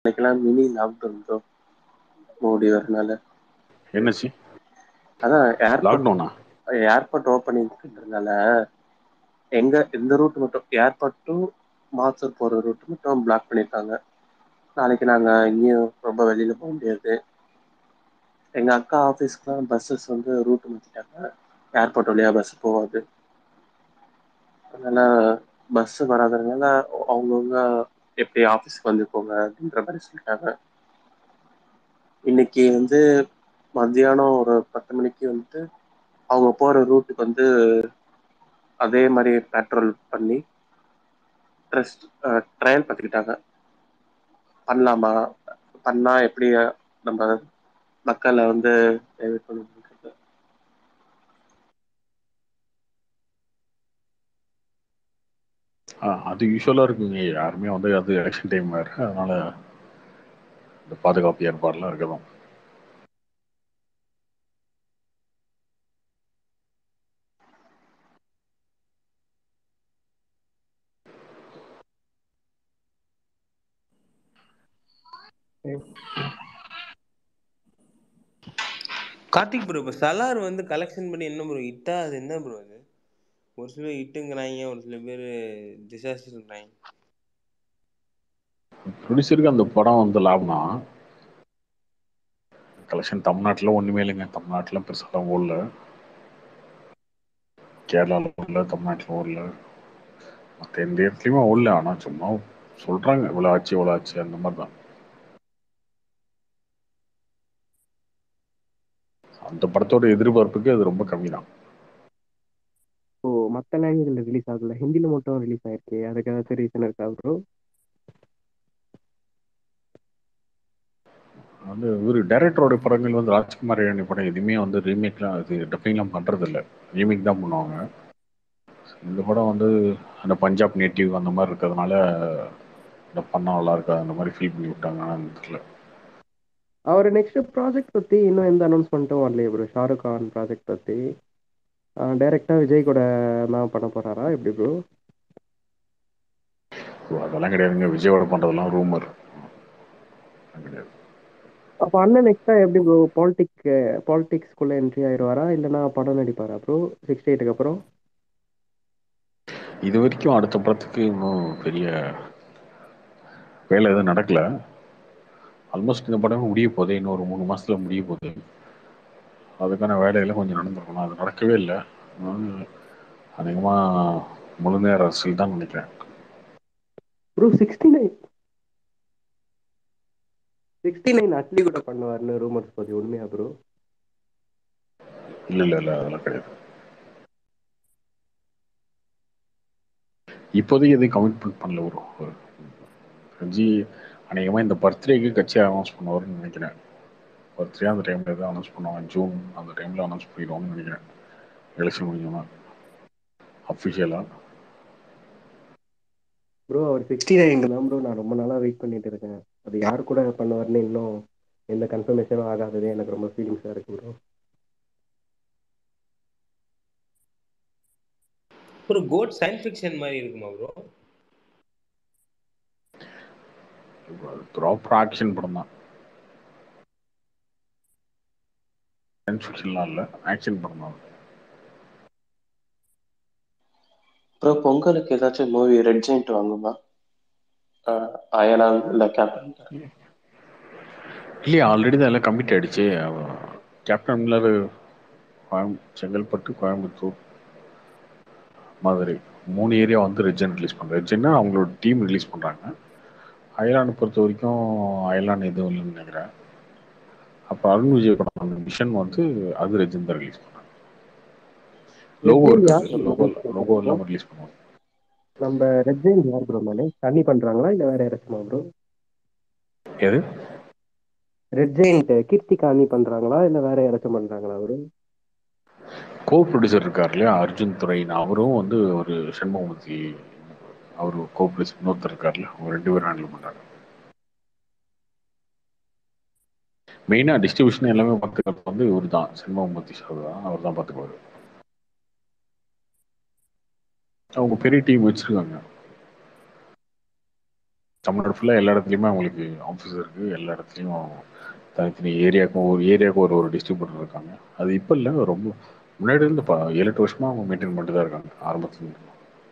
இன்னைக்கெல்லா mini lockdown bro Modi வர்னால என்னாச்சு அதா ஏர்போர்ட் லாக்டவுனா ஏர்போர்ட் ஓபனிங்ன்றனால எங்க இந்த ரூட் மட்டு ஏர்போர்ட் டு மாச்சூர் போற ரூட் மட்டு பிளாக் பண்ணிருக்காங்க நாளைக்கு நாங்க எங்கயு ரொம்ப வெளில போ முடியாது எங்க அக்கா ஆஃபீஸ்க்குலா பஸ்ஸஸ் வந்து ரூட் மாத்திட்டாங்க ஏர்போர்ட் வழியா பஸ் போவாது அதனால பஸ் வராதனால அவங்கவுங்க எப்டி ஆஃபிஸ்க்கு வந்துக்கோங்க அப்டின்ற மாரி சொல்லிட்டாங்க இன்னைக்கு வந்து மத்தியானோ ஒரு பத்து மணிக்கு வந்துட்டு அவங்க போற ரூட்டுக்கு வந்து அதே மாரி பெட்ரோல் பண்ணி ட்ரஸ்ட் அ ட்ரையல் பாத்துக்கிட்டாங்க பண்லாமா பண்ணா எப்டி நம்ம மக்கள வந்து ஆ அது யூஸ்வலா இருக்குங்க யாருமே வந்து அது எலெக்ஷன் டைம் வேற அதனால இந்த பாதுகாப்பு ஏற்பாடுலா இருக்கதா ம் கார்த்திக் ப்ரோ இப்ப சலார் வந்து கலெக்ஷன் பண்ணி என்ன ப்ரோ ஹிட்டா அது என்ன ப்ரோ அது ஒரு சில பேர் ஹிட்டுங்கிறாய்ங்க ஒரு சில பேரு டிசாஸ்டர்ன்றாய்ங்க ப்ரொடியூசருக்கு அந்த படோ வந்து லாபோ தா கலெக்ஷன் தமிழ்நாட்டுல ஒண்ணுமே இல்லைங்க தமிழ்நாட்டுல பெருசாலா ஓட்ல கேரளால ஓடல தமிழ்நாட்டுல ஓடல மத்த எந்த இடத்துலயுமே ஓடல ஆனா சும்மா சொல்றாங்க இவ்ளோ ஆச்சு அவ்ளோ ஆச்சு அந்த மாரிதா அந்த படத்தோட எதிர்பார்ப்புக்கு அது ரொம்ப கம்மி தா ஓ மத்த லாங்குவேஜ்ல ரிலீஸ் ஆகல ஹிந்தில மட்டு ரிலீஸ் ஆயிருக்கு அதுக்கு எதாச்சு ரீசன் இருக்கா ப்ரோ வந்து இவரு டைரக்டரோட படங்கள் வந்து ராஜ்குமார் ஈரானி படோ எதுவுமே வந்து ரீமேக்லா அது டப்பிங்லா பண்றது இல்ல ரீமேக் தா பண்ணுவாங்க இந்த படோ வந்து அந்த பஞ்சாப் நேட்டிவ் அந்த மாரி இருக்கிறதுனால டப் பண்ணா நல்லா இருக்காது அந்த மாரி ஃபீல் பண்ணி விட்டாங்களானு என்னனு தெர்ல அவரு நெக்ஸ்ட் ப்ராஜெக்ட் பத்தி இன்னு எந்த அனௌன்ஸ்மெண்ட்டு வரலையே ப்ரோ ஷாருக்கான் ப்ராஜெக்ட் பத்தி ஆ டைரக்டா விஜய் கூட தா பண்ண போறாரா எப்டி ப்ரோ ப்ரோ அதெல்லா கெடையாதுங்க விஜயோட பண்றதெல்லா ரூமர் கெடையாது அப்ப அண்ண நெக்ஸ்ட்டா எப்டி ப்ரோ பாலிடிக் பாலிடிக்ஸ்குள்ள என்ட்ரி ஆயிருவாரா இல்லன்னா படோ நடிப்பாரா ப்ரோ சிக்ஸ்டி எயிட்டுக்கு அப்றோ இது வரைக்கு அடுத்த படத்துக்கு இன்னு பெரிய வேல எது நடக்கல ஆல்மோஸ்ட் இந்த படமே முடிய போது இன்னு ஒரு மூணு மாசத்துல முடிய போது அதுக்கான வேலையெல்லா கொஞ்சோ நடந்திருக்கணு அது நடக்கவே இல்ல ம் அநேகமா முழு நேர அரசியல் தா நெனைக்கிறே bro sixty nine sixty nine Atlee கூட பண்ணுவாருன்னு ரூமர்ஸ் போது உண்மையா ப்ரோ இல்ல இல்ல இல்ல அதெல்லா கெடையாது இப்போதைக்கு எதையு கமிட்மெண்ட் பண்ணல ப்ரோ கட்சி அநேகமா இந்த பர்த்டேக்கு கட்சிய அனௌன்ஸ் பண்ணுவாருன்னு நெனைக்கிறே பர்த்டே அந்த டைம்ல எதா அனௌன்ஸ் பண்ணுவாங்க ஜூன் அந்த டைம்ல அனௌன்ஸ் பண்ணிடுவாங்கனு நெனைக்கிறே எலெக்ஷன் முடிஞ்சோன அஃபிஷியலா ப்ரோ அவர் சிக்ஸ்டி நைன்க்கு தா ப்ரோ நா ரொம்ப நாளா வெயிட் பண்ணிட்டு இருக்கே அது யாரு கூட பண்ணுவாருன்னு இன்னு எந்த கன்பர்மேஷனு ஆகாதது எனக்கு ரொம்ப ஃபீலிங்ஸா இருக்கு bro bro GOAT science fiction மாரி இருக்குமா ப்ரோ அது ப்ராப்பர் ஆக்ஷன் படம் தா சயின்ஸ் ஃபிக்ஷன்லா இல்ல ஆக்ஷன் படம் தா ப்ரோ பொங்கலுக்கு ஏதாச்சு மூவி ரெட் ஜெயண்ட் வாங்குமா ஆ அயலான் இல்ல கேப்டன் இல்லையே ஆல்ரெடி தா எல்லா கம்மிட் ஆயிடுச்சு கேப்டன் மில்லரு கோயம் செங்கல்பட்டு கோயம்புத்தூர் மதுரை மூணு ஏரியா வந்து ரெட்ஜன் ரிலீஸ் பண்றாங்க ரெட்ஜன்னா அவங்களோட டீம் ரிலீஸ் பண்றாங்க அயலான பொறுத்த வரைக்கு அயலான் எதுவு இல்லைன்னு நெனைக்கிறே அப்ப அருண் விஜய் படம் அந்த மிஷன் வந்து அது ரெஜின் தா ரிலீஸ் பண்ணாங்க ரெட் லோகோ ஜெயின்ட் யார் இருக்குது ப்ரோ லோகோ ப்ரொடியூஸ் லோகோ பண்றாங்க இல்லாம ரிலீஸ் பண்ணுவாங்க நம்ம ரெட் ஜெயண்ட் யார் ப்ரோ மேனேஜ் சன்னி பண்றாங்களா இல்ல வேற யாராச்சுமா ப்ரோ எது ரெட் ஜெயண்ட் கீர்த்திகாணி பண்றாங்களா இல்ல வேற யாராச்சு பண்றாங்களா ப்ரோ கோ ப்ரொடியூசர் இருக்காரு இல்லையா அர்ஜுன் துரைன்னு அவரு வந்து ஒரு சண்முகமூர்த்தி அவரு கோ ப்ரொடியூசர் இன்னொருத்தர் இருக்காருல்ல அவங்க ரெண்டு பேரு ஹேண்டில் பண்றாங்க மெயினா டிஸ்ட்ரிபியூஷன் எல்லாமே பாத்துக்கிறது வந்து இவரு தா சண்முகமூர்த்தி சார் தா அவர் தா பாத்துக்குவாரு அவங்க பெரிய டீம் வச்சிருக்காங்க தமிழ்நாடு ஃபுல்லாக எல்லா இடத்துலையுமே அவங்களுக்கு ஆஃபீஸ் இருக்குது எல்லா இடத்துலையும் தனித்தனி ஏரியாவுக்கும் ஒரு ஏரியாவுக்கும் ஒரு ஒரு டிஸ்ட்ரிபியூட்டர் இருக்காங்க அது இப்போ இல்லை ரொம்ப முன்னாடி இருந்து இப்போ ஏழு எட்டு வருஷமா அவங்க மெயின்டைன் பண்ணிட்டு தான் இருக்காங்க ஆரம்பத்துல இருந்து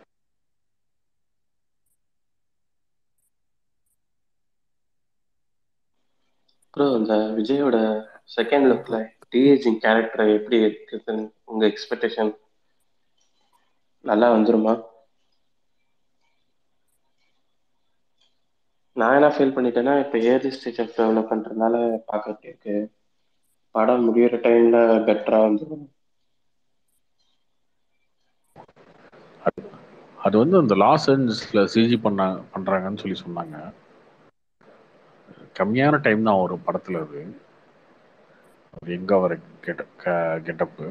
ப்ரோ இந்த விஜயோட செகண்ட் லுக்ல டிஏஜிங் கேரக்டர் எப்படி இருக்குதுன்னு உங்க எக்ஸ்பெக்டேஷன் நல்லா வந்துருமா நான் என்ன ஃபீல் பண்ணிட்டேன்னா இப்போ ஏர்லி ஸ்டேஜ் ஆஃப் டெவலப்மெண்ட்னால பார்க்க எப்படி இருக்கு படம் முடியிற டைம்ல பெட்டரா வந்துடும் அது வந்து அந்த லாஸ் ஏஞ்சல்ஸ்ல சிஜி பண்ண பண்றாங்கன்னு சொல்லி சொன்னாங்க கம்மியான டைம் தான் வரும் படத்துல அது அது எங்க வர கெட்ட கெட்டப்பு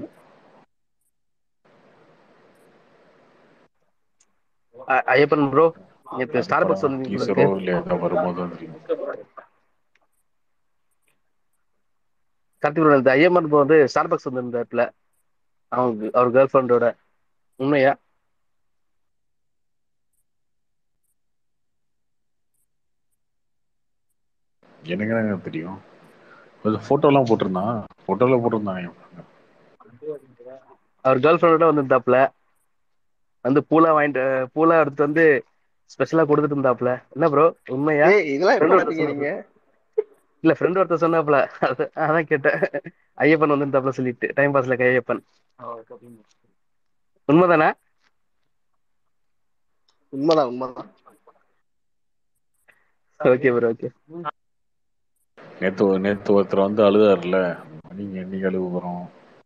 அ- ஐயப்பன் ப்ரோ நேற்று ஸ்டார் பாக்ஸ் வந்து டீசரோ இல்லை ஏதாவது வரும்போது தான் தெரியும் கார்த்திக் ப்ரோ இந்த ஐயப்பன் ப்ரோ வந்து ஸ்டார் பாக்ஸ் வந்து இந்த இடத்துல அவங்க அவர் கேர்ள் ஃப்ரெண்டோட உண்மையா எனக்கு என்ன தெரியும் அது போட்டோலாம் போட்டிருந்தான் போட்டோலாம் போட்டிருந்தாங்க அவர் கேர்ள் ஃப்ரெண்டோட வந்திருந்தாப்ல வந்து பூலா வாங்கிட்டு பூலா எடுத்துட்டு வந்து ஸ்பெஷலா கொடுத்துட்டு இருந்தாப்ல என்ன ப்ரோ உண்மையா ஏய் இதெல்லாம் Friend எப்படி ஒருத்தர் பார்த்தீங்க நீங்க இல்ல ஃப்ரெண்ட் ஒருத்தர் சொன்னாப்ல அது- அதான் கேட்டேன் ஐயப்பன் வந்திருந்தாப்ல சொல்லிட்டு டைம் பாஸ்ல ஐயப்பன் உண்மைதானே உண்மைதான் உண்மைதான் ஓகே ப்ரோ ஓகே நேத்து நேத்து ஒருத்தர் வந்து அழுதாருல நீங்க என்னைக்கு அழுக போறோம்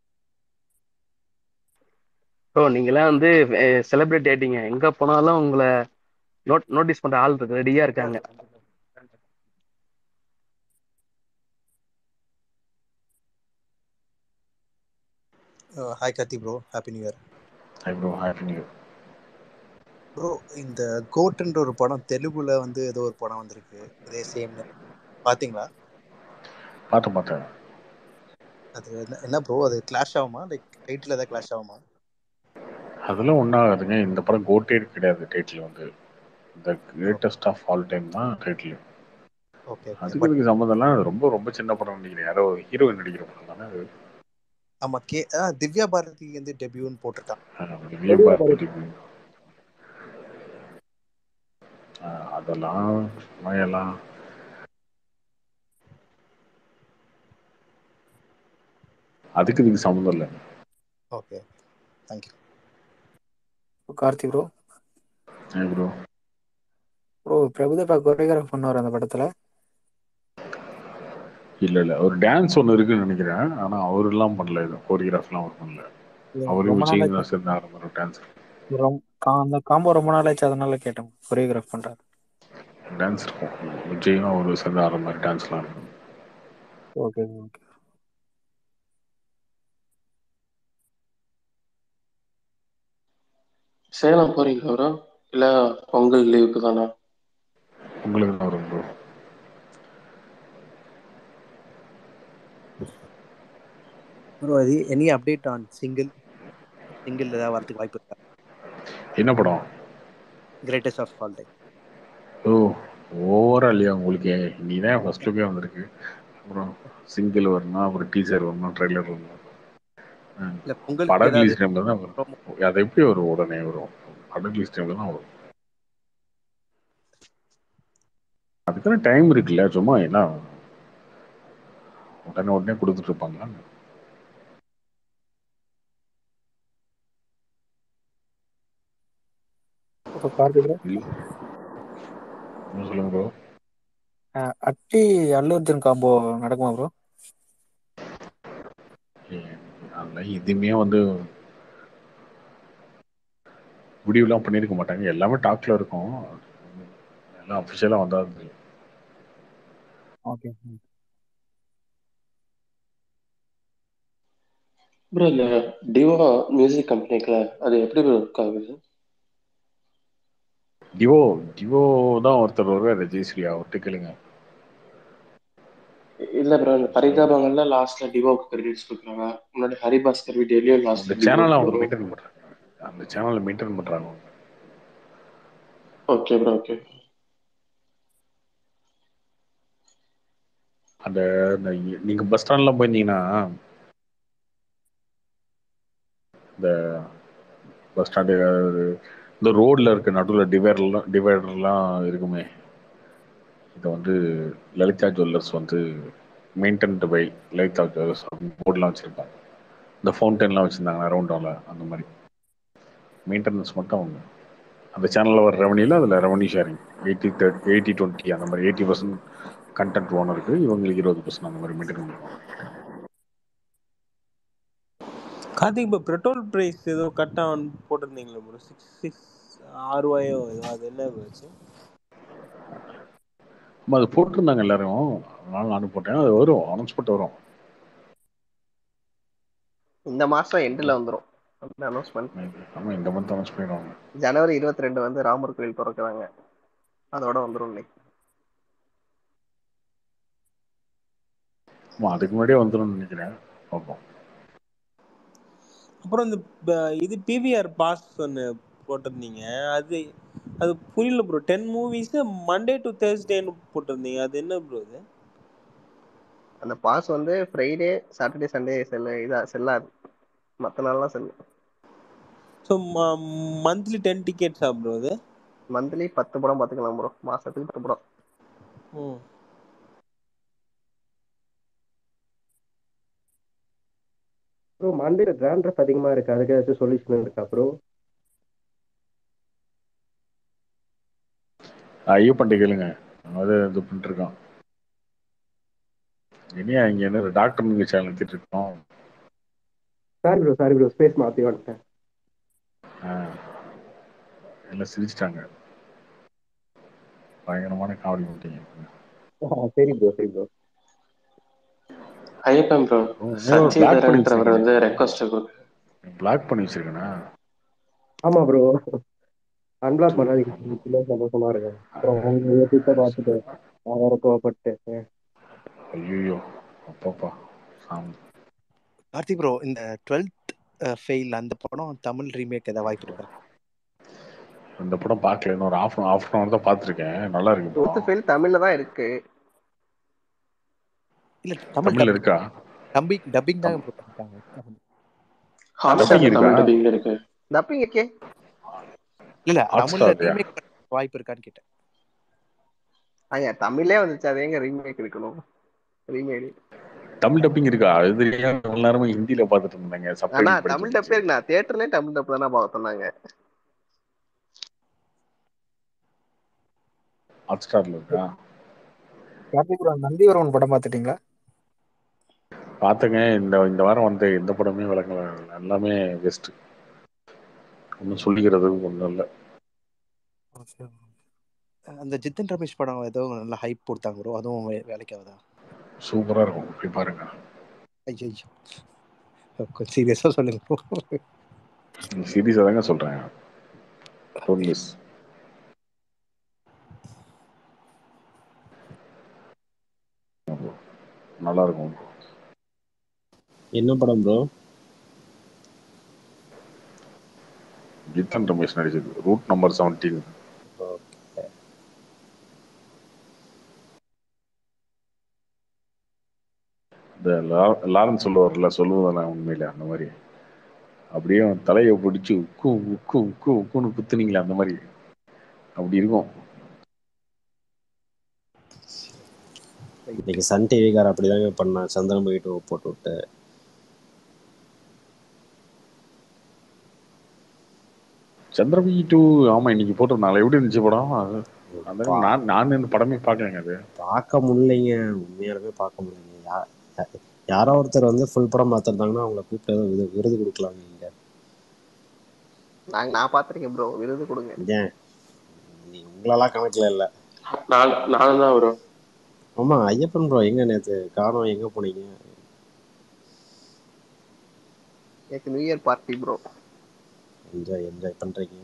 ப்ரோ நீங்களாம் வந்து செலிப்ரிட்டி ஆயிட்டீங்க எங்க போனாலும் உங்களை நோட் நோட்டீஸ் பண்ற ஆள் இருக்கு ரெடியா இருக்காங்க hi Karthi bro happy new year hi bro happy new bro இந்த கோட்ன்ற ஒரு படம் தெலுங்குல வந்து ஏதோ ஒரு படம் வந்திருக்கு இதே சேம் பாத்தீங்களா பார்த்தேன் பார்த்தேன் அது என்ன என்ன ப்ரோ அது கிளாஷ் ஆகுமா லைக் டைட்டில் ஏதாவது கிளாஷ் ஆகுமா அதெல்லாம் ஒன்றாகாதுங்க இந்த படம் கோட்டே கிடையாது டைட்டில் வந்து the greatest of all time தான் டைட்டில் ஓகே ஓகே அதுக்கு பட் இதுக்கு சம்மந்தம்லாம் அது ரொம்ப ரொம்ப சின்ன படம் நினைக்கிறேன் யாரோ ஹீரோயின் நடிக்கிற படம் தானே அது ஆமா கே ஆ, திவ்யா பாரதி வந்து டெபியூன்னு போட்டிருக்காங்க ஆஹ் திவ்யா பாரதி debut. ஆஹ் அதெல்லாம் சும்மையெல்லாம் அதுக்கு இதுக்கு சம்மந்தம் இல்லை ஓகே தேங்க்யூ கார்த்தி ப்ரோ ஏன் ப்ரோ ப்ரோ பிரபுதேவா கொரியோகிராஃப் பண்ணுவார் அந்த படத்துல இல்ல இல்ல ஒரு டான்ஸ் ஒன்று இருக்குன்னு நினைக்கிறேன் ஆனா அவர் எல்லாம் பண்ணல இது கோரியோகிராஃப்லாம் அவர் பண்ணல அவரும் ரொம்ப விஜயும் நாளாச்சு தான் சேர்ந்து ஆரம்பிக்கிற டான்ஸ் ரொம்- கா- அந்த காம்போ ரொம்ப நாளாச்சு அதனால கேட்டேன் கொரியோகிராஃப் பண்றாரு டான்ஸ் இருக்கும் விஜயும் அவரு சேர்ந்து ஆடுற மாதிரி டான்ஸ்லாம் இருக்கும் ஓகே ஓகே சேலம் போறீங்களா ப்ரோ இல்ல பொங்கல் லீவுக்கு தானா உங்களுக்கு தான் வரும் ப்ரோ ப்ரோ அது any update on single single ஏதாவது வரதுக்கு வாய்ப்பு இருக்கா என்ன படம் கிரேட்டஸ்ட் ஆஃப் ஆல் டைம் ஓ ஓவரா இல்லையா உங்களுக்கு நீ தான் ஃபர்ஸ்ட் லுக்கே வந்திருக்கு அப்புறம் சிங்கிள் வரணும் அப்புறம் டீசர் வரணும் ட்ரெய்லர் வரணும் ஆஹ் இல்ல பொங்கலுக்கு படம் ஏதாவது ரிலீஸ் டைம்ல தான் வரும் promo- அது எப்படி வரும் உடனே வரும் படம் ரிலீஸ் டைம்ல தான் வரும் அதுக்கான டைம் இருக்குல்ல சும்மா என்ன உடனே உடனே கொடுத்துட்டு இருப்பாங்களா இப்போ கார்த்தி ப்ரோ இல்ல என்ன சொல்லுங்க ப்ரோ அட்டி அல்லு அர்ஜுன் காம்போ நடக்குமா ப்ரோ அதெல்லாம் எதுவுமே வந்து முடிவுலாம் பண்ணியிருக்க மாட்டாங்க எல்லாமே டாக்ல இருக்கும் எல்லாம் அஃபிஷியலாக வந்தால் தெரியும் ஓகே ப்ரோ இந்த டிவோ மியூசிக் கம்பெனிக்குல அது எப்படி ப்ரோ இருக்காது டிவோ டிவோ தான் ஒருத்தர் வருவார் ஜெயஸ்ரீ அவர்கிட்ட கேளுங்க இல்ல ப்ரோ இந்த பரிதாபங்கள்ல லாஸ்ட்ல டிவோக்கு கிரெடிட்ஸ் கொடுக்குறாங்க முன்னாடி ஹரிபாஸ்கர் வீடியோலயும் அந்த லாஸ்ட்ல சேனலை அவங்க டிவோக்கு மெயின்டைன் பண்ணுறாங்க அந்த சேனலை மெயின்டைன் பண்ணுறாங்க அவங்க ஓகே ப்ரோ ஓகே அந்த இந்த நீங்க பஸ் ஸ்டாண்ட்லாம் போயிருந்தீங்கன்னா இந்த பஸ் ஸ்டாண்டு இந்த ரோட்ல இருக்க நடுவில் டிவைடர்லாம் டிவைடர்லாம் இருக்குமே இதை வந்து லலிதா ஜுவல்லர்ஸ் வந்து மெயின்டைன்டு பை லலிதா ஜுவல்லர்ஸ் போர்ட்லாம் வச்சுருப்பாங்க இந்த ஃபவுண்டன்லாம் வச்சுருந்தாங்க ரவுண்டோவில் அந்த மாதிரி மெயின்டெனன்ஸ் மட்டும் அவங்க அந்த சேனலில் வர ரெவன்யூல அதில் revenue sharing eighty third eighty twenty அந்த மாதிரி எயிட்டி பர்சன்ட் கண்டென்ட் ஓனருக்கு இவங்களுக்கு இருபது பர்சன்ட் அந்த மாதிரி மெயின்டைன் பண்ணிப்பாங்க கார்த்திக் இப்போ பெட்ரோல் ப்ரைஸ் ஏதோ கட் ஆன் போட்டிருந்தீங்களா ப்ரோ சிக்ஸ் சிக்ஸ் ஆறு ரூபாயோ ஏதோ அது என்ன போச்சு ஆமா, அது போட்டிருந்தாங்க எல்லாரும் அதனால நானும் போட்டேன் அது வரும் அனௌன்ஸ்மெண்ட் வரும் இந்த மாசம் எண்டில் வந்துரும் அந்த அனௌன்ஸ்மெண்ட் ஆமாம் இந்த மந்த் அனௌன்ஸ் பண்ணிடுவாங்க ஜனவரி இருபத்தி ரெண்டு வந்து ராமர் கோயில் திறக்கிறாங்க அதோட வந்துரும் இன்னைக்கு ஆமா அதுக்கு முன்னாடியே வந்துரும்னு நினைக்கிறேன் பார்ப்போம் அப்புறம் இந்த ப- இது பிவிஆர் பாஸ் ஒன்று போட்டிருந்தீங்க அது அது புரியல bro ten movies Monday to தேர்ஸ்டேன்னு போட்டிருந்தீங்க அது என்ன ப்ரோ இது அந்த பாஸ் வந்து ஃப்ரைடே சாட்டர்டே சண்டே செல்ல இதா செல்லாது மற்ற நாள்லாம் செல்லும் ஸோ மந்த்லி டென் டிக்கெட்ஸா ப்ரோ அது மந்த்லி பத்து படம் பார்த்துக்கலாம் ப்ரோ மாசத்துக்கு பத்து படம் ம் ப்ரோ மண்டேல கிராண்ட்ரஸ் அதிகமா இருக்கு அதுக்கு ஏதாச்சும் சொல்யூஷன் இருக்கா ப்ரோ ஐயப்பன்ட்டு கேளுங்க அது இது பண்ணிட்டு இருக்கான் இனியா இங்க என்ன டாக்டர் நீங்க சேனல் எடுத்துட்டு இருக்கோம் sorry bro sorry bro space மாத்தி வந்துட்டேன் ஆ. எல்லாம் சிரிச்சிட்டாங்க பயங்கரமான காமெடி பண்ணிட்டீங்க ஆ, சரி ப்ரோ சரி ப்ரோ ஐயப்பன் ப்ரோ பிளாக் பண்ணி சச்சிதரன்றவர் வந்து வச்சிருக்கீங்க ரெக்வஸ்ட் பிளாக் பண்ணி வச்சிருக்கேனா ஆமா ப்ரோ அன்பிளாக் பண்ணாதீங்க சின்ன சந்தோஷமா இருக்கேன் அப்புறம் உங்க எதிர்த்த பார்த்துட்டு நான் வேற கோவப்பட்டு ஐயோ அப்பப்பா சாமி கார்த்தி ப்ரோ இந்த டுவெல்த் ஃபெயில் அந்த படம் தமிழ் ரீமேக் ஏதாவது வாய்ப்பு இருக்கா இந்த படம் பார்க்கல இன்னொரு ஆஃப் ஆஃப் அன் ஹவர் தான் பார்த்துருக்கேன் நல்லா இருக்கு டுவெல்த் படம் ஃபெயில் தமிழ்ல தான் இருக்கு இல்ல தமிழ் தமிழ்ல இருக்கா டப்பிங் டப்பிங் தான் bro பண்ணிருக்காங்க ஹாட் Dubbing ஸ்டார் இருக்கா? தமிழ் டப்பிங்ல இருக்கு டப்பிங் இருக்கே இல்ல இல்ல Hotstar தமிழ்ல லயா? ரீமேக் வாய்ப்பு இருக்கான்னு கேட்டேன் ஐயா தமிழ்லே வந்துச்சு அது எங்க ரீமேக் இருக்கணும் ரீமேக் தமிழ் டப்பிங் இருக்கா இது ஏன் இவ்வளவு நேரமா ஹிந்தில பார்த்துட்டு இருந்தாங்க ஆனா சப்டைட்டில் தமிழ் டப்பே இருக்கு நான் தியேட்டர்லயே தமிழ் டப்பு தானே பார்க்க சொன்னாங்க ஹாட் ஸ்டார்ல இருக்கா கார்த்திக் ப்ரோ நந்திவரவன் படம் பார்த்துட்டீங்களா பார்த்தங்க இந்த இந்த வாரம் வந்த எந்த படமே விளங்கல எல்லாமே வெஸ்ட் ஒன்றும் சொல்லிக்கிறதுக்கு ஒன்றும் இல்லை அந்த ஜித்தன் ரமேஷ் படம் ஏதோ நல்ல ஹைப் கொடுத்தாங்க ப்ரோ அதுவும் வே- வேலைக்கு ஆகுதா சூப்பரா இருக்கும் போய் பாருங்க ஐயோ கொஞ்சம் சீரியஸா சொல்லுங்க bro. சீரியஸாக தாங்க சொல்றேன் டோன்ட் மிஸ் நல்லா இருக்கும் என்ன படம் ப்ரோ ஜித்தன் ரமேஷ் நடிச்சது ரூட் நம்பர் செவன்டீன் இந்த லா- லாரன்ஸ் சொல்லுவார்ல சொல்லுவதெல்லாம் உண்மையில அந்த மாதிரி அப்படியே அவன் தலையை பிடிச்சி உக்கு உக்கு உக்கு உக்குன்னு குத்துனீங்களே அந்த மாதிரி அப்படி இருக்கும் இன்னைக்கு சன் டிவிக்கார அப்படிதாங்க பண்ணான் சந்திரமுகி டூ போட்டு விட்டு சந்திரமுகி டூ ஆமா இன்னைக்கு போட்டிருந்தாங்களே எப்படி இருந்துச்சு படம் அது அதான் நான் நான் இந்த படமே பார்க்கலங்க அது பார்க்க முடியலைங்க உண்மையாலுமே பார்க்க முடியலைங்க யா- யா- யாரோ ஒருத்தர் வந்து ஃபுல் படம் பார்த்துருந்தாங்கன்னா அவங்கள கூப்பிட்டு ஏதோ விருது விருது கொடுக்கலாங்க நீங்க நாங்க நான் பார்த்திருக்கேன் ப்ரோ விருது கொடுங்க ஏன் நீ உங்களெல்லாம் கணக்கில் இல்லை நான் நானும் தான் வரும் ஆமா ஐயப்பன் ப்ரோ எங்க நேத்து காணோம் எங்க போனீங்க எனக்கு new year party bro enjoy enjoy பண்றீங்க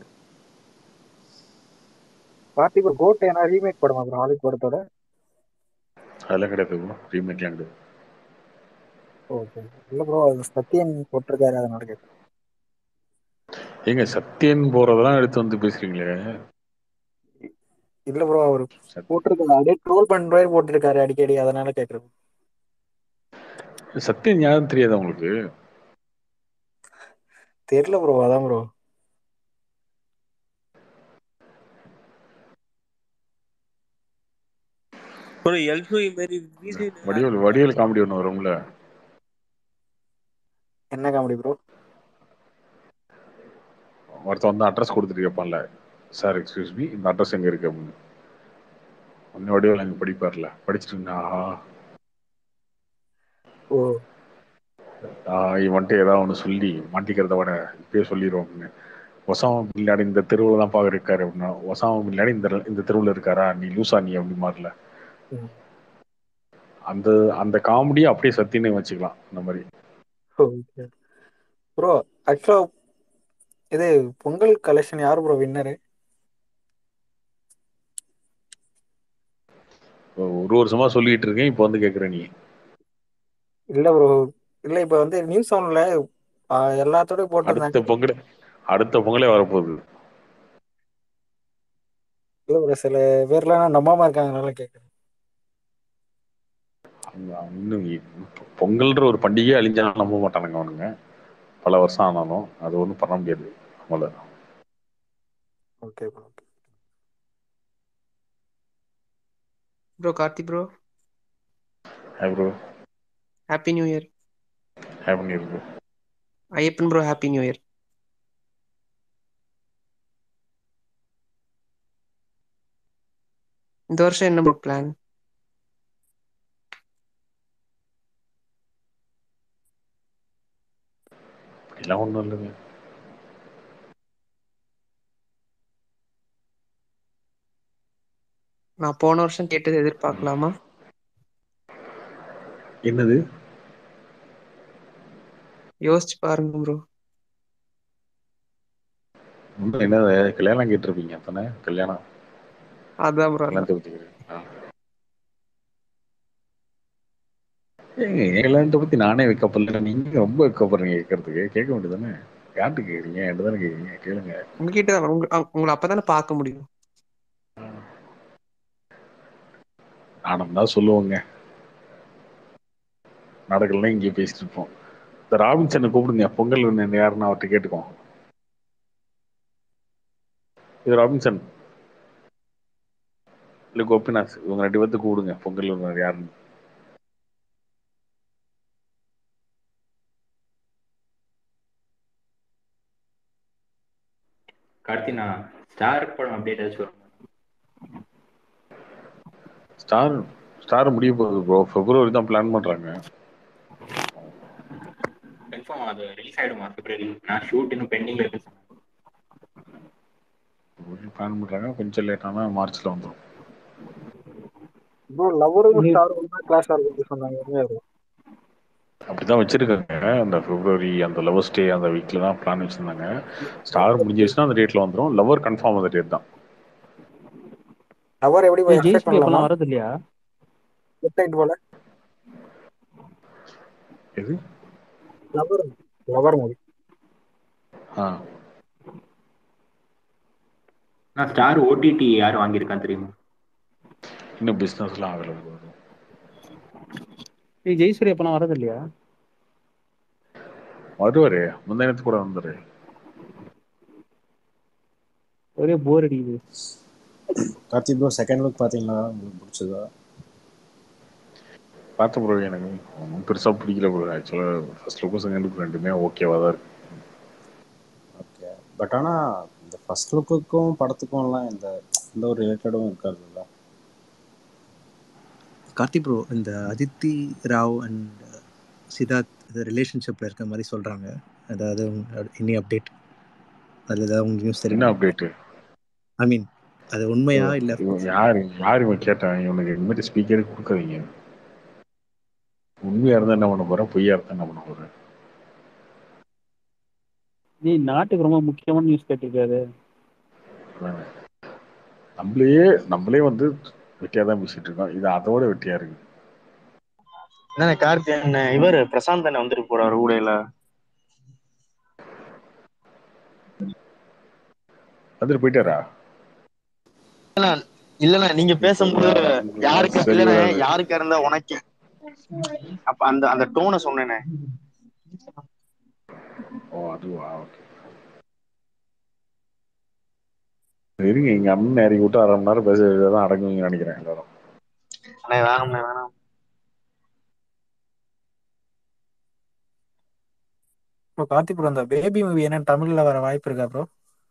கார்த்திக் ப்ரோ கோட் ஏன்னா ரீமேக் படமா ப்ரோ ஹாலிவுட் படத்தோட அதெல்லாம் கிடையாது ரீமேக்லாம் கிடையாது ஓகே இல்ல ப்ரோ சத்யன் போட்டிருக்காரு அதனால கேட்டேன் ஏங்க சத்யன் போறதெல்லாம் எடுத்து வந்து பேசுறீங்களே இல்ல ப்ரோ அவர் சத்- போட்டிருக்காரு அப்படியே ட்ரோல் பண்ற மாதிரி போட்டிருக்காரு அடிக்கடி அதனால கேக்குறேன் சத்தியம் யாரும் தெரியாதா உங்களுக்கு தெரியல ப்ரோ அதான் ப்ரோ ப்ரோ எல்ஃபி மாதிரி ரீசன் வடிவேல் வடிவேல் காமெடி ஒன்று வரும்ல என்ன காமெடி ப்ரோ ஒருத்தன் வந்து அட்ரஸ் கொடுத்துட்டு கேட்பான்ல சார் எக்ஸ்கியூஸ் மீ இந்த அட்ரஸ் எங்க இருக்கு அப்படின்னு ஒன்னு வடிவேல் அங்கே படிப்பார்ல படிச்சுட்டு ஆஹா ஓ ஆஹ் இவன்ட்டு ஏதாவது ஒன்று சொல்லி மாட்டிக்கிறத விட இப்பயே சொல்லிடுவோம் அப்படின்னு ஒசாமா பின்னாடி இந்த தெருவில் தான் பார்க்க இருக்காரு அப்படின்னா ஒசாமா பின்னாடி இந்த இந்த தெருவில் இருக்காரா நீ லூசா நீ அப்படி மாறல ம். அந்த அந்த காமெடியை அப்படியே சத்தியனே வச்சுக்கலாம் அந்த மாதிரி ஓகே ப்ரோ ஆக்சுவலா இது பொங்கல் கலெக்ஷன் யார் ப்ரோ வின்னரு ஒரு வருஷமா சொல்லிட்டு இருக்கேன் இப்போ வந்து கேட்குற நீ இல்ல ப்ரோ இல்ல இப்ப வந்து நியூஸ் ஒன்ல எல்லாத்தோட அடுத்த போட்டிருந்தாங்க பொங்கல் அடுத்த பொங்கலே வரப்போகுது இல்ல ப்ரோ சில பேர்லாம் நம்பாம இருக்காங்கனால கேட்குறேன் அவங்க இன்னும் இப்ப பொங்கல்ன்ற ஒரு பண்டிகையே அழிஞ்சாலும் நம்ப மாட்டானுங்க அவனுங்க பல வருஷம் ஆனாலும் அது ஒன்றும் பண்ண முடியாது அவங்கள okay bro okay bro Karthi bro hi bro happy new year happy new bro Ayyappan bro happy new year இந்த வருஷம் என்ன ப்ரோ பிளான் அப்படிலாம் ஒன்றும் இல்லைங்க நான் போன வருஷம் கேட்டது எதிர்பார்க்கலாமா என்னது யோசிச்சு பாருங்க ப்ரோ ஒன்றும் என்னது கல்யாணம் கேட்டிருப்பீங்க தானே கல்யாணம் அதான் ப்ரோ கல்யாணத்தை பற்றி ஆ. ஏங்க என் கல்யாணத்தை பற்றி நானே வைக்கப்படல நீங்க ரொம்ப வைக்கப்படுறீங்க கேட்கறதுக்கு கேட்க வேண்டியதானே யார்கிட்ட கேட்குறீங்க என்கிட்ட தானே கேட்குறீங்க கேளுங்க உங்ககிட்ட தான் உங்க அ- உங்களை அப்பதானே பார்க்க முடியும் நானும் தான் சொல்லுவோங்க நடக்கலன்னா இங்கே பேசிட்டு இருப்போம் இந்த ராபின்சனை கூப்பிடுங்க பொங்கல் வின்னு யாருன்னு அவர்கிட்ட கேட்டுக்கோம் இது ராபின்சன் இல்லை கோபிநாத் இவங்க ரெண்டு பேர்த்து கூப்பிடுங்க பொங்கல் வின்னர் யாருன்னு கார்த்தி நான் ஸ்டார் படம் அப்டேட் ஏதாச்சும் வரும் ஸ்டார் ஸ்டார் முடிய போகுது ப்ரோ பிப்ரவரி தான் பிளான் பண்ணுறாங்க கன்ஃபார்ம் அது ரிலீஸ் ஆயிடுமா பிப்ரவரி நான் ஷூட் இன்னும் பெண்டிங்ல இருக்கு சொன்னாங்க. பிளான் பண்ணுறாங்க கொஞ்சம் லேட்டானா மார்ச்சில் வந்துடும் ப்ரோ லவரும் ஸ்டார் தான் கிளாஸ் ஆகுது சொன்னாங்க உண்மையா bro? அப்படிதான் வச்சிருக்காங்க அந்த பிப்ரவரி அந்த லவர் ஸ்டே அந்த வீக்ல தான் பிளான் வச்சிருந்தாங்க ஸ்டார் முடிஞ்சிருச்சுன்னா அந்த டேட்ல வந்துடும் லவர் கன்ஃபார்ம் அந்த டேட் தான் லவர் எப்படி எக்ஸ்பெக்ட் ஜெய்ஸ்ரீ பண்ணலாமா அப்பெல்லாம் வரது இல்லையா வெப்சைட் போல எது லவர் லவர் மூவி ஆ நான் ஸ்டார் ஓடிடி யார் வாங்கியிருக்கான்னு தெரியுமா இன்னும் பிஸ்னஸ்லாம் ஆகல bro. ஏய் ஜெய்ஸ்ரீ அப்பெல்லாம் வரது இல்லையா வருவாரு முந்தானத்து கூட வந்தாரு ஒரே போர் அடிக்குது கார்த்தி ப்ரோ செகண்ட் லுக் பார்த்தீங்களா உங்களுக்கு பிடிச்சதா பார்த்த ப்ரோ எனக்கு ஒன்றும் பெருசாக பிடிக்கல ப்ரோ ஆக்சுவலாக ஃபர்ஸ்ட் லுக்கும் செகண்ட் லுக் ரெண்டுமே ஓகேவா தான் இருக்கு ஓகே பட் ஆனால் இந்த ஃபர்ஸ்ட் லுக்குக்கும் படத்துக்கும்லாம் எந்த எந்த ஒரு ரிலேட்டடும் இருக்காதுல்ல கார்த்தி ப்ரோ இந்த அதித்தி ராவ் அண்ட் சித்தார்த் ரிலேஷன்ஷிப்பில் இருக்க மாதிரி சொல்கிறாங்க அதாவது எனி அப்டேட் அதில் ஏதாவது உங்களுக்கு நியூஸ் என்ன தெரியும் அப்டேட்டு ஐ மீன் அது உண்மையா இல்லை இவன் யார் யார் இவன் கேட்டான் இவனுக்கு இந்த மாதிரி ஸ்பீக்கரே கொடுக்காதீங்க உண்மையா இருந்தா என்ன பண்ண போறேன் பொய்யா இருந்தா என்ன பண்ண போறேன் நீ நாட்டுக்கு ரொம்ப முக்கியமான நியூஸ் கேட்டிருக்காரு அதானே. நம்மளையே நம்மளே வந்து வெட்டியா தான் பேசிட்டு இருக்கோம் இது அதோட வெட்டியா இருக்கு என்ன கார்த்தி என்ன இவர் பிரசாந்த் அண்ணன் வந்துட்டு போறாரு ஊடையில வந்துட்டு போயிட்டாரா இல்லண்ணா நீங்க பேசும்போது யாருக்கு சரி இல்லண்ணா வராது. யாருக்கா இருந்தா உனக்கு அப்ப அந்த அந்த டோனை சொன்னேனே ஓ அதுவா ஓகே இருங்க எங்க அண்ணன் இறக்கி விட்டு அரை மணி நேரம் பேசுறதுதான் அடங்குவீங்கன்னு நினைக்கிறேன் எல்லாரும் அண்ணே வேணாம்ண்ணே வேணாம் ப்ரோ கார்த்திக் ப்ரோ அந்த பேபி மூவி என்ன தமிழ்ல வர வாய்ப்பு இருக்கா ப்ரோ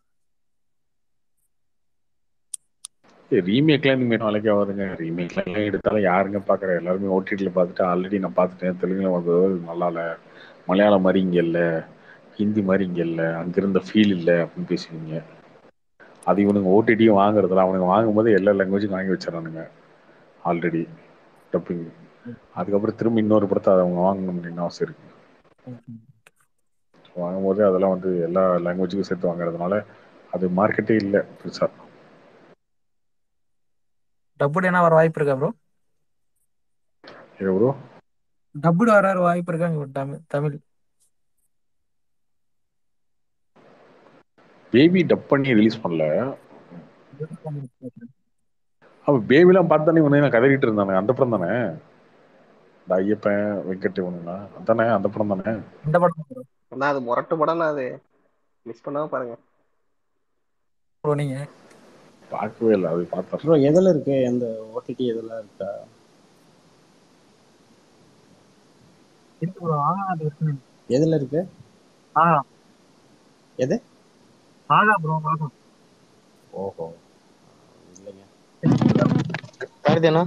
ரீமேக்லாம் இனிமேல் நாளைக்கே வருங்க ரீமேக்லாம் எடுத்தாலும் யாருங்க பாக்குற எல்லாருமே ஓடிடியில் பார்த்துட்டு ஆல்ரெடி நான் பார்த்துட்டேன் தெலுங்குல வந்தது நல்லா இல்லை மலையாளம் மாதிரி இங்கே இல்லை ஹிந்தி மாதிரி இங்கே இல்லை அங்க இருந்த ஃபீல் இல்லை அப்படின்னு பேசுவீங்க அது இவனுங்க ஓடிடியும் வாங்குறதுல அவனுங்க வாங்கும்போது எல்லா லாங்குவேஜும் வாங்கி வச்சிடறானுங்க ஆல்ரெடி டப்பிங் அதுக்கப்புறம் திரும்ப இன்னொரு படத்தை அதை அவங்க வாங்கணும் அப்படின்னு அவசியம் இருக்கு வாங்கும்போது அதெல்லாம் வந்து எல்லா லாங்குவேஜுக்கும் சேர்த்து வாங்குறதுனால அது மார்க்கெட்டே இல்லை பெருசா டப்புடு என்ன வர வாய்ப்பு இருக்கா ப்ரோ இது ப்ரோ டப்புடு வர வாய்ப்பு இருக்காங்க தமிழ் தமிழ் பேபி டப் பண்ணி ரிலீஸ் பண்ணல அப்ப பேபிலாம் பார்த்தானே இவனு நான் கதறிட்டு இருந்தானே அந்த படம் தானே இந்த ஐயப்பன் வெங்கட் இவனுங்களா அதானே அந்த படம் தானே இந்த படம் அண்ணா அது முரட்டு படம்னா அது மிஸ் பண்ணாம பாருங்க ப்ரோ நீங்க பார்க்கவே இல்லை அது பார்த்தேன் ப்ரோ எதில் இருக்கு எந்த ஓடிடி எதெல்லாம் இருக்கா இருக்கு ப்ரோ ஆகா அது இருக்கு எதில் இருக்கு ஆகா எது ஆகா ப்ரோ ஆகா ஓஹோ இல்லைங்க கார்த்தியனா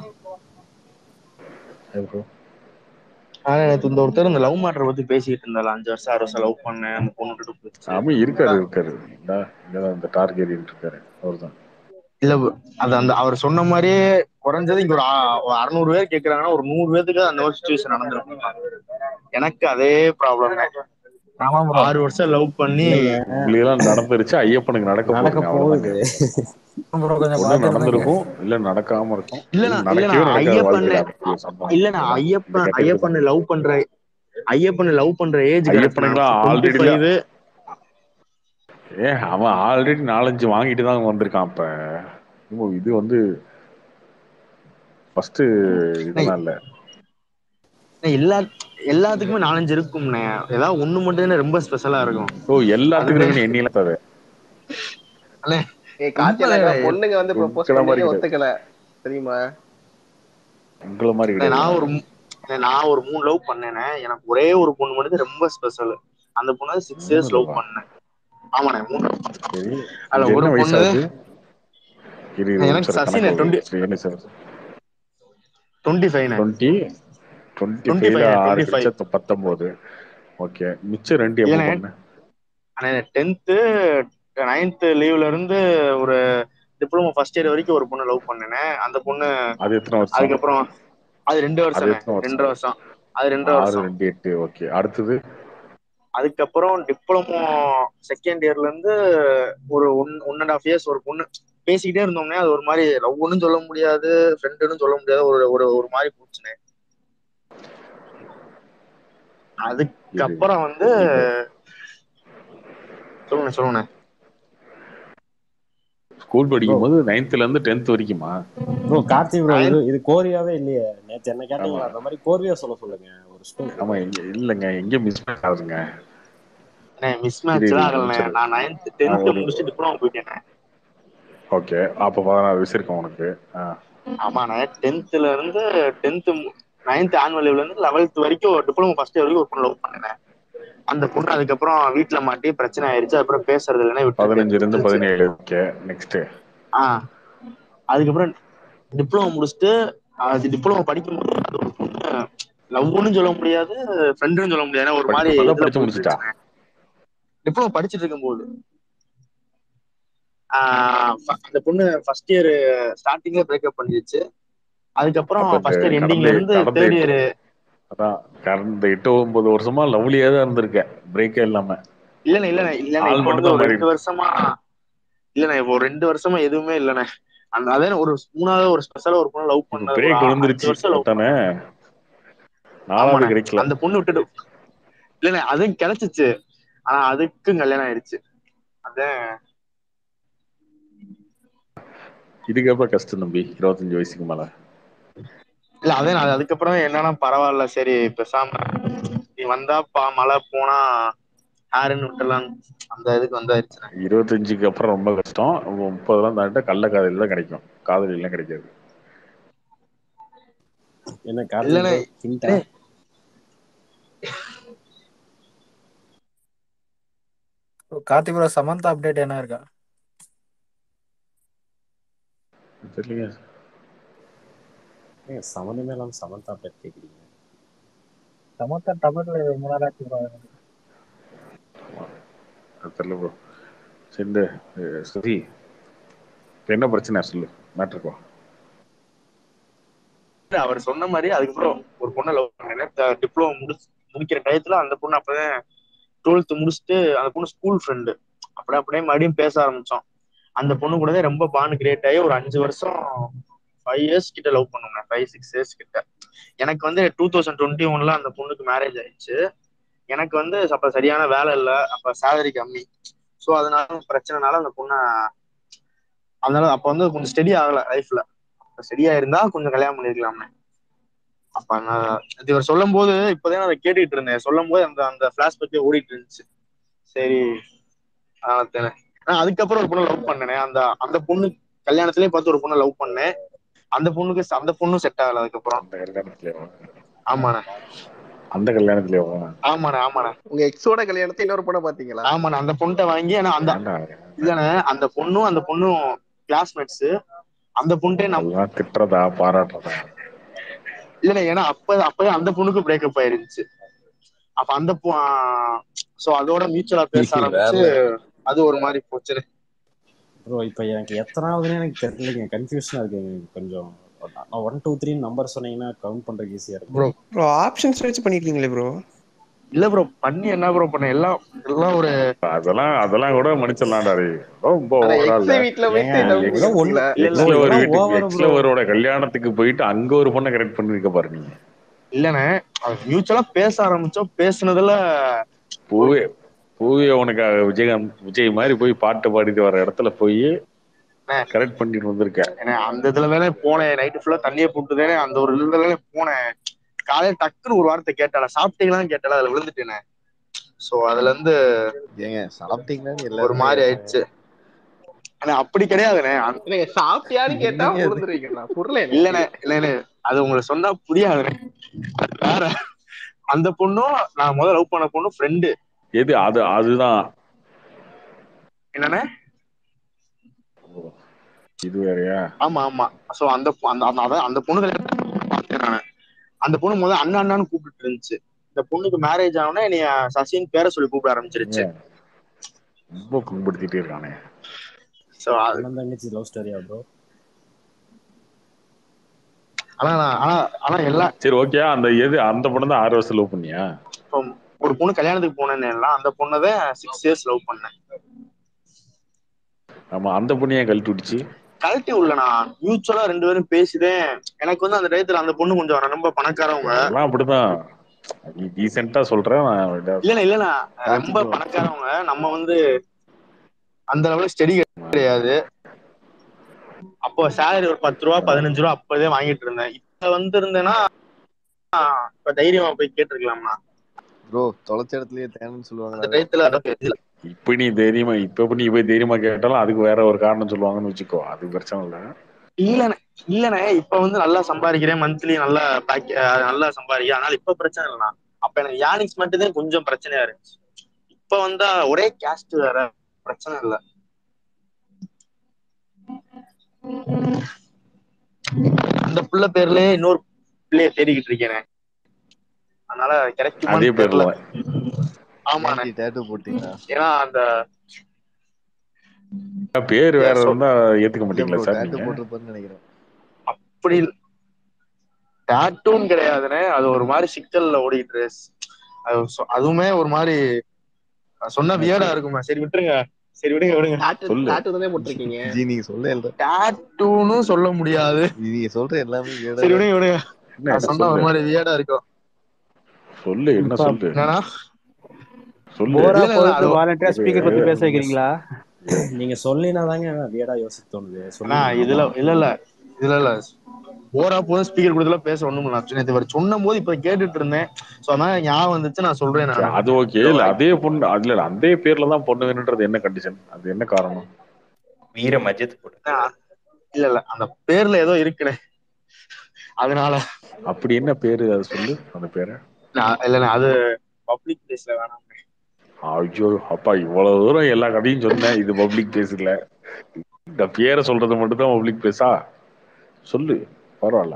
ப்ரோ ஆனா நேத்து இந்த ஒருத்தர் இந்த லவ் மேட்டர் பத்தி பேசிட்டு இருந்தால அஞ்சு வருஷம் ஆறு வருஷம் லவ் பண்ணேன் அந்த பொண்ணு விட்டுட்டு போச்சு ஆமா இருக்காரு இருக்காரு இந்தா, இங்கதான் இந்த டார்கெட் இருக்காரு அவர்தான் இல்ல bro, அது அந்த அவர் சொன்ன மாதிரியே குறைஞ்சது இங்க ஒரு ஆ- ஒரு அறுநூறு பேர் கேக்குறாங்கன்னா ஒரு நூறு பேருக்கு அந்த ஒரு சுச்சுவேஷன் நடந்திருக்கும் எனக்கு அதே ப்ராப்ளம் ஆமா ப்ரோ ஆறு வருஷம் லவ் பண்ணி உங்களுக்கு எல்லாம் நடந்துருச்சு ஐயப்பனுக்கு நடக்க நடக்க போகுதுங்க அவ்வளவுதான் போகுது ப்ரோ கொஞ்சம் ஒண்ணு பார்த்து நடந்திருக்கும் இல்ல நடக்காம இருக்கும் இல்லண்ணா இல்ல இல்லண்ணா நடக்கவே நடக்காத ஐயப்பன் வாழ்க்கையில அப்படி ஒரு சம்பவம் இல்லண்ணா இதெல்லாம் இந்த ஐயப்பன் கேட்டகரி ஐயப்பன் தான் லவ் பண்ற ஐயப்பன் லவ் பண்ற ஏஜ் ஐயப்பனுக்குலாம் டுவெண்ட்டி ஆல்ரெடி ஃபைவ் ஏ அவன் ஆல்ரெடி நாலஞ்சு வாங்கிட்டு தான் வந்திருக்கான் இப்ப இப்போ இது வந்து ஃபர்ஸ்ட் இதெல்லாம் இல்ல எல்லா எல்லாத்துக்குமே நாலஞ்சு இருக்கும்ண்ணே ஏதாவது ஒண்ணு மட்டும் தானே ரொம்ப ஸ்பெஷலா இருக்கும் ஓ எல்லாத்துக்கும் நீ எண்ணிலாம் தேவை அண்ணே ஏய் கார்த்தி ரொம்ப அண்ணா, பொண்ணுங்க வந்து ப்ரொபோஸ் உங்களை மாதிரி பண்ணி கிடையாது ஒத்துக்கல தெரியுமா உங்களை மாதிரி அண்ணே, கிடையாது நான் ஒரு மூ- அண்ணே, நான் ஒரு மூணு லவ் பண்ணேனே எனக்கு ஒரே ஒரு பொண்ணு மட்டும் தான் ரொம்ப ஸ்பெஷல் அந்த பொண்ணு சிக்ஸ் மூணு இயர்ஸ் லவ் லவ்வா பண்ணேன் ஆமாண்ணே மூணு சரி அதுல உனக்கு ஒரு என்ன பொண்ணு வயசாகுது இரு இரு ஒரு எனக்கு நிமிஷம் சசினே கணக்கு டுவெண்ட்டி சரி, என்ன சார் டுவெண்ட்டி ஃபைவ்ண்ணே டுவெண்ட்டி டுவெண்ட்டி டுவெண்ட்டி ஃபைவ்ல ஃபைவ் ஆறு டுவெண்ட்டி ஃபைவ் கிடைச்சா பத்தொன்பது ஓகே மிச்சம் ரெண்டு எப்போ ஏன்னா பண்ண அண்ணே டென்த்து நைன்த் லீவ்ல இருந்து ஒரு டிப்ளமோ ஃபர்ஸ்ட் இயர் வரைக்கும் ஒரு பொண்ணு லவ் பண்ணேனே அந்த பொண்ணு அது எத்தனை வருஷம் அதுக்கப்புறம் அது ரெண்டு அது வருஷம்ண்ணே எத்தனை ரெண்டு வருஷம் வருஷம் அது ரெண்டு ஆறு வருஷம் ரெண்டு எட்டு ஓகே அடுத்தது அதுக்கப்புறம் டிப்ளமோ செகண்ட் இயர்ல இருந்து ஒரு one one and half years ஒரு பொண்ணு பேசிக்கிட்டே இருந்தோம்னே அது ஒரு மாதிரி லவ்னு சொல்ல முடியாது ஃப்ரெண்டுன்னு சொல்ல முடியாது ஒரு ஒரு ஒரு மாதிரி போச்சுனே இரு அதுக்கப்புறம் வந்து இப்ப சொல்லுங்க சொல்லுங்க ஸ்கூல் ப்ரோ படிக்கும் போது நைன்த்ல இருந்து டென்த் வரைக்குமா ப்ரோ கார்த்தி ப்ரோ இது நைன்த் இது கோரியாவே இல்லையே நேற்று என்ன ஆமா கேட்டீங்களா அந்த மாதிரி கோரியா சொல்ல சொல்லுங்க ஒரு ஸ்கூல் ஆமா இங்க இல்லைங்க எங்க மிஸ் ஆகுதுங்க மிஸ் இரு மேட்ச் இரு தான் ஒரு ஆகலண்ணே நிமிஷம் இரு. நான் நைன்த் ஆ, டென்த் ஒரு முடிச்சுட்டு டிப்ளமோ போயிட்டேனே ஓகே அப்ப பதினாறு வயசு இருக்கும் உனக்கு ஆ, ஆமாண்ணே டென்த்ல இருந்து டென்த் நைன்த் ஆனுவல் லீவ்ல இருந்து லெவல்த் வரைக்கும் டிப்ளமோ ஃபர்ஸ்ட் இயர் வரைக்கும் ஒரு பொண்ணு லவ் பண்ணேன் அந்த பொண்ணு அதுக்கப்புறம் வீட்டுல மாட்டி பிரச்சனை ஆயிருச்சு அப்புறம் பேசுறது இல்லைன்னு விட்டுருக்கு பதினஞ்சுல இருந்து விட்டுருச்சு பதினேழு ஓகே நெக்ஸ்ட் ஆஹ் அதுக்கப்புறம் டிப்ளமோ முடிச்சுட்டு அது டிப்ளமோ படிக்கும்போது அது ஒரு பொண்ணு லவ்னு சொல்ல முடியாது ஃப்ரெண்டுன்னு சொல்ல முடியாது ஏன்னா ஒரு மாதிரி படிக்கும் போது இதுல படிச்சு போயிட்டு முடிச்சுட்டா இருந்துச்சுண்ணே டிப்ளமோ படிச்சுட்டு இருக்கும்போது ஆஹ் ஃப- அந்த பொண்ணு ஃபர்ஸ்ட் இயர் ஸ்டார்டிங்ல பிரேக்கப் பண்ணிடுச்சு அதுக்கப்புறம் அப்ப இந்த ஃபர்ஸ்ட் இயர் கடந்த எண்டிங்ல இருந்து கடந்த தேர்ட் எட்டு இயர் அதான் கடந்த எட்டு ஒன்பது வருஷமா லவ்லியா தான் இருந்திருக்கேன் பிரேக்கே இல்லாம இல்லண்ணே இல்லண்ணே இல்லண்ணே ஆள் இப்போ மட்டும் வந்து தான் ஒரு மாறி ரெண்டு வருஷமா இல்லண்ணே இப்போ ஒரு ரெண்டு வருஷமா எதுவுமே இல்லண்ணே அந்த அதே ஒரு மூணாவது ஒரு ஸ்பெஷலா ஒரு பொண்ணு லவ் இப்ப பண்ண ஒரு பிரேக் அ- அஞ்சு விழுந்துருச்சு வருஷம் லவ் அதானே பண்ணேன் நாலாவது ஆமாண்ணே கிடைக்கல அந்த பொண்ணு விட்டுட்டு இல்லண்ணே அதுவும் கிடைச்சிச்சு ஆனா அதுக்கும் கல்யாணம் ஆயிடுச்சு அதான் இதுக்கப்புறம் கஷ்டம் தம்பி இருபத்தஞ்சு வயசுக்கு மேல இல்ல அதே நான் அதுக்கப்புறம் என்னன்னா பரவாயில்ல சரி பேசாம நீ வந்தா பா மழை போனா ஹேருன்னு விட்டுலாம் அந்த இதுக்கு வந்தாயிருச்சு இருபத்தஞ்சுக்கு அப்புறம் ரொம்ப கஷ்டம் முப்பதெல்லாம் தாண்டிட்டா கள்ள காதலி தான் கிடைக்கும் காதலி எல்லாம் கிடைக்காது என்ன கார்த்திக் இல்லண்ணே, bro, hint ஆ? டேய். கார்த்திக் ப்ரோ சமந்தா அப்டேட் என்ன இருக்கா தெரியலைங்க ஏங்க சம்மந்தமே இல்லாம சமந்தா பேர் கேக்குறீங்க சமந்தா தமிழ்ல ரொம்ப நாள் ஆச்சு bro. அது தெரியல ப்ரோ சரி இந்த அஹ், சரி இப்ப என்ன பிரச்சனை சொல்லு மேட்ருக்கோ அவர் சொன்ன மாதிரி அதுக்கப்புறம் ஒரு பொண்ணை லவ் பண்ணேன் டிப்ளமோ முடிச்சு முடிக்கிற டயத்துல அந்த பொண்ணு அப்பதான் டுவெல்த் முடிச்சுட்டு அந்த பொண்ணு ஸ்கூல் ஃப்ரெண்டு அப்படியே அப்படியே மறுபடியும் பேச ஆரம்பிச்சோம் அந்த பொண்ணு கூட தான் ரொம்ப பாண்டு கிரியேட் ஆகி ஒரு அஞ்சு வருஷம் ஃபைவ் இயர்ஸ் கிட்ட லவ் பண்ணுங்க ஃபைவ் சிக்ஸ் இயர்ஸ் கிட்ட எனக்கு வந்து டூ தௌசண்ட் டுவெண்ட்டி ஒன்ல அந்த பொண்ணுக்கு மேரேஜ் ஆயிடுச்சு எனக்கு வந்து அப்ப சரியான வேலை இல்லை அப்ப சேலரி கம்மி ஸோ அதனால பிரச்சனைனால அந்த பொண்ணை அதனால அப்ப வந்து கொஞ்சம் ஸ்டெடி ஆகல லைஃப்ல ஸ்டெடியா இருந்தா கொஞ்சம் கல்யாணம் பண்ணிருக்கலாமே அப்ப நான் இது இவர் சொல்லும் போது இப்பதான் அதை கேட்டுக்கிட்டு இருந்தேன் சொல்லும் போது அந்த அந்த பிளாஷ்பேக்கே ஓடிட்டு இருந்துச்சு சரி ஆஹ் தெ- ஆஹ் அதுக்கப்புறம் ஒரு பொண்ணை லவ் பண்ணேனே அந்த அந்த பொண்ணு கல்யாணத்திலேயே பார்த்து ஒரு பொண்ணை லவ் பண்ணேன் அந்த பொண்ணுக்கு ச- அந்த பொண்ணும் செட் ஆகல அதுக்கப்புறம் அந்த கல்யாணத்துலயேவா ஆமாண்ணே அந்த கல்யாணத்துலயேவா ஆமாண்ணே ஆமாண்ணே உங்க எக்ஸோட கல்யாணத்தை இன்னொரு பொண்ணை பாத்தீங்களா ஆமாண்ணே அந்த பொண்ணை வாங்கி ஆனா அந்த ஏன்டா இல்லண்ணே அந்த பொண்ணும் அந்த பொண்ணும் கிளாஸ்மேட்ஸ் அந்த பொண்ணே நம்ம அதெல்லாம் திட்டுறதா பாராட்டுறதா இல்லண்ணே ஏன்னா அப்ப அப்பவே அந்த பொண்ணுக்கு பிரேக்கப் ஆயிருந்துச்சு அப்ப அந்த சோ அதோட மியூச்சுவலா பேச வேற ஆரம்பிச்சு அது ஒரு மாதிரி போச்சு ப்ரோ இப்போ எனக்கு எத்தனாவதுன்னு எனக்கு தெரியலைங்க கன்ஃபியூஷனா இருக்குங்க எனக்கு கொஞ்சம் ஒன் டூ த்ரீ நம்பர் சொன்னீங்கன்னா கவுண்ட் பண்றதுக்கு ஈஸியா இருக்கும் ப்ரோ ப்ரோ ஆப்ஷன்ஸ் வச்சு பண்ணிருக்கீங்களே ப்ரோ இல்ல ப்ரோ பண்ணி என்ன ப்ரோ பண்ண எல்லாம் எல்லாம் ஒரு அதெல்லாம் அதெல்லாம் கூட மன்னிச்சிடலாம்டா டேய். ரொம்ப ஆனா ஓவரா எக்ஸ் இல்ல வீட்ல போயிட்டு ஏங்க, லவ் ஏதோ ஒண்ணு- பண்ணிருக்கீங்களா இல்ல இல்ல எக்ஸ்ல ஒரு இதெல்லாம் வீட்டுக்கு over எக்ஸ்ல bro. ஒருவரோட கல்யாணத்துக்கு போயிட்டு அங்க ஒரு பொண்ணை கரெக்ட் பண்ணிருக்க பாரு நீங்க இல்லண்ணே மியூச்சுவலா பேச ஆரம்பிச்சோம் பேசுனதுல பூவே பூவே உனக்கு விஜயகாந்த் விஜய் மாதிரி போய் பாட்டு பாடிட்டு வர இடத்துல போய் கரெக்ட் பண்ணிட்டு வந்திருக்க ஏன்னா அந்த இதுல தானே போனேன் நைட்டு ஃபுல்லா தண்ணியை போட்டுதானே அந்த ஒரு இதுல தானே போனேன் காலையில டக்குன்னு ஒரு வார்த்தை கேட்டால சாப்பிட்டீங்களான்னு கேட்டால அதுல விழுந்துட்டேனே சோ அதுல இருந்து ஏங்க சாப்பிட்டீங்களான்னு ஒரு எல்லாருமே மாதிரி ஆயிடுச்சு ஆனா அப்படி கிடையாதுண்ணே அந்த- நீங்க சாப்பிட்டியான்னு கேட்டா என்னங்க அது? விழுந்துருவீங்களா புரியல எனக்கு. இல்லண்ணே இல்லண்ணே அது உங்களுக்கு சொன்னா புரியாதுண்ணே அது வேற அந்த பொண்ணும் நான் முதல்ல லவ் பண்ண பொண்ணும் ஃப்ரெண்டு எது அது அதுதான் என்னண்ணே இது வேறயா ஆமா ஆமா சோ அந்த பொ- அந்த அந்த- அதான் அந்த பொண்ணு கல்யாணம் பார்த்தேன் நானு அந்த பொண்ணு முதல்ல அண்ணா அண்ணான்னு கூப்பிட்டு இருந்துச்சு இந்த பொண்ணுக்கு மேரேஜ் ஆனோடனே நீ சசின் பேரை சொல்லி கூப்பிட ஆரம்பிச்சிருச்சு ரொம்ப புண்படுத்திட்டே இருக்கானே சோ அண்ணன் தங்கச்சி லவ் ஸ்டோரியா ப்ரோ ஆனா நான் ஆனா ஆனா எல்லா சரி ஓகே அந்த எது அந்த பொண்ணு தான் ஆறு வருஷம் லவ் பண்ணியா இப்போ ஒரு பொண்ணு கல்யாணத்துக்கு போனேன்னு எல்லாம் அந்த பொண்ணை சிக்ஸ் இயர்ஸ் லவ் பண்ணேன் ஆமா அந்த பொண்ணு ஏன் கழட்டி விட்டுச்சு கழட்டி உள்ளனா மியூச்சுவலா ரெண்டு பேரும் பேசிதேன் எனக்கு வந்து அந்த டயத்துல அந்த பொண்ணு கொஞ்சம் ரொம்ப பணக்காரவங்க அதெல்லாம் அப்படிதான் நீ டீசெண்டா சொல்றேன் நான் இல்லண்ணா இல்லண்ணா ரொம்ப பணக்காரவங்க நம்ம வந்து அந்த லெவலுக்கு ஸ்டெடி கிடையாது அப்போ சேலரி ஒரு பத்து ரூபா பதினஞ்சு ரூபா அப்பதே வாங்கிட்டு இருந்தேன் இப்ப வந்து இருந்தேன்னா இப்ப தைரியமா போய் கேட்டிருக்கலாம்னா ப்ரோ தொலைச்ச இடத்துலயே தேனன்னு அந்த சொல்லுவாங்களா டயத்துல அதான் தெரியல. இப்ப நீ தைரியமா இப்ப இப்ப நீ போய் தைரியமா கேட்டாலும் அதுக்கு வேற ஒரு காரணம் சொல்லுவாங்கன்னு வச்சுக்கோ அது பிரச்சனை இல்ல இல்லண்ணே இல்லண்ணே இப்ப வந்து நல்லா சம்பாதிக்கிறேன் மந்த்லி நல்லா பேக் நல்லா சம்பாதிக்கிறேன் அதனால இப்ப பிரச்சனை இல்லைண்ணா அப்ப எனக்கு யானிக்ஸ் மட்டும்தான் கொஞ்சம் பிரச்சனையா இருந்துச்சு இப்ப வந்தா ஒரே கேஸ்ட் வேற பிரச்சனை இல்ல அந்த புள்ள பேர்லயே இன்னொரு பிள்ளைய தேடிக்கிட்டு இருக்கேனே அதனால அதே கிடைக்குமான்னு தெரியல பேர்ல ஆமாண்ணே டேட்டு போட்டீங்களா ஏன்னா அந்த பேர் வேற Yeah, so- இருந்தா ஏத்துக்க இல்ல மாட்டீங்களா ப்ரோ சார் டேட்டு நீங்க போட்டிருப்பாருன்னு நினைக்கிறேன் அப்படி டாட்டூன்னு கிடையாதுண்ணே அது ஒரு மாதிரி சிக்கல்ல ஓடிட்டு இருக்கு. அது சொ- அதுவுமே ஒரு மாதிரி சொன்னா வியர்டா இருக்குமா சரி விட்டுருங்க சரி விடுங்க விடுங்க டாட்டு சொல்லு. டாட்டு தானே போட்டிருக்கீங்க ஜி நீங்க சொல்ல இல்ல டாட்டூன்னு சொல்ல முடியாது நீங்க சொல்ற எல்லாமே weird ஆ சரி தான் விடுங்க விடுங்க என்ன நான் சொன்னா ஒரு சொல்லு மாதிரி வியர்டா இருக்கும் சொல்லு என்ன இப்ப சொல்லு என்னன்னா சொல்லு போரா இல்ல, இல்ல, போயிட்டு அது- வாலண்டியரா ஸ்பீக்கர் பத்தி பேச வைக்கிறீங்களா நீங்க சொல்லினா தாங்க வியடா யோசிக்க தோணுது அண்ணா சொன்னீங்க இதுல இல்ல இல்ல இதுல இல்ல போரா போதும் ஸ்பீக்கர் கொடுத்துல பேச ஒண்ணும் இல்லை நேற்று இவர் சொன்னும் போது இப்ப கேட்டுட்டு இருந்தேன் சோ அதனால ஞாபகம் வந்துச்சு நான் சொல்றேன் சரி, நான் அது ஓகே இல்ல அதே பொண்ணு அதுல இல்ல, அதே பேர்ல தான் பொண்ணு வேணுன்றது என்ன கண்டிஷன் அது என்ன காரணம் வீர மஜித் போட்டு இல்ல இல்ல அந்த பேர்ல ஏதோ இருக்குண்ணே அதனால அப்படி என்ன பேரு அது சொல்லு அந்த பேரை நான் இல்லண்ணே அது பப்ளிக் பிளேஸ்ல வேணாம் ஐயோ அப்பா இவ்வளவு தூரம் எல்லா கதையும் சொன்னேன் இது பப்ளிக் பிளேஸ் இல்ல இந்த பேரை சொல்றது மட்டும் தான் பப்ளிக் பிளேஸா சொல்லு பரவாயில்ல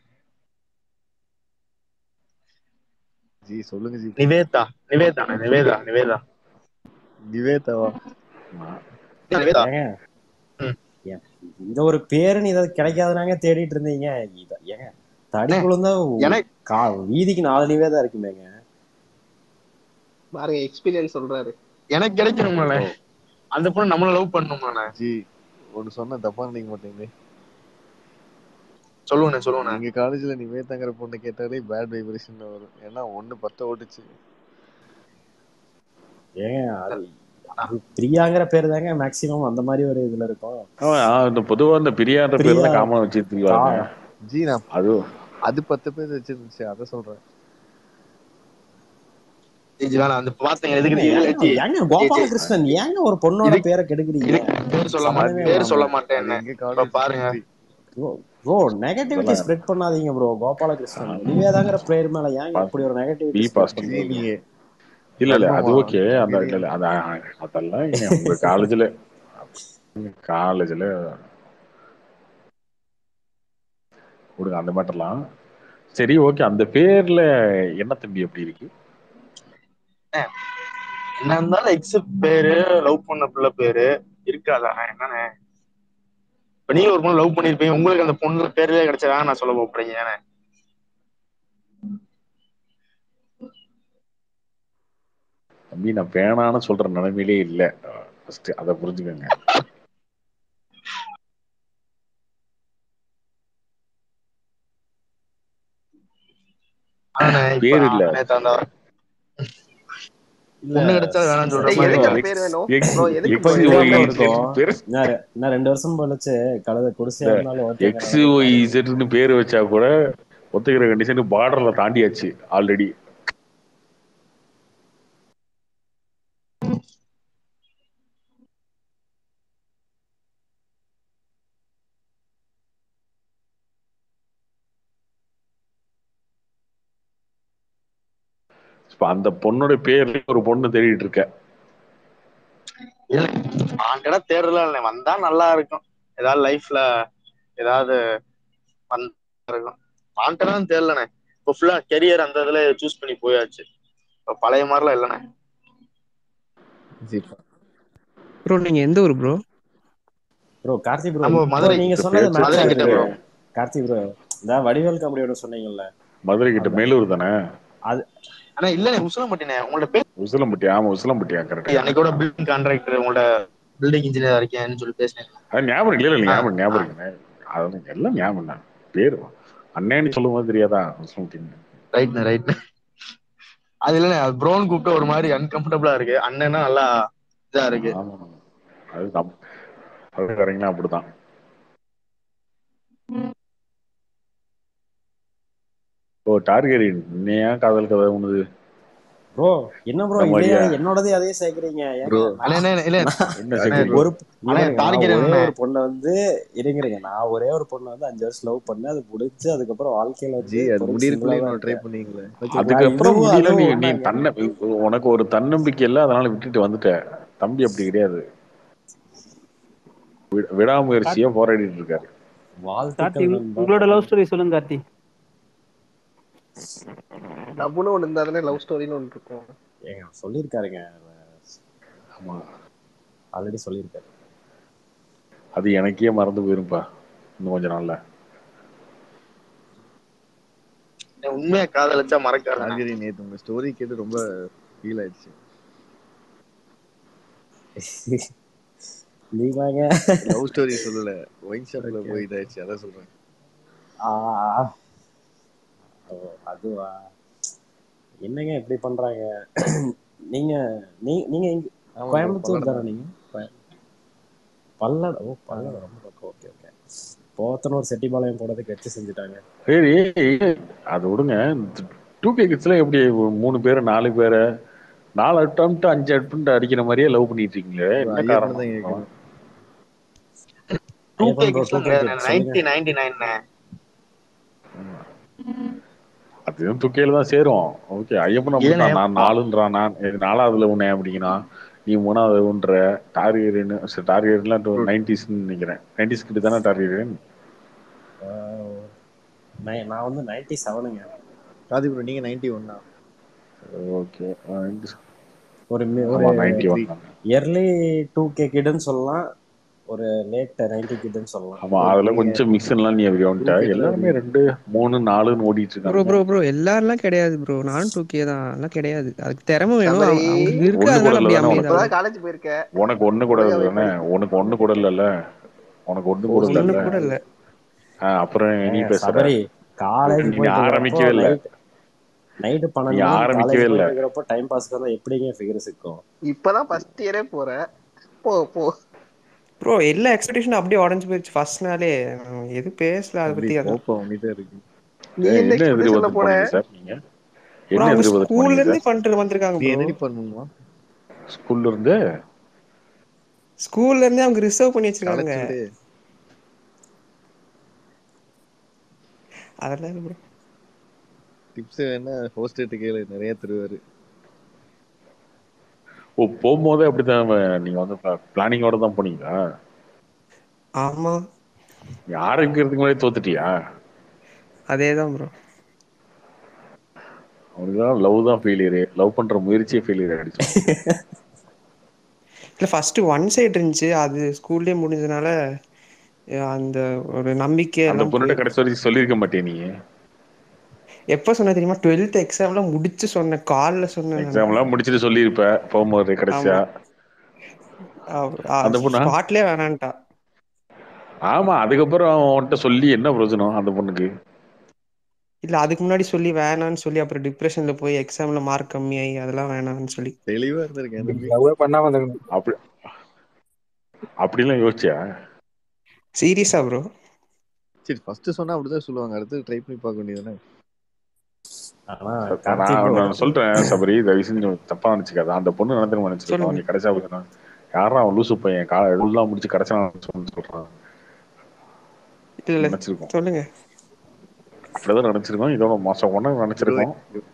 ஜி சொல்லுங்க ஜி நிவேதா நிவேதா நிவேதா நிவேதா நிவேதாவா நிவேதா ஏங்க ஏன், இந்த ஒரு பேருன்னு ஏதாவது கிடைக்காதனாங்க தேடிட்டு இருந்தீங்க இத ஏங்க தடிக்குள்ள தான் எனக்கு- கா வீதிக்கு நாலு தான் இருக்குமேங்க பாருங்க எக்ஸ்பீரியன்ஸ் சொல்றாரு எனக்கு கிடைக்கணும்ல அந்த பொண்ணு நம்மள லவ் பண்ணணும்ல ஜி ஒன்னு சொன்ன தப்பா நினைக்க மாட்டேங்குது சொல்லுவேண்ணே சொல்லுவேண்ணே எங்க காலேஜ்ல நிவேதாங்கிற பொண்ணு கேட்டாலே பேட் வைப்ரேஷன் வரும் ஏன்னா ஒண்ணு பத்த ஓட்டுச்சு ஏங்க அது அது பிரியாங்கிற பேர் தாங்க மேக்சிமம் அந்த மாதிரி ஒரு இதுல இருக்கும் அவன் ஆ, இந்த பொதுவா இந்த பிரியான்ற பேர் தான் பிரியா. காமன் வச்சு திரிவாங்க ஜி நான் அது அது பத்து பேர் வச்சிருந்துச்சு அத சொல்றேன் ஜி வேணாம் அந்த பார்த்தேன் எதுக்கு ஏங்க, நீ- ஜி, ஏங்க கோபாலகிருஷ்ணன் ஏங்க ஒரு பொண்ணோட பேரை கெடுக்குறீங்க பேர் சொல்ல மாட்டேன் சம்மந்தமே பேர் சொல்ல இல்லாம. மாட்டேன் என்ன எங்க இப்ப காலேஜ் பாருங்க ப்ரோ நெகட்டிவிட்டி ஸ்ப்ரெட் பண்ணாதீங்க ப்ரோ கோபாலகிருஷ்ணன் நிவேதாங்கிற பேர் மேல ஏங்க இப்படி ஒரு பி நெகட்டிவிட்டி ஸ்ப்ரெட் பாசிட்டிவ் ஜி பண்றீங்க நீங்க இல்ல இல்ல அது கர்மமா, ஓகே அந்த இல்ல இல்ல அது அதெல்லாம் இங்க உங்க காலேஜ்ல காலேஜ்ல கொடுங்க அந்த மேட்டர்லாம் சரி ஓகே அந்த பேர்ல என்ன தம்பி எப்படி இருக்கு என்ன இருந்தாலும் எக்ஸ் பேரு லவ் பண்ண பிள்ளை பேரு இருக்காதா என்னண்ணே இப்ப நீங்க ஒரு பொண்ணு லவ் பண்ணிருப்பீங்க உங்களுக்கு அந்த பொண்ணு பேர்லயே கிடைச்சதா நான் சொல்ல போறீங்க ஏன்னா தம்பி நான் வேணான்னு சொல்ற நிலைமையிலே இல்ல ஃபர்ஸ்ட் அதை புரிஞ்சுக்கோங்க ஆனா இப்ப பேர் இல்ல நேத்து அந்த பொண்ணு கிடைச்சா வேணாம்னு சொல்ற டேய், மாதிரி எதுக்கு இருக்கா? அந்த பேர் வேணும் எக்ஸ் ப்ரோ எதுக்கு எக்ஸ் ப்ரோ தெரியாம ஒய் இருக்கும் பேர் நான் ரெ- நான் ரெண்டு வருஷம் போலச்சு கழுத குடிசையா இருந்தாலும் ஓகேங்கிற எக்ஸ் மாதிரி ஒய் இசட்னு பேர் வச்சா கூட ஒத்துக்கிற கண்டிஷன் பார்டர்ல தாண்டியாச்சு ஆல்ரெடி இப்ப அந்த பொண்ணோட பேர்ல ஒரு பொண்ணு தேடிட்டு இருக்க இல்ல வாண்டடா தேடலாம் இல்லை வந்தா நல்லா இருக்கும் ஏதாவது லைஃப்ல ஏதாவது வந்தா இருக்கும் வாண்டடா தேடலண்ணே இப்போ ஃபுல்லா கெரியர் அந்த இதுல சூஸ் பண்ணி போயாச்சு இப்ப பழைய மாதிரிலாம் இல்லைண்ணே ஜி ப்ரோ நீங்க எந்த ஊர் ப்ரோ ப்ரோ கார்த்தி ப்ரோ நம்ம இப்போ மதுரை நீங்க இந்த சொன்னது பேச்சு மேட்ச் மதுரை கிட்ட ஆகுது ப்ரோ கார்த்தி ப்ரோ இந்த வடிவேல் காமெடியோட சொன்னீங்கல்ல மதுரை கிட்ட அந்த மேலூர் தானே அது ஆனா இல்லண்ணே உசிலம்பட்டினே உங்கள்ட்ட பேசி உசிலம்பட்டி ஆமா உசிலம்பட்டியா கரெக்ட் அன்னைக்கு கூட பில்டிங் கான்ட்ராக்டர் உங்கள்ட்ட பில்டிங் இன்ஜினியர் இருக்கேன்னு சொல்லி பேசினேன் அது ஞாபகம் இருக்கு இல்ல இல்ல ஆ, ஞாபகம் ஆ, ஞாபகம் இருக்குண்ணே அது எல்லாம் ஞாபகம் தான் பேரு அண்ணேன்னு சொல்லும் போது தெரியாதா உசிலம்பட்டி ரைட்ண்ணே ரைட்ண்ணே அது இல்லண்ணே அது ப்ரோன் கூப்பிட்டு ஒரு மாதிரி அன்கம்ஃபர்டபுளா இருக்கு அண்ணன்னா நல்லா இதா இருக்கு ஆமா அது தப் அது கரெக்ட்னா அப்படிதான் ஓ டார்கெட் இன்னையா காதல் கதை உனது ப்ரோ என்ன ப்ரோ நம்ம இதே ஐயா என்னோடதே அதே சேர்க்குறீங்க ஏங்க ப்ரோ அண்ணே நான் அண்ணே, இல்ல நான் என்ன அண்ணே, செகண்ட் ஒரு இங்க அண்ணே பாருங்க நான் டார்கெட் ஒரே என்னண்ணே ஒரு பொண்ணை வந்து இருங்கிறீங்க நான் ஒரே ஒரு பொண்ணை வந்து அஞ்சு வருஷம் லவ் பண்ணேன் அது பிடிச்சி அதுக்கப்புறம் வாழ்க்கையில ஜி வந்து அது பொறுத்து முடியறதுக்குள்ளே சிங்கிளா தான் இன்னொரு ட்ரை இருக்கேன் பண்ணீங்களே ஓகேங்களா அதுக்கப்புறம் இதுவும் முடியல நீ அதுவும் நீ ஒண்ணாங்க தன்ன உனக்கு ஒரு தன்னம்பிக்கை இல்லை அதனால விட்டுட்டு வந்துட்ட தம்பி அப்படி கிடையாது வி- விடாமுயற்சியா போராடிட்டு இருக்காரு கார்த்தி வாழ்த்துக்கள் உங்க- நண்பா உங்களோட லவ் ஸ்டோரி சொல்லுங்க கார்த்தி லவ்னு ஒன்று இருந்தா தானே லவ் ஸ்டோரின்னு ஒன்று இருக்கும் ஏங்க சொல்லியிருக்காருங்க ஆமா ஆல்ரெடி சொல்லியிருக்காரு அது எனக்கே மறந்து போயிருப்பா இன்னும் கொஞ்ச நாள்ல அண்ணே, உண்மையா காதலிச்சா மறக்காதுண்ணே டார்கெட் நேத்து உங்க ஸ்டோரி கேட்டு ரொம்ப ஃபீல் ஆயிடுச்சு நீங்களாங்க லவ் ஸ்டோரி சொல்லல ஒயின் ஷாப்ல ஓகே போய் இதாயிடுச்சு அதான் சொல்றேன் ஆ ஓ, அதுவா என்னங்க இப்படி பண்றாங்க நீங்க நீ நீங்க இங்க ஆமா ப்ரோ கோயம்புத்தூர் பல்லடம் தானே நீங்க கோய- பல்லடம் ஓ பல்லடம் ரொம்ப பக்கம் ஓகே ஓகே போத்தனூர் செட்டிபாளையம் போனதுக்கு வச்சு செஞ்சுட்டாங்க சரி அது விடுங்க டூ கே கிட்ஸ்ல எப்படி மூணு பேர் நாலு பேரை நாலு அட்டம்ப்ட் அஞ்சு அட்டம்ப்ட் அடிக்கிற மாதிரியே லவ் பண்ணிட்டு இருக்கீங்களே என்ன ஐயப்பனை தான் காரணம் கேட்கணும் டூ கே ஐயப்பன் ப்ரோ கிட்ஸ்லாம் டூ கே கிடையாது கிட் சொல்லுங்க நைன்டி நைன்டி நைன் அதுவும் துக்கையில தான் சேரும் ஓகே ஐயப்பன் அப்படின்னா இல்லண்ணே நான் நாலுன்றான் நான் இது நாலாவதுல உன்னை அப்படிங்கன்னா நீ மூணாவது ஒன்ற டார்கெட்னு டார்கெட்லாம் நைன்டிஸ்ன்னு நினைக்கிறேன் நைன்டிஸ் கிட்ட தானே டார்கெட் நான் வந்து நைன்டி செவனுங்க காதி ப்ரோ நீங்க நைன்டி ஒன்னா ஓகே ஒரு மி- ஒரு ஆமா ninety one early two K கிட்னு சொல்லலாம் ஒரு லேட் நைன்டி கிட்னு சொல்லலாம் ஆமா அதுல கொஞ்சம் மிக்ஸ்லாம் நீ அப்படி வந்துட்ட Two K எல்லாருமே ரெண்டு மூணு நாலுன்னு ஓடிட்டு ப்ரோ இருக்காங்க ப்ரோ ப்ரோ எல்லாரெல்லாம் கிடையாது ப்ரோ நானும் டூ கே தான் எல்லாம் கிடையாது அதுக்கு திறமை வேணும் சபரி அவங்க- அவங்களுக்கு இருக்கு ஒண்ணு கூட அதனால இல்ல அப்படி தானே அமையுது உனக்கு அவ்வளவு இப்பதான் காலேஜ் போயிருக்க உனக்கு ஒண்ணு கூட போய் இல்ல அவன் தானே படி உனக்கு ஒண்ணு கூட இல்லல்ல உனக்கு ஒண்ணு கூட ஒண்ணு இல்லல்ல கூட இல்ல ஆ, அப்புறம் நீ ஏங்க பேசுற சபரி காலேஜ் நீ போயிட்டு இருக்கிறப்போ ஆரம்பிக்கவே இல்ல நைட் நைட்டு நீ பன்னெண்டு மணிக்கு ஆரம்பிக்கவே காலேஜ் இல்ல போயிட்டு இருக்கிறப்போ டைம் பாஸ்க்கு வந்தா எப்படிங்க ஃபிகர் சிக்கும் இப்பதான் ஃபர்ஸ்ட் இயரே போற போ போ ப்ரோ எல்லா எக்ஸ்பெக்டேஷன் அப்படியே உடஞ்சு போயிடுச்சு ஃபர்ஸ்ட் நாளே நான் எது பேசல அதை அப்படி பத்தி அதான் கோப்பம் அவனிட்டே இருக்கு நீ ஏய், எந்த என்ன எக்ஸ்பெக்டேஷன்ல எதிர்பார்த்து போன போனீங்க சார் நீங்க ப்ரோ என்ன அவங்க எதிர்பார்த்து ஸ்கூல்ல போனீங்க இருந்தே சார் பண்ணிட்டு வந்திருக்காங்க நீ ப்ரோ என்ன டிபார்ட்மெண்ட்மா ஸ்கூல்ல இருந்து ஸ்கூல்ல இருந்தே அவங்க ரிசர்வ் பண்ணி வச்சிருக்காங்க கலைச்சு விடு அதெல்லாம் இல்ல ப்ரோ டிப்ஸ் வேணா ஹோஸ்டேட்டு கேளு நிறைய தருவாரு ஓ போகும்போதே அப்படித்தான் அவன் நீங்க வந்து பிளானிங்கோட தான் போனீங்களா ஆமா நீ ஆரம்பிக்கிறதுக்கு முன்னாடி தோத்துட்டியா அதேதான் ப்ரோ அவனுக்கு தான் லவ் தான் ஃபெயிலியர் லவ் பண்ற முயற்சியே ஃபெயிலியர் ஆயிடுச்சு அவனுக்கு. இல்ல ஃபர்ஸ்ட் ஒன் சைடு இருந்துச்சு அது ஸ்கூல்லயே முடிஞ்சதுனால அஹ் அந்த ஒரு நம்பிக்கை அந்த எல்லாம் பொண்ணுகிட்ட போயிடுச்சு கடைசி வரைக்கும் சொல்லியிருக்க மாட்டே நீ எப்ப சொன்ன தெரியுமா டுவெல்த் எக்ஸாம்லாம் முடிச்சு சொன்னேன் கால்ல சொன்னேன் நானு எக்ஸாம் முடிச்சுட்டு சொல்லியிருப்ப போகும்போது கடைசியா ஆமா அந்த பொண்ணா ஸ்பாட்லயே வேணான்ட்டா ஆமா அதுக்கப்புறம் அவன்கிட்ட சொல்லி என்ன பிரயோஜனம் அந்த பொண்ணுக்கு இல்ல அதுக்கு முன்னாடி சொல்லி வேணாம்னு சொல்லி அப்புறம் டிப்ரெஷன்ல போய் எக்ஸாம்ல மார்க் கம்மியாகி அதெல்லாம் வேணாம்னு சொல்லி தெளிவா இருந்திருக்கேன் தம்பி லவ்வே பண்ணாம இருந்திருக்கணும் அப்படி அப்படிலாம் யோசிச்சியா சீரியஸா ப்ரோ சரி ஃபர்ஸ்ட் சொன்னா அப்படிதான் சொல்லுவாங்க அடுத்து ட்ரை பண்ணி பார்க்க வேண்டியதுதானே ஆனா சத்த- கார்த்தி நான் ப்ரோ நான் சொல்றேன் சபரி தயவு செஞ்சு நீ தப்பா நினைச்சுக்காத அந்த பொண்ணு நினைச்சிருக்க நினைச்சிருக்கோம் சொல்லுங்க நீ கடைசியா போய் யாரா அவன் லூசு பையன் கா எல்லாம் முடிச்சு கடைசியா நான் சொல்றான் இல்ல இல்ல நினைச்சிருக்கோம் சொல்லுங்க அப்படிதான் நினைச்சிருக்கோம் இதோட மோசம் ஒண்ணு ப்ரோ நினைச்சிருக்கோம்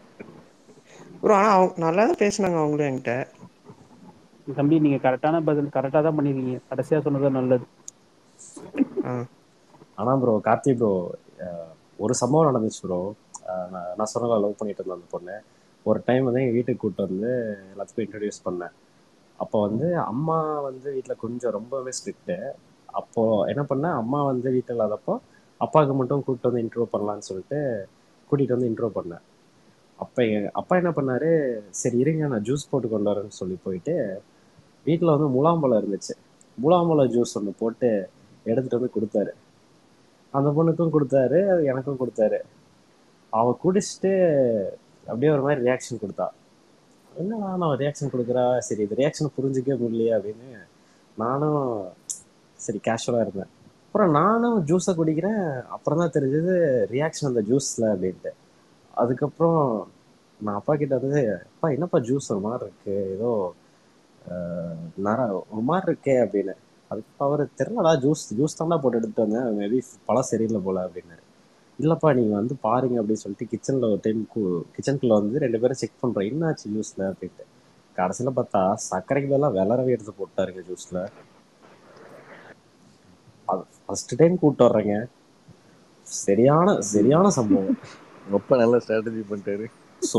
ப்ரோ ஆனா அவங்க நல்லா தான் பேசுனாங்க அவங்களும் என்கிட்ட தம்பி நீங்க கரெக்டான பதில் கரெக்டா தான் பண்ணிருக்கீங்க கடைசியா சொன்னது நல்லது ஆ ஆனா ப்ரோ கார்த்தி ப்ரோ ஒரு சம்பவம் நடந்துச்சு ப்ரோ நான் நான் சொன்ன லவ் பண்ணிட்டு இருந்தேன் அந்த பொண்ணு ஒரு டைம் வந்து எங்கள் வீட்டுக்கு கூப்பிட்டு வந்து எல்லாத்துக்கும் இன்ட்ரடியூஸ் பண்ணேன் அப்போ வந்து அம்மா வந்து வீட்டில் கொஞ்சம் ரொம்பவே ஸ்ட்ரிக்ட்டு அப்போ என்ன பண்ணேன் அம்மா வந்து வீட்டில் இல்லாதப்போ அப்பாவுக்கு மட்டும் கூப்பிட்டு வந்து இன்ட்ரோ பண்ணலான்னு சொல்லிட்டு கூட்டிகிட்டு வந்து இன்ட்ரோ பண்ணேன் அப்போ எங்கள் அப்பா என்ன பண்ணாரு சரி இருங்க நான் ஜூஸ் போட்டு கொண்டு வரேன்னு சொல்லி போயிட்டு வீட்டில் வந்து முலாம்பழம் இருந்துச்சு முலாம்பழம் ஜூஸ் ஒன்று போட்டு எடுத்துட்டு வந்து கொடுத்தாரு அந்த பொண்ணுக்கும் கொடுத்தாரு எனக்கும் கொடுத்தாரு அவ குடிச்சிட்டு அப்படியே ஒரு மாதிரி ரியாக்ஷன் கொடுத்தா என்னடா நான் ரியாக்ஷன் கொடுக்குறா சரி இது ரியாக்ஷன் புரிஞ்சிக்கவே முடியலையே அப்படின்னு நானும் சரி கேஷுவலாக இருந்தேன் அப்புறம் நானும் ஜூஸை குடிக்கிறேன் அப்புறம் தான் தெரிஞ்சது ரியாக்ஷன் அந்த ஜூஸில் அப்படின்ட்டு அதுக்கப்புறம் நான் அப்பா கிட்ட வந்து அப்பா என்னப்பா ஜூஸ் ஒரு மாதிரி இருக்கு ஏதோ ஆஹ், நர ஒரு மாதிரி இருக்கே அப்படின்னு அதுக்கு அவர் தெரிலடா ஜூஸ் ஜூஸ் தான்டா போட்டு எடுத்துட்டு வந்தேன் மேபி பழம் சரியில்லை போல அப்படின்னு இல்லைப்பா நீங்கள் வந்து பாருங்க அப்படின்னு சொல்லிட்டு கிச்சனில் ஒரு டைம் கிச்சனுக்குள்ளே வந்து ரெண்டு பேரும் செக் பண்ணுறோம் என்னாச்சு ஜூஸில் அப்படின்ட்டு கடைசியில் பார்த்தா சர்க்கரைக்கு பதிலாக வெள்ளரவே எடுத்து போட்டாருங்க ஜூஸில் அது ஃபர்ஸ்ட் டைம் கூப்பிட்டு வர்றேங்க சரியான சரியான சம்பவம் ரொம்ப நல்ல ஸ்ட்ராட்டஜி பண்ணிட்டாரு ஸோ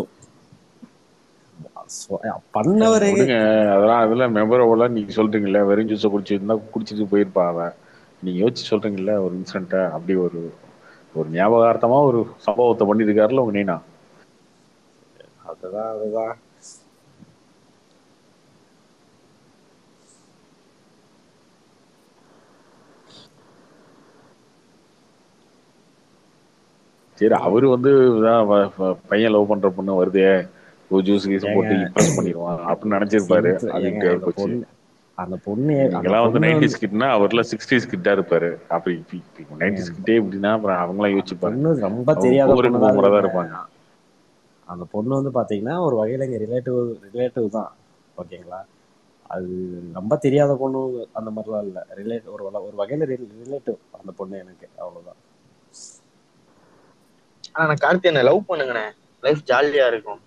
பண்ணவரே விடுங்க அதெல்லாம் அதெல்லாம் மெமரபுளா நீங்க சொல்றீங்கல்ல வெறும் ஜூஸை குடிச்சிருந்தா குடிச்சிட்டு போயிருப்பா அவன் நீங்க யோசிச்சு சொல்றீங்கல்ல ஒரு இன்சிடென்ட்டை அப்படி ஒரு ஒரு ஞாபகார்த்தமா ஒரு சம்பவத்தை பண்ணிருக்காருல உங்க நீனா அதுதான் அதுதான் சரி அவரு வந்து இதான் வ- வ- பையன் லவ் பண்ற பொண்ணு வருதே ஒரு ஜூஸ் கீஸ் போட்டு ஏங்க இம்ப்ரெஸ் பண்ணிடுவான் அப்படின்னு நினைச்சிருப்பாரு சிம்பிள் அது ஏங்க இங்க அந்த போச்சு பொண்ணு அந்த பொண்ணு அந்த நீங்களாம் வந்து பொண்ணு வந்து நைன்டிஸ் கிட்னா அவர்ல சிக்ஸ்டீஸ் கிட்டா இருப்பாரு அப்படி நைன்டிஸ் கிட்டே இப்படின்னா அப்புறம் அவங்களாம் யோசிச்சுப்பாங்க பொண்ணு ரொம்ப அவங்க தெரியாத ஒவ்வொரு பொண்ணு தான் முறை தான் இருக்காங்க. இருப்பாங்க அந்த பொண்ணு வந்து பாத்தீங்கன்னா ஒரு வகையில இங்க ரிலேட்டிவ் ரிலேட்டிவ் தான் ஓகேங்களா அது ரொம்ப தெரியாத பொண்ணு அந்த மாதிரிலாம் இல்லை ரிலேட் ஒரு வல- ஒரு வகையில ரிலேட்டிவ் அந்த பொண்ணு எனக்கு அவ்வளவுதான் ஆனா நான் கார்த்தி என்ன லவ் பண்ணுங்கண்ணே லைஃப் ஜாலியா இருக்கும்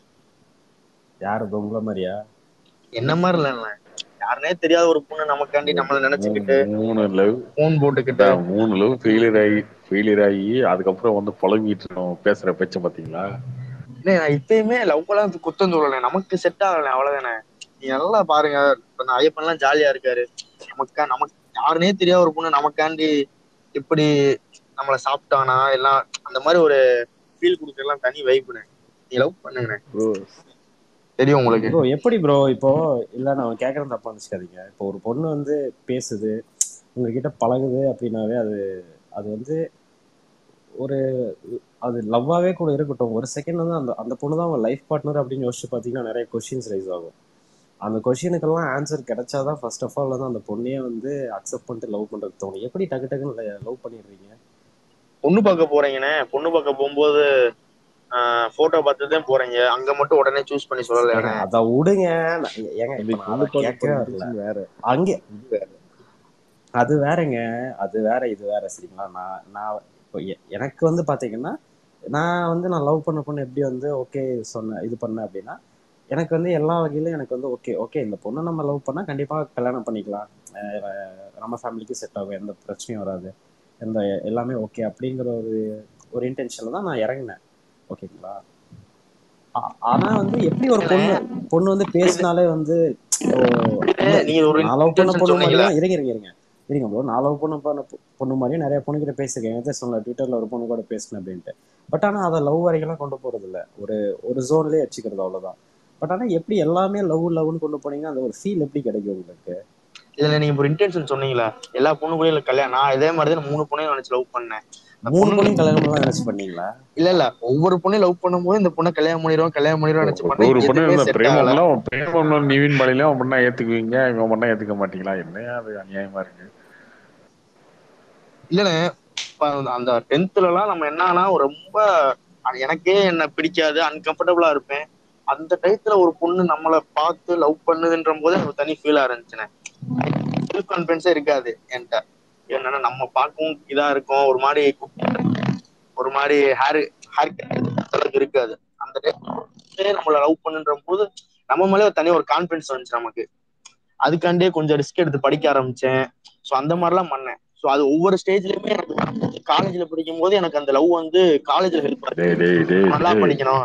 யாரு இது உங்களை மாதிரியா என்ன மாதிரி இல்லைண்ணே யாருனே தெரியாத ஒரு பொண்ணு நமக்காண்டி நம்மள நினைச்சுக்கிட்டு மூணு லவ் போன் போட்டுக்கிட்டு மூணு லவ் ஃபெயிலியர் ஆகி ஃபெயிலியர் ஆகி அதுக்கப்புறம் வந்து புலம்பிட்டு இருக்கோம் பேசுற பேச்ச பாத்தீங்களா அண்ணே, நான் இப்பயுமே லவ் எல்லாம் குத்தம் சொல்லல நமக்கு செட் ஆகல அவ்வளவுதானே நீங்க நல்லா பாருங்க இப்ப நான் ஐயப்பன்லாம் ஜாலியா இருக்காரு நமக்கா நமக்கு யாருனே தெரியாத ஒரு பொண்ணு நமக்காண்டி இப்படி நம்மள சாப்பிட்டானா எல்லாம் அந்த மாதிரி ஒரு ஃபீல் கொடுக்கறதுலாம் தனி வைப்புண்ணே நீ லவ் பண்ணுங்கண்ணே ப்ரோ தெரியும் உங்களுக்கு ப்ரோ எப்படி ப்ரோ இப்போ இல்ல நான் கேட்கறது தப்பா நினைச்சுக்காதீங்க இப்போ ஒரு பொண்ணு வந்து பேசுது உங்ககிட்ட பழகுது அப்படின்னாவே அது அது வந்து ஒரு அது லவ்வாவே கூட இருக்கட்டும் ஒரு செகண்ட் வந்து அந்த அந்த பொண்ணு தான் அவங்க லைஃப் பார்ட்னர் அப்படின்னு யோசிச்சு பார்த்தீங்கன்னா நிறைய கொஷின்ஸ் ரைஸ் ஆகும் அந்த கொஷினுக்கெல்லாம் ஆன்சர் கிடைச்சாதான் ஃபர்ஸ்ட் ஆஃப் ஆல் வந்து அந்த பொண்ணையே வந்து அக்செப்ட் பண்ணிட்டு லவ் பண்றது தோணும் எப்படி டக்கு டக்குன்னு லவ் பண்ணிடுறீங்க பொண்ணு பார்க்க போறீங்கண்ணே பொண்ணு பார்க்க போகும்போது போட்டோ பார்த்து தான் போறீங்க அங்க மட்டும் உடனே சூஸ் பண்ணி சொல்லலையாண்ணே அதை விடுங்க நான் ஏங்க தம்பி இப்ப நான் பொண்ணு அதை பார்க்க கேட்கவே போற வரல விஷயம் வேற அங்கே இது வேற அது வேறங்க அது வேற இது வேற சரிங்களா நான் நான் இப்போ எ- எனக்கு வந்து பாத்தீங்கன்னா நான் வந்து நான் லவ் பண்ண பொண்ணு எப்படி வந்து ஓகே சொன்னேன் இது பண்ணேன் அப்படின்னா எனக்கு வந்து எல்லா வகையிலும் எனக்கு வந்து ஓகே ஓகே இந்த பொண்ணை நம்ம லவ் பண்ணா கண்டிப்பா கல்யாணம் பண்ணிக்கலாம் அஹ் நம்ம ஃபேமிலிக்கு செட் ஆகும் எந்த பிரச்சனையும் வராது எந்த எல்லாமே ஓகே அப்படிங்கிற ஒரு ஒரு இன்டென்ஷன்ல தான் நான் இறங்கினேன் ஓகேங்களா ஆ- ஆனா வந்து எப்படி ஒரு பொண்ணு பொண்ணு வந்து பேசினாலே வந்து ஓ, இல்ல, நீங்க ஒரு நான் லவ் பண்ண intention பொண்ணு சொன்னீங்கல்ல. மாதிரியும் இருங்க இருங்க இருங்க இருங்க ப்ரோ நான் லவ் பண்ண பொண்ணு பொண்ணு மாதிரியும் நிறைய பொண்ணுகிட்ட பேசியிருக்கேன் எதாவது சொன்ன ட்விட்டர்ல ஒரு பொண்ணு கூட பேசினேன் அப்படின்ட்டு பட் ஆனா அதை லவ் வரைக்கெல்லாம் கொண்டு போறது இல்ல ஒரு ஒரு ஜோன்லயே வச்சுக்கிறது அவ்வளவுதான் பட் ஆனா எப்படி எல்லாமே லவ் லவ்னு கொண்டு போனீங்கன்னா அந்த ஒரு ஃபீல் எப்படி கிடைக்கும் உங்களுக்கு இதுல நீங்க ஒரு இன்டென்ஷன் சொன்னீங்களா எல்லா பொண்ணு கூட இல்ல கல்யாணம் நான் இதே மாதிரி தான் மூணு பொண்ணையும் நினைச்சு லவ் பண்ணேன் அந்த மூணு பொண்ணு பொண்ணையும் கல்யாணம் பண்ணலாம் நினைச்சு பண்ணீங்களா இல்ல இல்ல ஒவ்வொரு பொண்ணையும் லவ் பண்ணும்போது இந்த பொண்ணை கல்யாணம் பண்ணிடுவோம் கல்யாணம் பண்ணிடுவோம் நினைச்சு ஒரு பண்ணேன் பொண்ணு எதுவுமே இந்த செட் ஆகல பிரேமம்லாம் பிரேமம்லாம் நிவின் பாலிலாம் அவன் பண்ணா ஏத்துக்குவீங்க இவன் பண்ணா ஏத்துக்க மாட்டீங்களா என்னையா அது அநியாயமா இருக்கு இல்லண்ணே இப்ப அந்த- அந்த டென்த்ல எல்லாம் நம்ம என்னன்னா ஒரு ரொம்ப அது எனக்கே என்ன பிடிக்காது அன்கம்ஃபர்டபுளா இருப்பேன் அந்த டயத்துல ஒரு பொண்ணு நம்மள பார்த்து லவ் பண்ணுதுன்ற போது எனக்கு தனி ஃபீலா இருந்துச்சுண்ணே செல்ஃப் கான்பிடன்ஸே இருக்காது என்கிட்ட என்னன்னா நம்ம பார்க்கவும் இதா இருக்கும் ஒரு மாதிரி ஒரு மாதிரி ஹேர் ஹேர் அளவுக்கு இருக்காது அந்த டைம் நம்மள லவ் பண்ணுன்ற போது நம்ம மேலே ஒரு தனி ஒரு கான்பிடன்ஸ் வந்துச்சு நமக்கு அதுக்காண்டே கொஞ்சம் ரிஸ்க் எடுத்து படிக்க ஆரம்பிச்சேன் ஸோ அந்த மாதிரிலாம் பண்ணேன் ஸோ அது ஒவ்வொரு ஸ்டேஜ்லயுமே எனக்கு காலேஜ்ல படிக்கும் போது எனக்கு அந்த லவ் வந்து காலேஜ்ல ஹெல்ப் டேய் டேய் டேய் நல்லா டேய் படிக்கணும்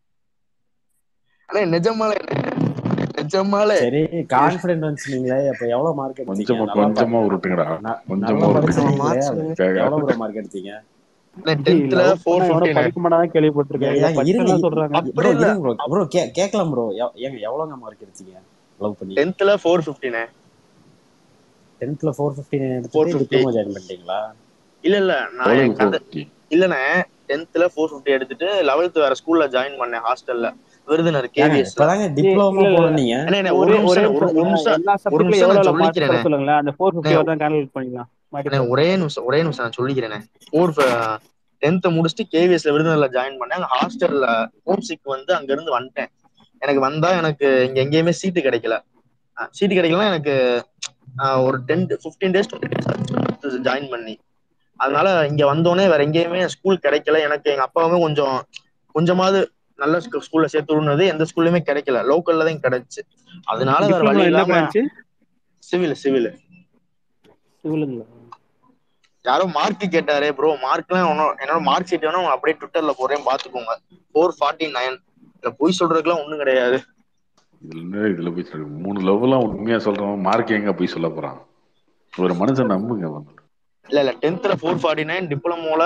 ஆனா நிஜமாலே நிஜமாலே சரி கான்பிடென்ட் வந்துச்சுங்களே அப்ப எவ்வளவு மார்க் எடுத்தீங்க கொஞ்சமா நல்லா ப- கொஞ்சமா உருட்டுங்கடா ந- கொஞ்சமா நல்லா உருட்டுங்க படிச்சீங்களே எவ்வளவு ப்ரோ மார்க் எடுத்தீங்க டென்த்ல ஃபோர் எவனோ ஃபிஃப்டின் படிக்க மாட்டாதான் கேள்விப்பட்டிருக்கேன் இதை ஏங்க இருங்க படிச்செல்லாம் சொல்றாங்க அப்படி ப்ரோ இல்ல இருங்க ப்ரோ ப்ரோ கேட்கலாம் ப்ரோ ஏங்க எவ்வளோங்க மார்க் எடுத்தீங்க லவ் பண்ணி டென்த்ல ஃபோர் ஃபிஃப்டினே டென்த்ல ஃபோர் ஃபிஃப்டின் ஃபோர் எடுத்துட்டு ஃபிஃப்டி டிப்ளமோ ஜாயின் பண்ணிட்டீங்களா இல்ல இல்ல நான் எவ்வளவு என் கதை ஃபிஃப்டி இல்லண்ணே டென்த்ல ஃபோர் ஃபிஃப்டி எடுத்துட்டு லெவல்த் வேற ஸ்கூல்ல ஜாயின் பண்ணேன் ஹாஸ்டல்ல விருதுநர் ஏங்க கேவிஎஸ்ல இப்பதாங்க டிப்ளமோ இல்ல இல்ல போனீங்க அண்ணே அண்ணே, ஒரே ஒரு ஒரே நிமிஷம் ஒரு நிமிஷம் ஒரு எல்லா நிமிஷம் ஒரு சப்ஜெக்ட்ல நிமிஷம் நான் எவ்வளவு மார்க் சொல்லிக்கிறேனே சொல்ல சொல்லுங்களேன் அந்த ஃபோர் அண்ணே, ஃபிஃப்டி தான் கால்குலேட் பண்ணிக்கலாம் மாட்டி அண்ணே, போட்டுக்கலாம் ஒரே நிமிஷம் ஒரே நிமிஷம் நான் சொல்லிக்கிறேனே ஃபோர் டென்த் முடிச்சுட்டு கேவிஎஸ்ல விருதுநர்ல ஜாயின் பண்ணேன் அங்க ஹாஸ்டல்ல ஹோம் சிக் வந்து அங்க இருந்து வந்துட்டேன் எனக்கு வந்தா எனக்கு இங்க எங்கேயுமே சீட்டு கிடைக்கல சீட்டு கிடைக்கலன்னா எனக்கு ஆஹ், ஒரு டென் ஃபிஃப்டீன் டேஸ் ஜாயின் பண்ணி அதனால இங்க வந்தோடனே வேற எங்கேயுமே ஸ்கூல் கிடைக்கல எனக்கு எங்க அப்பாவுமே கொஞ்சம் கொஞ்சமாவது நல்ல ஸ்கூல்ல சேர்த்து விடுனது எந்த ஸ்கூல்லையுமே கிடைக்கல லோக்கல்ல தான் கிடைச்சு அதனால வேற வழி டிப்ளமோ என்ன இல்லாம பிரான்ச்சு சிவில் சிவில் சிவிலுங்களா யாரோ மார்க் கேட்டாரு ப்ரோ மார்க்லாம் ஒன்றும் என்னோட மார்க் ஷீட் வேணும் அப்படியே ட்விட்டர்ல போறேன் பாத்துக்கோங்க ஃபோர் ஃபார்ட்டி நைன் இல்ல பொய் சொல்றதுக்குலாம் ஒண்ணும் கிடையாது இதுல என்ன இதுல போய் சொல்லு. மூணு லவ் எல்லாம் உண்மையா சொல்றவன் மார்க் எங்க போய் சொல்ல போறான் ஒரு மனுஷன் நம்புங்க வந்து இல்ல இல்ல டென்த்ல ஃபோர் ஃபார்ட்டி நைன் டிப்ளமோல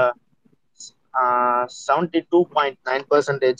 seventy two point nine percentage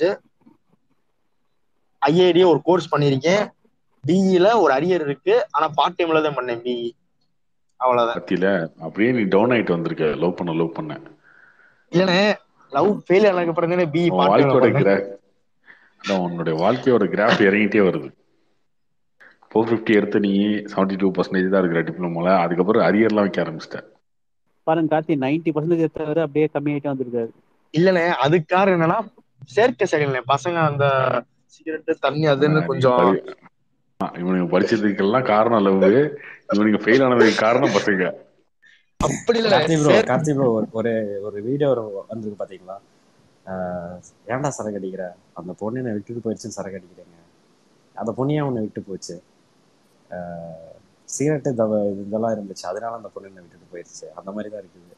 IAT ஒரு கோர்ஸ் பண்ணியிருக்கேன் பிஇல ஒரு அரியர் இருக்கு ஆனா பார்ட் டைம்ல தான் பண்ணேன் பிஇ அவ்வளவுதான் பத்தியில அப்படியே நீ டவுன் ஆயிட்டு வந்திருக்க லவ் பண்ண லவ் பண்ண இல்லனே லவ் ஃபெயில் ஆனதுக்கு அப்புறம் தானே பிஇ உன் பார்ட் டைம்ல வாழ்க்கையோட பண்ணேன் கிராஃப் அதான் உன்னுடைய வாழ்க்கையோட கிராஃப் இறங்கிட்டே வருது ஃபோர் ஃபிஃப்டி எடுத்து நீ செவன்டி டூ பர்சன்டேஜ் தான் இருக்கிற டிப்ளமோல அதுக்கப்புறம் அரியர்லாம் வைக்க ஆரம்பிச்சிட்டேன் பாருங்க கார்த்தி நைன்டி பர்சன்டேஜ் எடுத்தவர் அப்படியே கம்மியாயிட்டே வந்திருக்காரு இல்லண்ணே அதுக்கு காரணம் என்னன்னா சேர்க்கை சரியில்லை பசங்க அந்த சிகரெட் தண்ணி அதுன்னு கொஞ்சம் இவனுக்கு படிச்சதுக்கெல்லாம் காரணம் லவ் இவனுக்கு ஃபெயில் ஆனதுக்கு காரணம் பசங்க அப்படி இல்ல கார்த்தி ப்ரோ சேர் கார்த்தி ப்ரோ ஒரு ஒரு வீடியோ வந்திருக்கு பாத்தீங்களா ஆஹ் ஏன்டா சரக்கு அடிக்கிற அந்த பொண்ணு என்னை விட்டுட்டு போயிடுச்சுன்னு சரக்கு அடிக்கிறீங்க அந்த பொண்ணையே உன்னை விட்டு போச்சு சிகரெட்டு தவ இதெல்லாம் இருந்துச்சு அதனால அந்த பொண்ணு என்னை விட்டுட்டு போயிடுச்சு அந்த மாதிரி தான் இருக்குது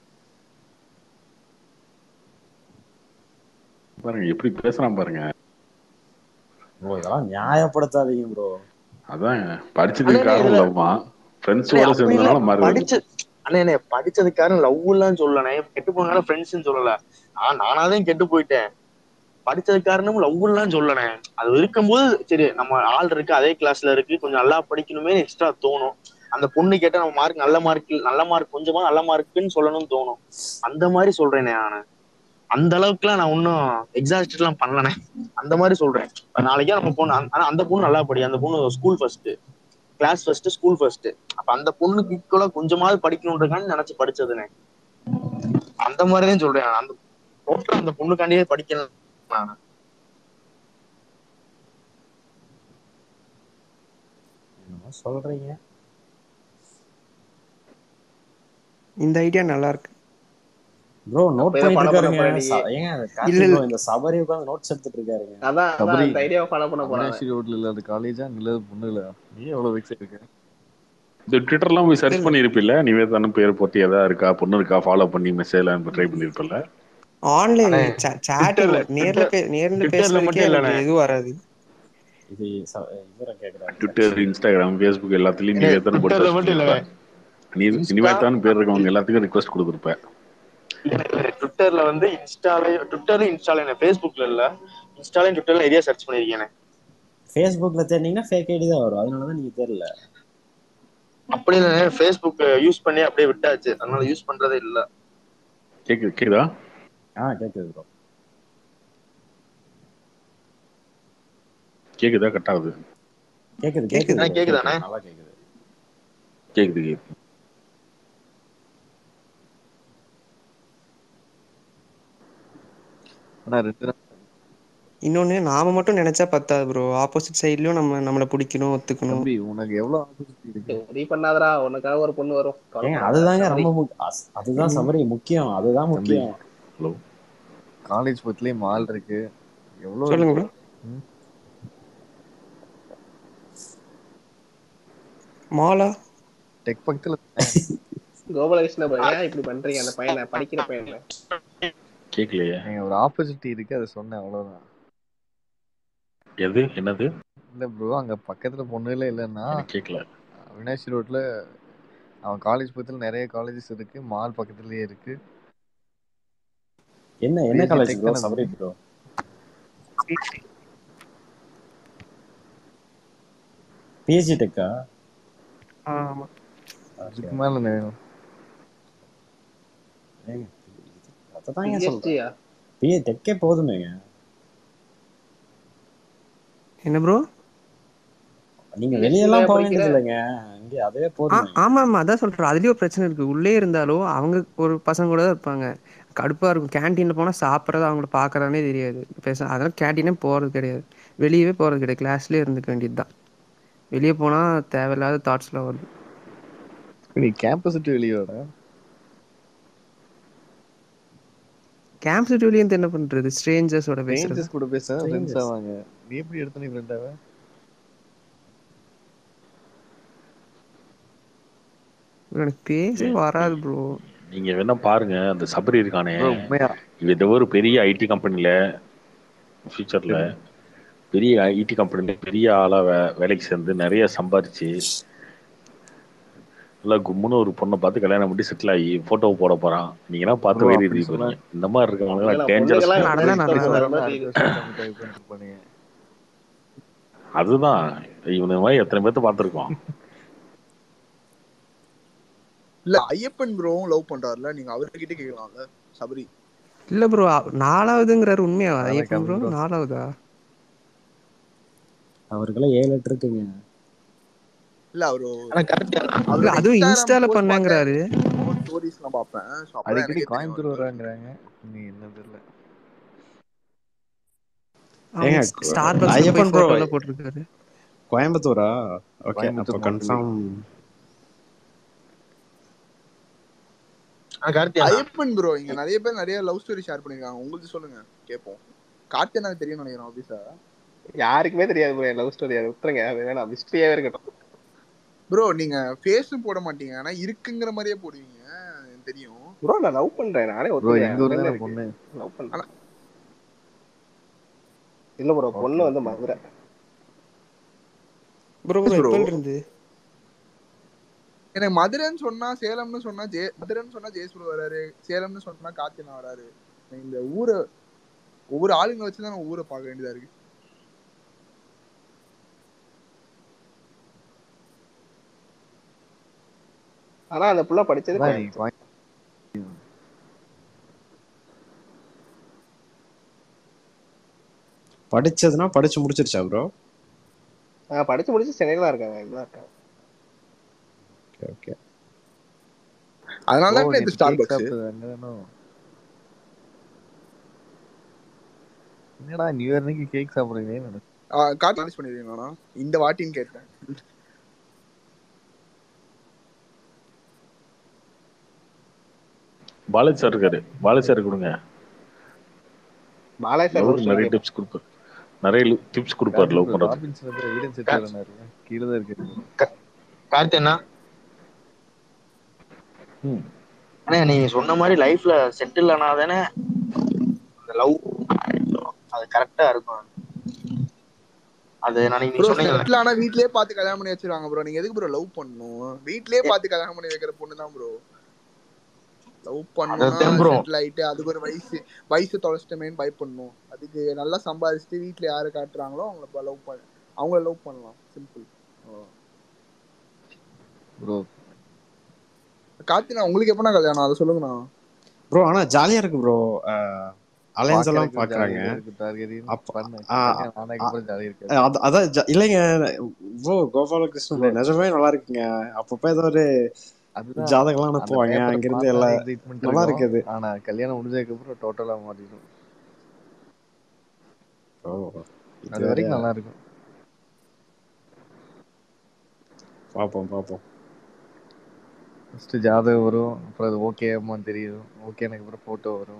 பாருங்க எப்படி பேசுறான் பாருங்க ப்ரோ இதெல்லாம் நியாயப்படுத்தாதீங்க ப்ரோ அதான் படிச்சதுக்கு அண்ணே, காரணம் இதுல- லவ்மா அண்ணே, ஃப்ரெண்ட்ஸோட அப்படி சேர்ந்ததுனால இல்ல மாறுது படிச்ச அண்ணே அண்ணே படிச்சதுக்காரன் லவ் எல்லாம் சொல்லனே கெட்டு போனால ஃப்ரெண்ட்ஸ்னு சொல்லல நான் நானாதான் கெட்டு போயிட்டேன் படிச்சதுக்காரனும் லவ் எல்லாம் சொல்லனே அது இருக்கும்போது சரி நம்ம ஆள் இருக்கு அதே கிளாஸ்ல இருக்கு கொஞ்சம் நல்லா படிக்கணுமே எக்ஸ்ட்ரா தோணும் அந்த பொண்ணு கேட்டா நம்ம மார்க் நல்ல மார்க் நல்ல மார்க் கொஞ்சமா நல்ல மார்க்குன்னு சொல்லணும்னு தோணும் அந்த மாதிரி சொல்றேனே நானு அந்த அளவுக்குலாம் நான் ஒன்னும் எக்ஸாஸ்ட் எல்லாம் பண்ணலனே அந்த மாதிரி சொல்றேன் நாளைக்கே நம்ம பொண்ணு ஆனா அந்த பொண்ணு நல்லா படி அந்த பொண்ணு school first class first school first அப்ப அந்த பொண்ணுக்கு ஈக்குவலா கொஞ்சமாவது படிக்கணுன்றதுக்காண்டி நினைச்சு படிச்சதுனே அந்த மாதிரிதான் சொல்றேன் நான். அந்த டோட்டல் அந்த பொண்ணுக்காண்டியே படிக்கணும் நான் என்னமோ சொல்றீங்க இந்த ஐடியா நல்லா இருக்கு ப்ரோ நோட் அப்ப இதை பண்ணிட்டு follow பண்ண இருக்காருங்க போறேன் ச- ஏங்க இல்ல கார்த்தி இல்ல ப்ரோ இந்த சபரி உட்காந்து நோட்ஸ் எடுத்துட்டு இருக்காருங்க அதான் அதான் சபரி அந்த ஐடியாவை ஃபாலோ பண்ண போறாங்க அவினாஷி ரோட்ல இல்லாத காலேஜா நிலவு பொண்ணுல நீ எவ்வளவு வெக்ஸ் இருக்க இந்த ட்விட்டர்லாம் போய் இல்ல சர்ச் இல்ல பண்ணியிருப்பில்ல நிவேதான்னு பேர் போட்டு எதா இருக்கா பொண்ணு இருக்கா ஃபாலோ பண்ணி மெசேஜ்லாம் ட்ரை பண்ணியிருப்பில்ல ஆன்லைன் அண்ணே சாட்டிங் ட்விட்டர்ல நேர்ல ட்விட்டர் பே நேர்ல ட்விட்டர்ல பேசுறதுக்கே மட்டும் எனக்கு இல்லண்ணே எதுவும் வராது இது ச- இவரை கேக்குறாரு ட்விட்டர் சக்தி இன்ஸ்டாகிராம் ஃபேஸ்புக் எல்லாத்துலயும் என்ன நிவேதான்னு போட்டு ட்விட்டர்ல சர்ச் மட்டும் பண்ணியிருப்ப இல்லண்ணே நீ இன்ஸ்டா நிவேதான்னு பேர் இருக்கவங்க எல்லாத்துக்கும் ரிக்வஸ்ட் கொடுத்துருப்ப இல்ல இல்ல ட்விட்டர்ல வந்து இன்ஸ்டாலயும் ட்விட்டர்ல இன்ஸ்டால என்ன ஃபேஸ்புக்ல இல்ல இன்ஸ்டாலயும் ட்விட்டர்ல நிறைய சர்ச் பண்ணிருக்கேன் ஃபேஸ்புக்ல தேடினீங்கன்னா ஃபேக் ஐடி தான் வரும் அதனாலதான் நீங்க தெரியல அப்படி இல்ல ஃபேஸ்புக் யூஸ் பண்ணி அப்படியே விட்டாச்சு அதனால யூஸ் பண்றதே இல்ல கேக்குது கேக்குதா ஆ கேக்குது ப்ரோ கேக்குதா கட் ஆகுது கேக்குது கேக்குது கேக்குது அண்ணா ப்ரோ கேக்குதாண்ணே கேக்குது நல்லா கேக்குது கேக்குது கேக்குது ஆனா ரெண்டு நாள் இன்னொன்னு நாம மட்டும் நினைச்சா பத்தாது ப்ரோ ஆப்போசிட் சைட்லயும் நம்ம நம்மளை பிடிக்கணும் ஒத்துக்கணும் தம்பி உனக்கு எவ்வளவு ஆப்பர்ச்சுனிட்டி இருக்கு ஒரே பண்ணாதடா உனக்காக ஒரு பொண்ணு வரும் ஏங்க கவலைப்படாத அதுதாங்க சபரி ரொம்ப முக்- அஸ்- அதுதான் ம். சபரி முக்கியம் அதுதான் தம்பி முக்கியம் ஹலோ காலேஜ் பக்கத்துலயே மால் இருக்கு எவ்வளவு சொல்லுங்க இருக்கு ப்ரோ ம்? மாலா டெக் பக்கத்துல கோபாலகிருஷ்ண bro, ஏன் இப்படி பண்றீங்க அந்த பையனை படிக்கிற பையனை கேட்கலையே நீங்க ஒரு ஆப்பர்ச்சுனிட்டி இருக்கு அதை சொன்னேன் அவ்வளவுதான் எது என்னது இல்ல ப்ரோ அங்க பக்கத்துல பொண்ணுல இல்லைன்னா எனக்கு கேட்கல அவினாஷி ரோட்ல அவன் காலேஜ் பக்கத்துல நிறைய காலேஜஸ் இருக்கு மால் பக்கத்துலயே இருக்கு என்ன என்ன பிஎஸ்சி காலேஜ் டெக் ப்ரோ தானே சபரி ப்ரோ ப்ரோ பிஹெச்டி டெக்கா ஆமா ஓகே இதுக்கு மேல என்ன வேணும் ஏங்க அதான் ஏன் சொல்றேன் பிஎஸ்டியா பிஏ டெக்கே போதுமேங்க என்ன ப்ரோ நீங்க பிஎஸ்டில வெளியெல்லாம் போக படிக்கிற வேண்டியது இல்லைங்க இங்கே அதுவே ஆ போதுமே ஆமா ஆமா அதான் சொல்றேன் அதுலயும் ஒரு பிரச்சனை இருக்கு உள்ளே இருந்தாலும் அவங்க ஒரு பசங்க கூட தான் இருப்பாங்க கடுப்பா இருக்கும் கேன்டீன்ல போனா சாப்பிட்றது அவங்கள பாக்குறதானே தெரியாது பேச அதெல்லாம் கேன்டீனே போறது கிடையாது வெளியவே போறது கிடையாது கிளாஸ்லயே இருந்துக்க வேண்டியது தான் வெளியே போனா தேவையில்லாத தாட்ஸ்லாம் வருது நீ கேம்பஸ் விட்டு வெளியே வர கேம்ப் சிட்டி வெளியே இருந்து என்ன பண்றது ஸ்ட்ரேஞ்சர்ஸோட பேசுறது ஸ்ட்ரேஞ்சர்ஸ் கூட பேச ஃப்ரெண்ட்ஸ் ஸ்ட்ரேஞ்சர்ஸ் ஆவாங்க நீ எப்படி எடுத்த நீ ஃப்ரெண்ட் ஆவ எனக்கு பேசவே வராது ப்ரோ நீங்க வேணா பாருங்க அந்த சபரி இருக்கானே ப்ரோ உண்மையா இவன் ஏதோ ஒரு பெரிய ஐடி கம்பெனில ஃபியூச்சர்ல சரி பெரிய ஐடி கம்பெனில பெரிய ஆளா வே- வேலைக்கு சேர்ந்து நிறைய சம்பாரிச்சு நல்லா கும்முன்னு ஒரு பொண்ணை பார்த்து கல்யாணம் பண்ணி செட்டில் ஆகி போட்டோ போட போறான் நீங்களாம் பார்த்து ப்ரோ வயிறு அப்படி எறிய சொன்னா போறீங்க இந்த மாதிரி இருக்கவங்க ஏன்னா டேஞ்சரஸ் பொண்ணுங்கெல்லாம் நடந்தா எப்படி நடக்கும் இஷ்டம் வரவங்க போறாங்களோ அடுத்த தெரியுது வருஷம் உட்காந்து டைப் பண்ணிருப்பானுங்க அதுதான் இவன மாதிரி எத்தனை பேர்த்த பார்த்துருக்கோம் இல்ல ஐயப்பன் ப்ரோவும் லவ் பண்றாருல நீங்க அவர்கிட்ட கேட்கலாம்ல சபரி இல்ல ப்ரோ நாலாவதுங்கிறாரு உண்மையாவா அதெல்லாம் ஐயப்பன் கம்மி ப்ரோ ப்ரோ நாலாவதா அவருக்கெல்லாம் ஏழு எட்டு இருக்குங்க இல்ல அவரு ஆனா கரெக்ட் இல்ல அவரோட அதுவும் இன்ஸ்டாகிராம் இன்ஸ்டால போஸ்ட் பண்ணேங்கிறாரு ஸ்டோரிஸ் எல்லாம் பார்ப்பேன் ஸோ அப்பதான் அடிக்கடி எனக்கே தெரியும் கோயம்புத்தூர் அவருக்கு வராங்கிறாங்க நீ என்ன தெரியல அவங்க ஏங்க ஸ்டார் பக்ஸ்ல போய் ஐயப்பன் ப்ரோ போட்டோல போட்டிருக்காரு கோயம்புத்தூரா ஓகே அப்போ கோயம்புத்தூர் மோஸ்ட்லி கன்ஃபார்ம் கார்த்தி அண்ணா ஐயப்பன் ப்ரோ இங்க நிறைய பேர் நிறைய லவ் ஸ்டோரி ஷேர் பண்ணிருக்காங்க உங்களுக்கு சொல்லுங்க கேட்போம் கார்த்தி எனக்கு தெரியும் நினைக்கிறேன் ஆபீஸா யாருக்குமே தெரியாது ப்ரோ லவ் ஸ்டோரி அதை விட்டுருங்க அது வேணாம் மிஸ்ட்ரியாவே இருக்கட்டும் ப்ரோ நீங்க ஃபேஸும் போட மாட்டீங்க ஆனா இருக்குங்கிற மாதிரியே போடுவீங்க எனக்கு தெரியும் ப்ரோ நான் லவ் பண்றேன் நானே ப்ரோ ஒத்துக்கிறேன் எங்க ஊர் அதுல என்ன தானே இருக்கு பொண்ணு லவ் பண்றேன் இல்ல ப்ரோ ஓகே பொண்ணு வந்து okay Madurai bro bro bro எப்போ இருந்து எனக்கு மதுரைன்னு சொன்னா சேலம்னு சொன்னா ஜே மதுரைன்னு சொன்னா ஜெயசூர் வராரு சேலம்னு சொன்னா கார்த்தினா வராரு இந்த ஊரை ஒவ்வொரு ஆளுங்களை வச்சு தான் ஊரை பார்க்க வேண்டியதா இருக்கு ஆனா அந்த புள்ள படிச்சது அதான் நீ கோயம்புத்தூர் கோயம்~ படிச்சதுன்னா படிச்சு முடிச்சிருச்சா ப்ரோ ஆஹ் படிச்சு முடிச்சு சென்னையில தான் இருக்காங்க இங்கதான் இருக்காங்க ஓகே ஓகே அதனால ப்ரோ தான் நேற்று நேற்று ஸ்டார் கேக் பக்ஸ் சாப்பிட்டது அங்கதானோ என்னடா நியூ இயர் அன்னைக்கு கேக் சாப்பிடுறீங்கன்னு நினைச்சேன் கார்டு மேனேஜ் பண்ணிருக்கீங்களா இந்த வாட்டின்னு கேட்டேன் பாலாஜி சார் இருக்காரு பாலாஜி சார் கொடுங்க பாலாஜி சார் லவ் லவ் நிறைய ஸ்டோரி டிப்ஸ் கொடுப்பாரு நிறைய டிப்ஸ் கொடுப்பாரு கார்த்தி லவ் ப்ரோ பண்றது ராபின்ஸ் வந்து எவிடன்ஸ் எடுத்து வரனாரு கீழே தான் இருக்கு கார்த்தி அண்ணா ம் அண்ணா நீங்க சொன்ன மாதிரி லைஃப்ல செட்டில் ஆனாதானே அந்த லவ் அது கரெக்டா இருக்கும் அது நான் நீங்க ப்ரோ சொன்னீங்கல்ல செட்டில் ஆனா வீட்லயே பார்த்து கல்யாணம் பண்ணி வச்சிருவாங்க ப்ரோ நீங்க எதுக்கு ப்ரோ லவ் பண்ணணும் வீட்லயே பார்த்து கல்யாணம் பண்ணி வைக்கிற பொண்ணு தான் ப்ரோ லவ் பண்ணணும்னா அதான் ப்ரோ செட்டில் ஆயிட்டு அதுக்கு ஒரு வயசு வயசு தொலைச்சிட்டமேன்னு பயப்படணும் அதுக்கு நல்லா சம்பாதிச்சுட்டு வீட்ல யாரு காட்டுறாங்களோ அவங்கள லவ் பண்ண அவங்கள லவ் பண்ணலாம் சிம்பிள் ப்ரோ கார்த்தினா உங்களுக்கு எப்பனா கல்யாணம் அதை சொல்லுங்கண்ணா ப்ரோ ஆனா ஜாலியா இருக்கு ப்ரோ அலையன்ஸ் எல்லாம் பாக்குறதுக்கு பாக்குறாங்க ஜாலியா இருக்கு டார்கெட் அப்ப பண்ணு ஆ, கல்யாணம் ஆனதுக்கு ஆ, அப்புறம் ஜாலியா இருக்காது அது- அதான் ஜ- இல்லைங்க ப்ரோ கோபாலகிருஷ்ணன் ப்ரோ நிஜமே நல்லா இருக்குங்க அப்பப்போ ஏதோ ஒரு அதுதான் ஜாதகம்லாம் அந்த அனுப்புவாங்க பேப்பரை அங்கிருந்து பார்த்தா எல்லாம் எக்ஸைட்மெண்ட் நல்லா இருக்கும் இருக்குது ஆனா கல்யாணம் முடிஞ்சதுக்கு அப்புறம் டோட்டலா மாறிடும் ஓ இது அது வேறையா வரைக்கும் நல்லா இருக்கும் பார்ப்போம் பார்ப்போம் ஃபர்ஸ்ட் ஜாதகம் வரும் அப்புறம் அது ஓகே அம்மான்னு தெரியும் ஓகே எனக்கு அப்புறம் போட்டோ வரும்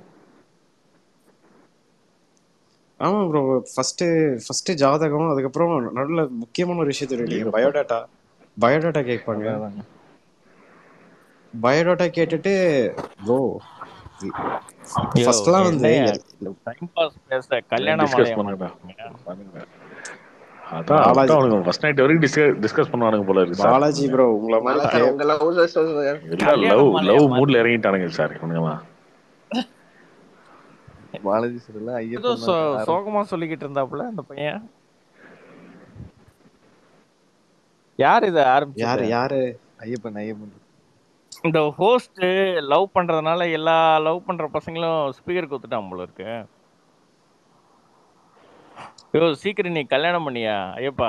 ஆமா ப்ரோ ஃபர்ஸ்ட் ஃபர்ஸ்ட் ஜாதகம் அதுக்கப்புறம் நடுவில் முக்கியமான ஒரு விஷயம் தெரியும் அடேங்கப்பா. பயோடேட்டா பயோடேட்டா கேட்பாங்க அதான் அதாங்க பயோடேட்டா கேட்டுட்டு ப்ரோ யோ ஃபர்ஸ்ட்லாம் வந்து என்னையா டைம் பாஸ் பேச கல்யாண டிஸ்கஸ் மாலையா பண்ணுங்கடா மாட்டீங்க பண்ணுங்க அதான் பாலாஜி அதான் அவனுங்க ஃபர்ஸ்ட் நைட் வரைக்கும் டிஸ்கஸ் டிஸ்கஸ் பண்ணுவானுங்க போல இருக்கு சார் பாலாஜி ப்ரோ உங்களை மாதிரி நல்லா சார் கே உங்க லவ் எல்லாம் கல்யாண லவ் மாலையா லவ் மாத்தி மூட்ல இறங்கிட்டானுங்க சார் இவனுங்கலாம் பாலாஜி சார் ஏதோ ஐயப்பன் சோ தான் ஆரம்பி- சோகமா சொல்லிக்கிட்டு இருந்தாப்புல அந்த பையன் யார் இத ஆரம்பிச்சது யாரு யாரு ஐயப்பன் ஐயப்பன் இந்த ஹோஸ்ட் லவ் பண்றதுனால எல்லா லவ் பண்ற பசங்களும் ஸ்பீக்கர் குத்துட்டான் போல இருக்கு யோ சீக்கிரம் நீ கல்யாணம் பண்ணியா ஐயப்பா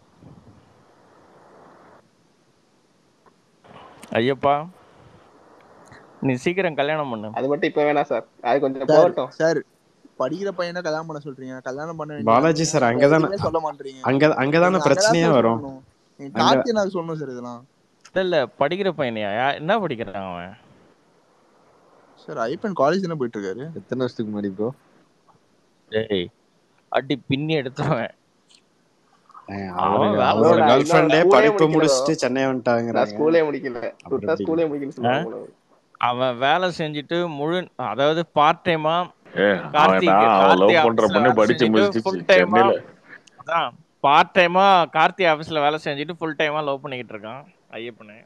ஐயப்பா நீ சீக்கிரம் கல்யாணம் பண்ணு அது மட்டும் இப்ப வேணாம் சார் அது கொஞ்சம் சார் போகட்டும் சார் படிக்கிற பையனை கல்யாணம் பண்ண சொல்றீங்க கல்யாணம் பண்ண பாலாஜி வேண்டியதானே சார் இப்ப அங்கதானே எதுவுமே சொல்ல மாட்டீங்க அங்க அங்கதானே நீங்க அங்கதான் பிரச்சனையே சார் வரும் சொல்லணும் நீங்க அங்க கார்த்தி எனக்கு சொல்லணும் சார் இதெல்லாம் இல்ல இல்ல படிக்கிற பையனையா யா- என்ன படிக்கிறான் அவன் சார் ஐப்பன் காலேஜ் தானே போயிட்டு இருக்காரு எத்தனை வருஷத்துக்கு முன்னாடி ப்ரோ டேய் அடி பின்னி எடுத்துருவேன் ஏய், அவன் அவரு வேலை அவரோட ப்ரோ கேர்ள் நான் ஃப்ரெண்டே ஸ்கூலே படிப்பு முடிக்கல ப்ரோ முடிச்சுட்டு சென்னை நான் வந்துட்டாங்கிறாங்க ஸ்கூலே முடிக்கல அப்புறம் விட்டா எப்படி ஸ்கூலே முடிக்கல ஆ? சொல்லுவாங்க போல அவன் வேலை செஞ்சுட்டு முழு அதாவது பார்ட் டைமா ஏ கார்த்திக் அவன் அவன் கார்த்தி லவ் பண்ற ஆபீஸ்ல பொண்ணு வேலை படிச்சு செஞ்சுட்டு முடிச்சிச்சு ஃபுல் டைமா சென்னையில அதான் பார்ட் டைமா கார்த்தி ஆபீஸ்ல வேலை செஞ்சுட்டு ஃபுல் டைமா லவ் பண்ணிக்கிட்டு இருக்கான் ஐயப்பனு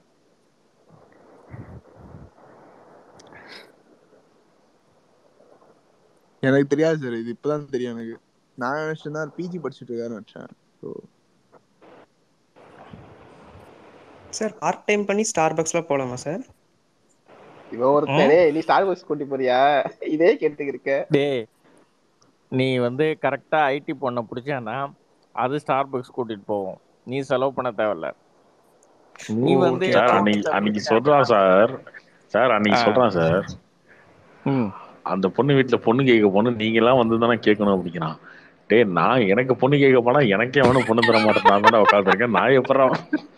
எனக்கு தெரியாது சார் இது இப்பதான் தெரியும் எனக்கு நான் நினைச்சேன் பிஜி படிச்சுட்டு இருக்காருன்னு நினைச்சேன் ஸோ சார் பார்ட் டைம் பண்ணி ஸ்டார் பக்ஸ்ல போலாமா சார் இவன் ஒருத்தனே நீ ஸ்டார் பக்ஸ் கூட்டி போறியா இதே கேட்டுக்கு இருக்க டேய் நீ வந்து கரெக்டா ஐடி பொண்ணை பிடிச்சானா அது ஸ்டார் பக்ஸ் கூட்டிட்டு போவோம் நீ செலவு பண்ண தேவையில்ல நீ வந்து சார் எப்போ அன்னைக்கு வந்து அன்னைக்கு அப்படின்னா சொல்றான் சார் சார் அன்னைக்கு ஆ. சொல்றான் சார் அந்த பொண்ணு வீட்டுல பொண்ணு கேட்க போன நீங்க எல்லாம் வந்து தானே கேட்கணும் அப்படிங்கிறான் டேய் நான் எனக்கு பொண்ணு கேட்க போனா எனக்கே அவனும் பொண்ணு தர மாட்டேன் நான் தானே உட்காந்துருக்கேன் நான் எப்பறம்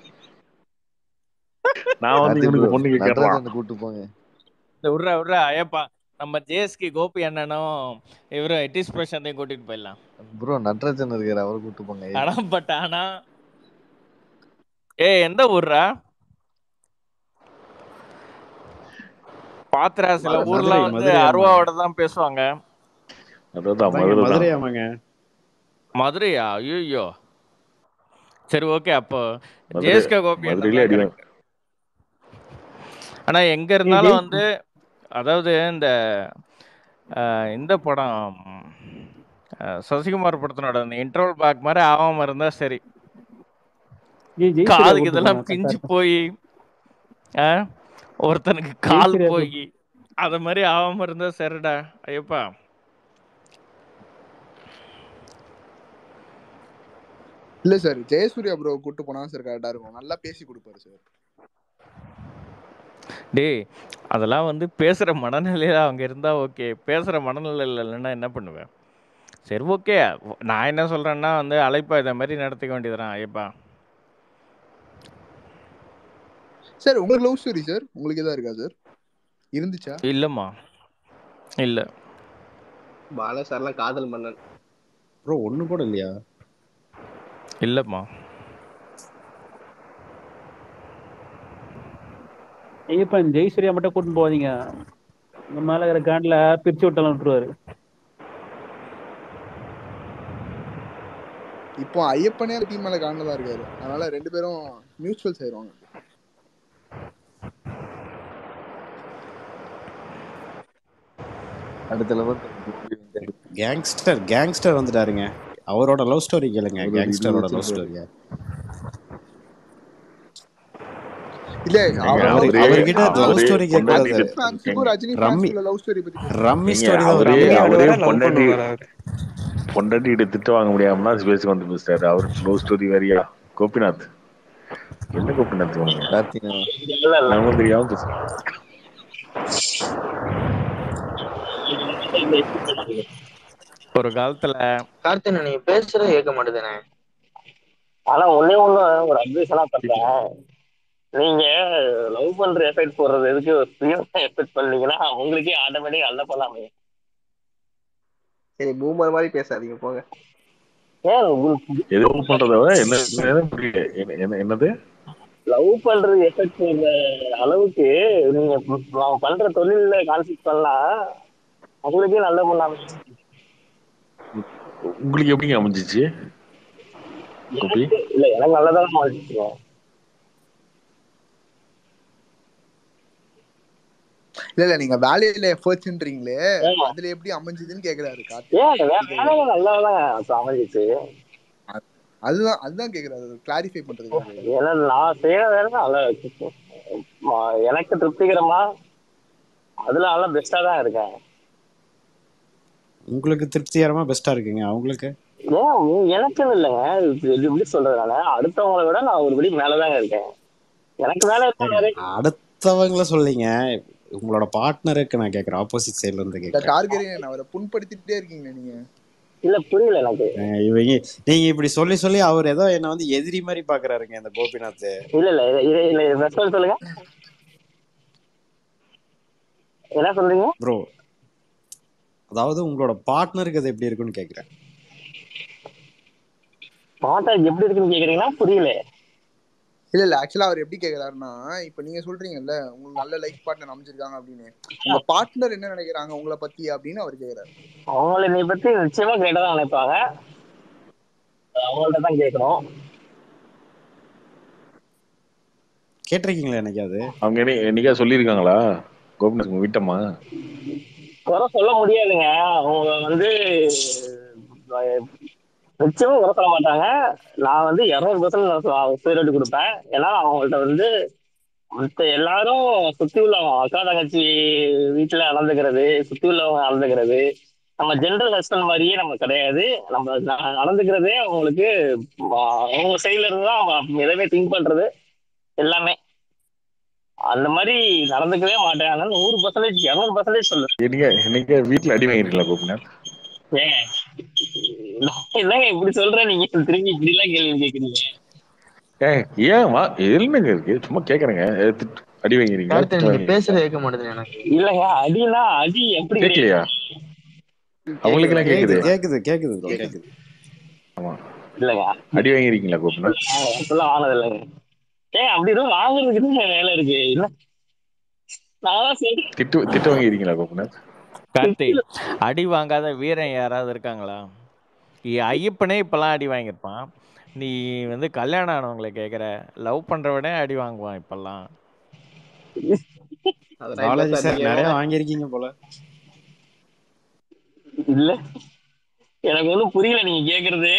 நான் வந்து கார்த்தி இவனுக்கு bro, பொண்ணு கேட்கறான் நடராஜனை கூட்டு போங்க இந்த விட்றா விட்றா ஐயப்பா நம்ம ஜேஎஸ்கே கோபி அண்ணனும் இவரும் எட்டிஸ் பிரசாந்தையும் கூட்டிட்டு போயிடலாம் ப்ரோ நடராஜன் இருக்காரு அவரை கூட்டு போங்க ஆனா பட் ஆனா ஏ எந்த ஊர்ரா பாத்திரா சில மதுரை, ஊர்லாம் வந்து மதுரை ஆமாங்க. அருவாவோட தான் பேசுவாங்க அதான் அதாங்க, மதுரை மதுரை தான் ஆமாங்க மதுரையா ஐயோ சரி ஓகே அப்போ மதுரை ஜேஎஸ்கே கோபி அண்ணன் மதுரையிலே தான் அடி correct. ஆனா எங்க இருந்தாலும் வந்து அதாவது இந்த அஹ், இந்த படம் அஹ், சசிகுமார் படத்தினோட அந்த இன்டர்வல் பேக் மாதிரி ஆகாம இருந்தா சரி ஏய், ஜெயசூர்யா காதுக்கு கூட்டு இதெல்லாம் போங்க, பிஞ்சு correct ஆ போய் அஹ், ஒருத்தனுக்கு கால் ஜெயசூர்யா போய் அத மாதிரி ஆகாம இருந்தா சரிடா ஐயப்பா இல்ல சார் ஜெயசூர்யா ப்ரோ கூட்டு போனா சார் கரெக்டா இருக்கும் நல்லா பேசி கொடுப்பாரு சார் டேய் அதெல்லாம் வந்து பேசுற மனநிலையில அவங்க இருந்தா ஓகே பேசுற மனநிலையில இல்லைன்னா என்ன பண்ணுவேன் சரி ஓகே நான் என்ன சொல்றேன்னா வந்து அழைப்பா இதை மாதிரி நடத்திக்க வேண்டியதுதான் ஐயப்பா சார் உங்களுக்கு லவ் ஸ்டோரி சார் உங்களுக்கு எதா இருக்கா சார் இருந்துச்சா இல்லம்மா இல்ல பாலா சார்லாம் காதல் மன்னன் ப்ரோ ஒண்ணு கூட இல்லையா இல்லம்மா ஐயப்பன் ஜெயசூர்யா மட்டும் கூட்டிட்டு போகாதீங்க உங்க மேல இருக்கிற காண்டில் பிரிச்சு விட்டாலும் விட்டுருவாரு இப்போ ஐயப்பனே டீம் மேல காண்டதா தான் இருக்காரு அதனால ரெண்டு பேரும் மியூச்சுவல்ஸ் ஆயிருவாங்க அடுத்த லெவல் கேங்ஸ்டர் கேங்ஸ்டர் வந்துட்டாருங்க அவரோட லவ் ஸ்டோரி கேளுங்க ஒரு கேங்ஸ்டரோட இருபது லவ் வச்சிருப்பாரு. ஸ்டோரியா இல்ல ஏங்க, அவர் அவரு அவரே அவர்கிட்ட லவ் அவரே ஸ்டோரி கேட்க பொண்டாட்டி கூடாது ரஜினி ஃபேன்ஸுக்கும் ஏங்க, ரஜினி ரம்மி ஃபேன்ஸுக்குள்ள லவ் ஸ்டோரி பத்தி பேசுங்க ரம்மி ஏங்க, ஸ்டோரி தான் அவரே வரும் அவரே ஆடுவாரா லவ் பொண்டாட்டி பண்ணுவாரா அவரு பொண்டாட்டிகிட்ட திட்டு வாங்க முடியாமனா பேசி வந்து பேசுறாரு அவர் லவ் ஸ்டோரி வேறியா கோபிநாத் என்ன கோபிநாத் உனக்கு கார்த்திகா இல்ல இல்ல நம்ம தெரியாம பேசு ஒரு காலத்துல கார்த்திகா நீங்க பேசுறது கேட்க மாட்டேதுனே ஆனா ஒண்ணே ஒண்ணு ஒரு அட்வைஸ் எல்லாம் பண்றேன் நீங்க லவ் பண்ற எஃபெக்ட் போடுறது எதுக்கு ஒரு ஃப்ரீயா எஃபெக்ட் பண்ணீங்கன்னா உங்களுக்கே ஆட்டோமேட்டிக் அல்ல பண்ணாமே சரி பூமர் மாதிரி பேசாதீங்க போங்க ஏன் உங்களுக்கு ஏதோ பண்றத விட என்ன என்ன புரியல என்ன- என்ன- என்னது லவ் பண்றது எஃபெக்ட் போடுற அளவுக்கு நீங்க அவன் பண்ற தொழில கான்செப்ட் பண்ணலாம் உங்களுக்கே நல்ல பண்ணாமே உங்களுக்கு எப்படிங்க அமைஞ்சிச்சு கோபி எனக்கு இல்ல எனக்கு நல்லதான் மாறிச்சுங்க இல்ல இல்ல நீங்க வேலையில எஃபர்ட்ஸ்ன்றீங்களே ஆமா. அதுல எப்படி அமைஞ்சதுன்னு கேக்குறாரு கார்த்திக் ஏன் அப்படி வேலை கேக்குறாரு நல்லாதான் அமைஞ்சிச்சு அதுதான் அதுதான் கேக்குறாரு கிளாரிஃபை பண்றதுக்காக கேக்குறாரு. ஏன்னா நான் செய்யற வேலை நல்லா இருக்கு. ம- எனக்கு திருப்திகரமா அதுல நல்லா பெஸ்டா தான் இருக்கேன் உங்களுக்கு திருப்திகரமா பெஸ்டா இருக்குங்க அவங்களுக்கு ஏன் உ- எனக்குன்னு இல்லைங்க இது இது எப்படி சொல்றதுனால அடுத்தவங்களை விட நான் ஒரு படி மேலதாங்க இருக்கேன் எனக்கு மேல இருக்க ஏங்க, நிறைய அடுத்தவங்கள சொல்லிங்க உங்களோட பார்ட்னருக்கு நான் கேக்குறேன் ஆப்போசிட் சைடுல இருந்து இந்த கேக்குறேன் டார்கெட் அவரை புண்படுத்திட்டே இருக்கீங்க நீங்க இல்ல புரியல எனக்கு ஏங்க, இவங்க நீங்க இப்படி சொல்லி சொல்லி அவர் ஏதோ என்ன வந்து எதிரி மாதிரி பாக்குறாருங்க இந்த கோபிநாத் இல்ல இல்ல இதை இதை இல்ல ரெஸ்பான்ஸ் சொல்லுங்க என்ன சொல்றீங்க ப்ரோ அதாவது உங்களோட பார்ட்னருக்கு அது எப்படி இருக்குன்னு கேக்குறேன் பாட்டா எப்படி இருக்குன்னு கேக்குறீங்கன்னா புரியல இல்ல இல்ல ஆக்சுவலா அவர் எப்படி கேக்குறாருன்னா இப்ப நீங்க சொல்றீங்கல்ல உங்களுக்கு நல்ல லைஃப் பார்ட்னர் அமைஞ்சிருக்காங்க அப்படின்னு உங்க பார்ட்னர் என்ன நினைக்கிறாங்க உங்களை பத்தி அப்படின்னு அவர் கேக்குறாரு அவங்கள நீ பத்தி நிச்சயமா கேட்டதான் நினைப்பாங்க அவங்கள்ட்ட தான் கேட்கணும் கேட்டிருக்கீங்களா என்னைக்காவது அவங்க என்ன என்னைக்கா சொல்லியிருக்காங்களா கோபிநாத் உங்க வீட்டம்மா குறை சொல்ல முடியாதுங்க அவங்க வந்து அஹ், நிச்சயமா குறை சொல்ல மாட்டாங்க நான் வந்து இரநூறு பர்சன்ட் சீரட்டு கொடுப்பேன் ஏன்னா அவங்கள்ட்ட வந்து மத்த எல்லாரும் சுத்தி உள்ளவங்க அக்கா தங்கச்சி வீட்டுல நடந்துக்கிறது சுத்தி உள்ளவங்க நடந்துக்கிறது நம்ம ஜென்ரல் ஹஸ்பண்ட் மாதிரியே நம்ம கிடையாது நம்ம ந- நடந்துக்கிறதே அவங்களுக்கு ஆஹ், அவங்க சைட்ல இருந்து தான் அவங்க எதுவுமே திங்க் பண்றது எல்லாமே அந்த மாதிரி நடந்துக்கவே மாட்டேன் அதனால நூறு பர்சன்டேஜ் இரநூறு பர்சன்டேஜ் சொல்லுவேன் நீங்க நீங்க வீட்டுல அடி வாங்கிருக்கீங்களா கோபிநாத் ஏங்க நான் என்னங்க இப்படி சொல்றேன் நீங்க திரும்பி இப்படி எல்லாம் கேள்வி கேக்குறீங்க ஏன் ஏன் வா என்னங்க இருக்கு சும்மா கேக்குறேங்க ஏ, திட்டு- அடி வாங்கிறீங்களா கார்த்தி திட்டு நீங்க வாங்குறீங்களா பேசுறது கேட்க மாட்டேங்குது எனக்கு இல்லங்க அடினா அடி எப்படி கேட்கலையா அவங்களுக்கு எல்லாம் கேக்குது கேக்குது கேக்குது ப்ரோ கேக்குது ஆமா இல்லங்க அடி வாங்கிருக்கீங்களா கோபிநாத் அப்படிலாம் ஆனது இல்லைங்க ஏன் அப்படி எதுவும் வாங்குறதுக்கு தான் வேலை இருக்கு இல்ல நான் தான் சொல்றேன் திட்டு திட்டு வாங்கிருக்கீங்களா கோபிநாத் கார்த்தி அடி வாங்காத வீரன் யாராவது இருக்காங்களா இ- ஐயப்பனே இப்பெல்லாம் அடி வாங்கியிருப்பான் நீ வந்து கல்யாணம் ஆனவங்களை கேட்குற லவ் பண்றவனே அடி வாங்குவான் இப்பெல்லாம் அதெல்லாம் இல்ல பாலாஜி சார் சார் நீங்க நிறைய வேற வாங்கியிருக்கீங்க போல இல்ல எனக்கு ஒண்ணும் புரியல நீங்க கேக்குறது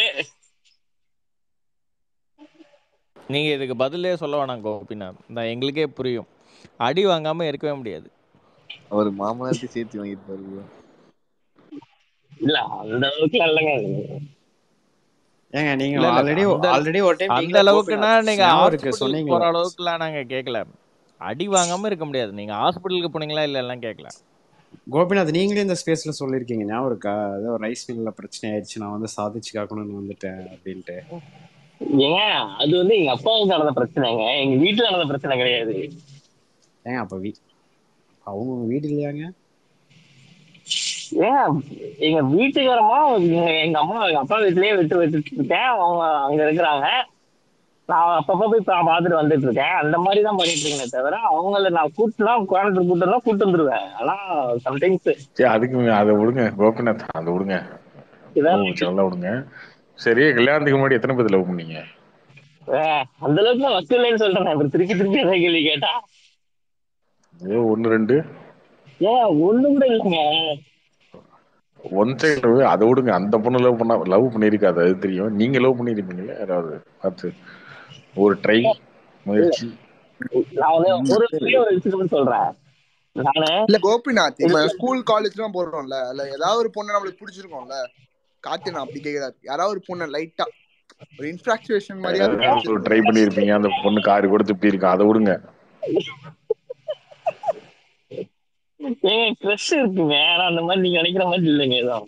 நீங்க இதுக்கு பதிலே சொல்ல வேணாம் கோபிநாத் நான் எங்களுக்கே புரியும் அடி வாங்காம இருக்கவே முடியாது அவர் மாமனார்த்தி சேர்த்து வாங்கியிருப்பாரு bro. இல்ல அந்த அளவுக்கு இல்லைங்க ஏங்க நீங்க இல்ல இல்ல ஆல்ரெடி அந்த ஆல்ரெடி ஒரு டைம் அந்த நீங்களே அளவுக்குன்னா கோபிநாத் நீங்க ஞாபகம் இருக்கு ஹாஸ்பிட்டலுக்கு சொன்னீங்களா போற அளவுக்குலாம் நாங்க கேட்கல அடி வாங்காம இருக்க முடியாது நீங்க ஹாஸ்பிட்டலுக்கு போனீங்களா இல்ல எல்லாம் கேட்கல கோபிநாத் நீங்களே இந்த ஸ்பேஸ்ல சொல்லியிருக்கீங்க ஞாபகம் இருக்கா ஏதோ ரைஸ் மில்ல பிரச்சனை ஆயிடுச்சு நான் வந்து சாதிச்சு காக்கணும்னு வந்துட்டேன் அப்படின்ட்டு ஏங்க அது வந்து எங்க அப்பாவுக்கு நடந்த பிரச்சனைங்க எங்க வீட்டுல நடந்த பிரச்சனை கிடையாது ஏங்க அப்ப வீ அவங்க உங்க வீடு இல்லையாங்க ஏன் எங்க வீட்டுக்காரமா எங்க எங்க அம்மா எங்க அப்பா வீட்லயே விட்டு விட்டுட்டு இருக்கேன் அவங்க அங்க இருக்கிறாங்க நான் அப்பப்ப போய் பா- பார்த்துட்டு வந்துட்டு இருக்கேன் அந்த மாதிரி தான் பண்ணிட்டு இருக்கேனே தவிர அவங்கள நான் கூட்டுனா கோயம்புத்தூர் கூட்டுனா கூட்டு வந்துருவேன் ஆனா சம்டைம்ஸ் சரி அதுக்கு அதை விடுங்க கோபிநாத் அதை விடுங்க இதான் நல்லா விடுங்க சரி கல்யாணத்துக்கு முன்னாடி எத்தனை பேர் லவ் பண்ணீங்க அந்த அளவுக்கு நான் வக்கு இல்லைன்னு சொல்றேன் அப்புறம் திருப்பி திருப்பி எதை கேள்வி கேட்டா ஏதோ ஒன்று ரெண்டு ஏன் ஒண்ணு கூட இல்லைங்க ஒன் சைடு அதை விடுங்க அந்த பொண்ணு லவ் பண்ணா லவ் பண்ணியிருக்காது அது தெரியும் நீங்க லவ் பண்ணிருப்பீங்களே யாராவது பார்த்து ஒரு ட்ரை முயற்சி நான் வந்து ஒரு ஒரே ஒரு இன்சிடென்ட் சொல்றேன் நானு இல்ல கோபிநாத் இப்ப ஸ்கூல் காலேஜ் எல்லாம் போடுறோம்ல அதுல ஏதாவது ஒரு பொண்ணு நம்மளுக்கு பிடிச்சிருக்கோம்ல கார்த்தி நான் அப்படி கேக்குறாரு யாராவது ஒரு பொண்ணு லைட்டா ஒரு இன்ஃபிராக்சுவேஷன் மாதிரியாவது பிடிச்சிருக்கும் ட்ரை பண்ணியிருப்பீங்க அந்த பொண்ணு காரு கொடுத்து இப்படி இருக்கும் அதை விடுங்க ஏங்க க்ரஷ் இருக்குங்க ஆனா அந்த மாதிரி நீங்க நினைக்கிற மாதிரி இல்லைங்க எதுவும்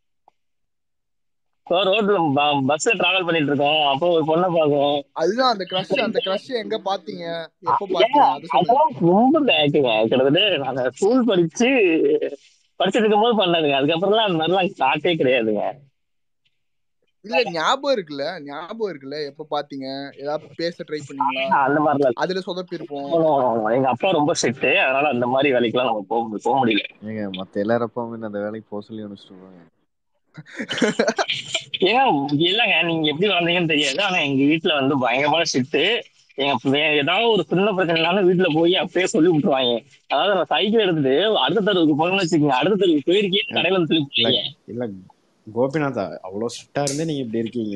இப்போ ரோட்ல பஸ்ல டிராவல் பண்ணிட்டு இருக்கோம் அப்போ ஒரு பொண்ணை பார்க்கும் அதுதான் அந்த கிரஷ் அந்த கிரஷ் எங்க பாத்தீங்க எப்ப ஏங்க பாத்தீங்க அது சொல்லுங்க அதெல்லாம் ரொம்ப பேக்குங்க கிட்டத்தட்ட நாங்க ஸ்கூல் படிச்சு படிச்சுட்டு இருக்கும்போது பண்ணதுங்க அதுக்கப்புறம்லாம் அந்த மாதிரிலாம் ஸ்டார்ட்டே கிடையாதுங்க இல்ல ஞாபகம் இருக்குல்ல ஞாபகம் இருக்குல்ல எப்ப பாத்தீங்க ஏதாவது பேச ட்ரை பண்ணீங்களா அந்த மாதிரிலாம் அதுல சொதப்பிருப்போம் எங்க அப்பா ரொம்ப ஸ்ட்ரிக்ட் அதனால அந்த மாதிரி வேலைக்கெல்லாம் நம்ம போக போக முடியல ஏங்க மத்த எல்லாரும் அப்பாவுமே அந்த வேலைக்கு போக சொல்லி அனுப்பிச்சிட்டு இருப்பாங்க ஏன் இல்லைங்க நீங்க எப்படி வந்தீங்கன்னு தெரியாது ஆனா எங்க வீட்டுல வந்து பயங்கரமான ஸ்ட்ரிக்ட் எங்க வே- ஏதாவது ஒரு சின்ன பிரச்சனைனாலும் வீட்டுல போய் அப்பயே சொல்லி விட்டுருவாங்க அதாவது நான் சைக்கிள் எடுத்துட்டு அடுத்த தெருவுக்கு போகணும்னு வச்சுக்கோங்க அடுத்த தெருவுக்கு போயிருக்கே கடையில வந்து சொல்லி இல்ல விட்டுருவாங்க இல்ல கோபிநாத் அவ்வளோ ஸ்ட்ரிக்டா இருந்தே நீங்க இப்படி இருக்கீங்க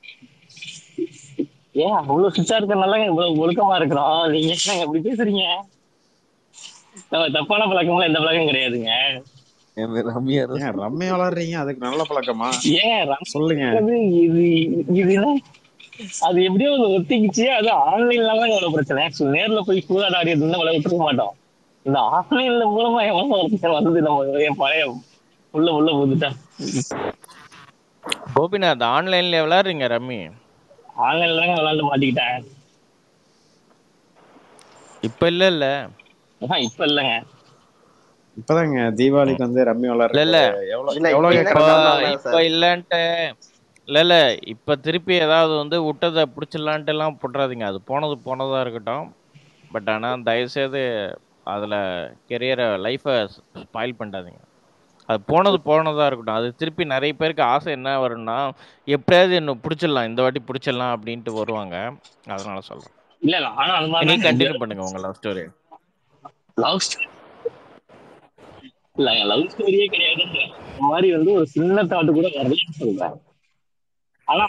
ஏன் அவ்வளவு ஸ்ட்ரிக்டா இருக்கறனால இவ்வளவு ஒழுக்கமா இருக்கிறோம் நீங்க என்னங்க எப்படி பேசுறீங்க நம்ம தப்பான பழக்கம்லாம் எந்த பழக்கம் கிடையாதுங்க என் பேர் ரம்யா தான் ஏன் ரம்மையா விளாடுறீங்க அதுக்கு நல்ல பழக்கமா ஏன் சொல்லுங்க அது இது இது என்ன? அது எப்படியோ ஒரு ஒத்திக்கிச்சு அது ஆன்லைன்ல தான் எவ்வளவு பிரச்சனை Actually, நேர்ல போய் சூதாட ஆடி இருந்தா விளையாட விட்டுருக்க மாட்டோம் இந்த ஆன்லைன்ல மூலமா எவ்வளவு பிரச்சனை வந்து நம்ம என் பழைய உள்ள உள்ள போதுட்டா கோபிநாத் ஆன்லைன்ல விளையாடுறீங்க ரம்மி ஆன்லைன்ல தாங்க விளையாண்டு மாட்டிக்கிட்டேன் இப்ப இல்ல இல்ல ஆஹா, இப்ப இல்லைங்க இப்பதாங்க தீபாவளிக்கு வந்து ரம்மி இல்ல இல்ல விளாடுறதுக்கு எவ்வளவு இல்ல எவ்வளவு இப்ப இப்ப கேக்குறாங்க இப்ப இல்லன்ட்டு இல்ல இல்ல இப்ப திருப்பி ஏதாவது வந்து விட்டதை பிடிச்சிடலான்ட்டு எல்லாம் போட்டுறாதீங்க அது போனது போனதா இருக்கட்டும் பட் ஆனா தயவு செய்து அதுல கெரியரை லைஃபை ஸ்பாயில் பண்ணாதீங்க அது போனது போனதா இருக்கட்டும் அது திருப்பி நிறைய பேருக்கு ஆசை என்ன வரும்னா எப்படியாவது என்ன பிடிச்சிடலாம் இந்த வாட்டி பிடிச்சிடலாம் அப்படின்ட்டு வருவாங்க அதனால சொல்றேன் இல்ல இல்ல ஆனா அந்த நீ மாதிரி கண்டினியூ பண்ணுங்க உங்க லவ் ஸ்டோரி லவ் இல்ல லவ் ஸ்டோரியே கிடையாது இந்த மாதிரி வந்து ஒரு சின்ன தாட்டு கூட வரலன்னு சொல்றேன் ஆனா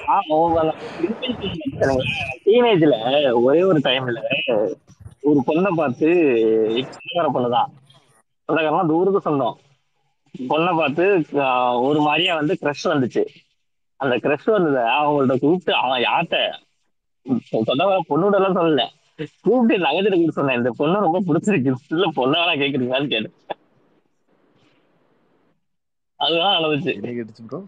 டீனேஜ்ல ஒரே ஒரு டைம்ல ஒரு பொண்ணை பார்த்து சொந்தக்கார பொண்ணுதான் சொந்தக்காரமா தூரத்து சொந்தம் பொண்ணை பார்த்து ஆஹ், ஒரு மாதிரியா வந்து க்ரஷ் வந்துச்சு அந்த க்ரஷ் வந்தத அவங்கள்ட்ட கூப்பிட்டு அவன் யார்கிட்ட சொந்தக்கார பொண்ணோட எல்லாம் சொல்லல கூப்பிட்டு நகைச்சிட்டு கூட சொன்னேன் இந்த பொண்ணு ரொம்ப பிடிச்சிருக்கு இல்ல பொண்ணை வேணா கேக்குறீங்களான்னு கேட்டேன் அதுதான் நடந்துச்சு என்ன கேட்டுச்சு ப்ரோ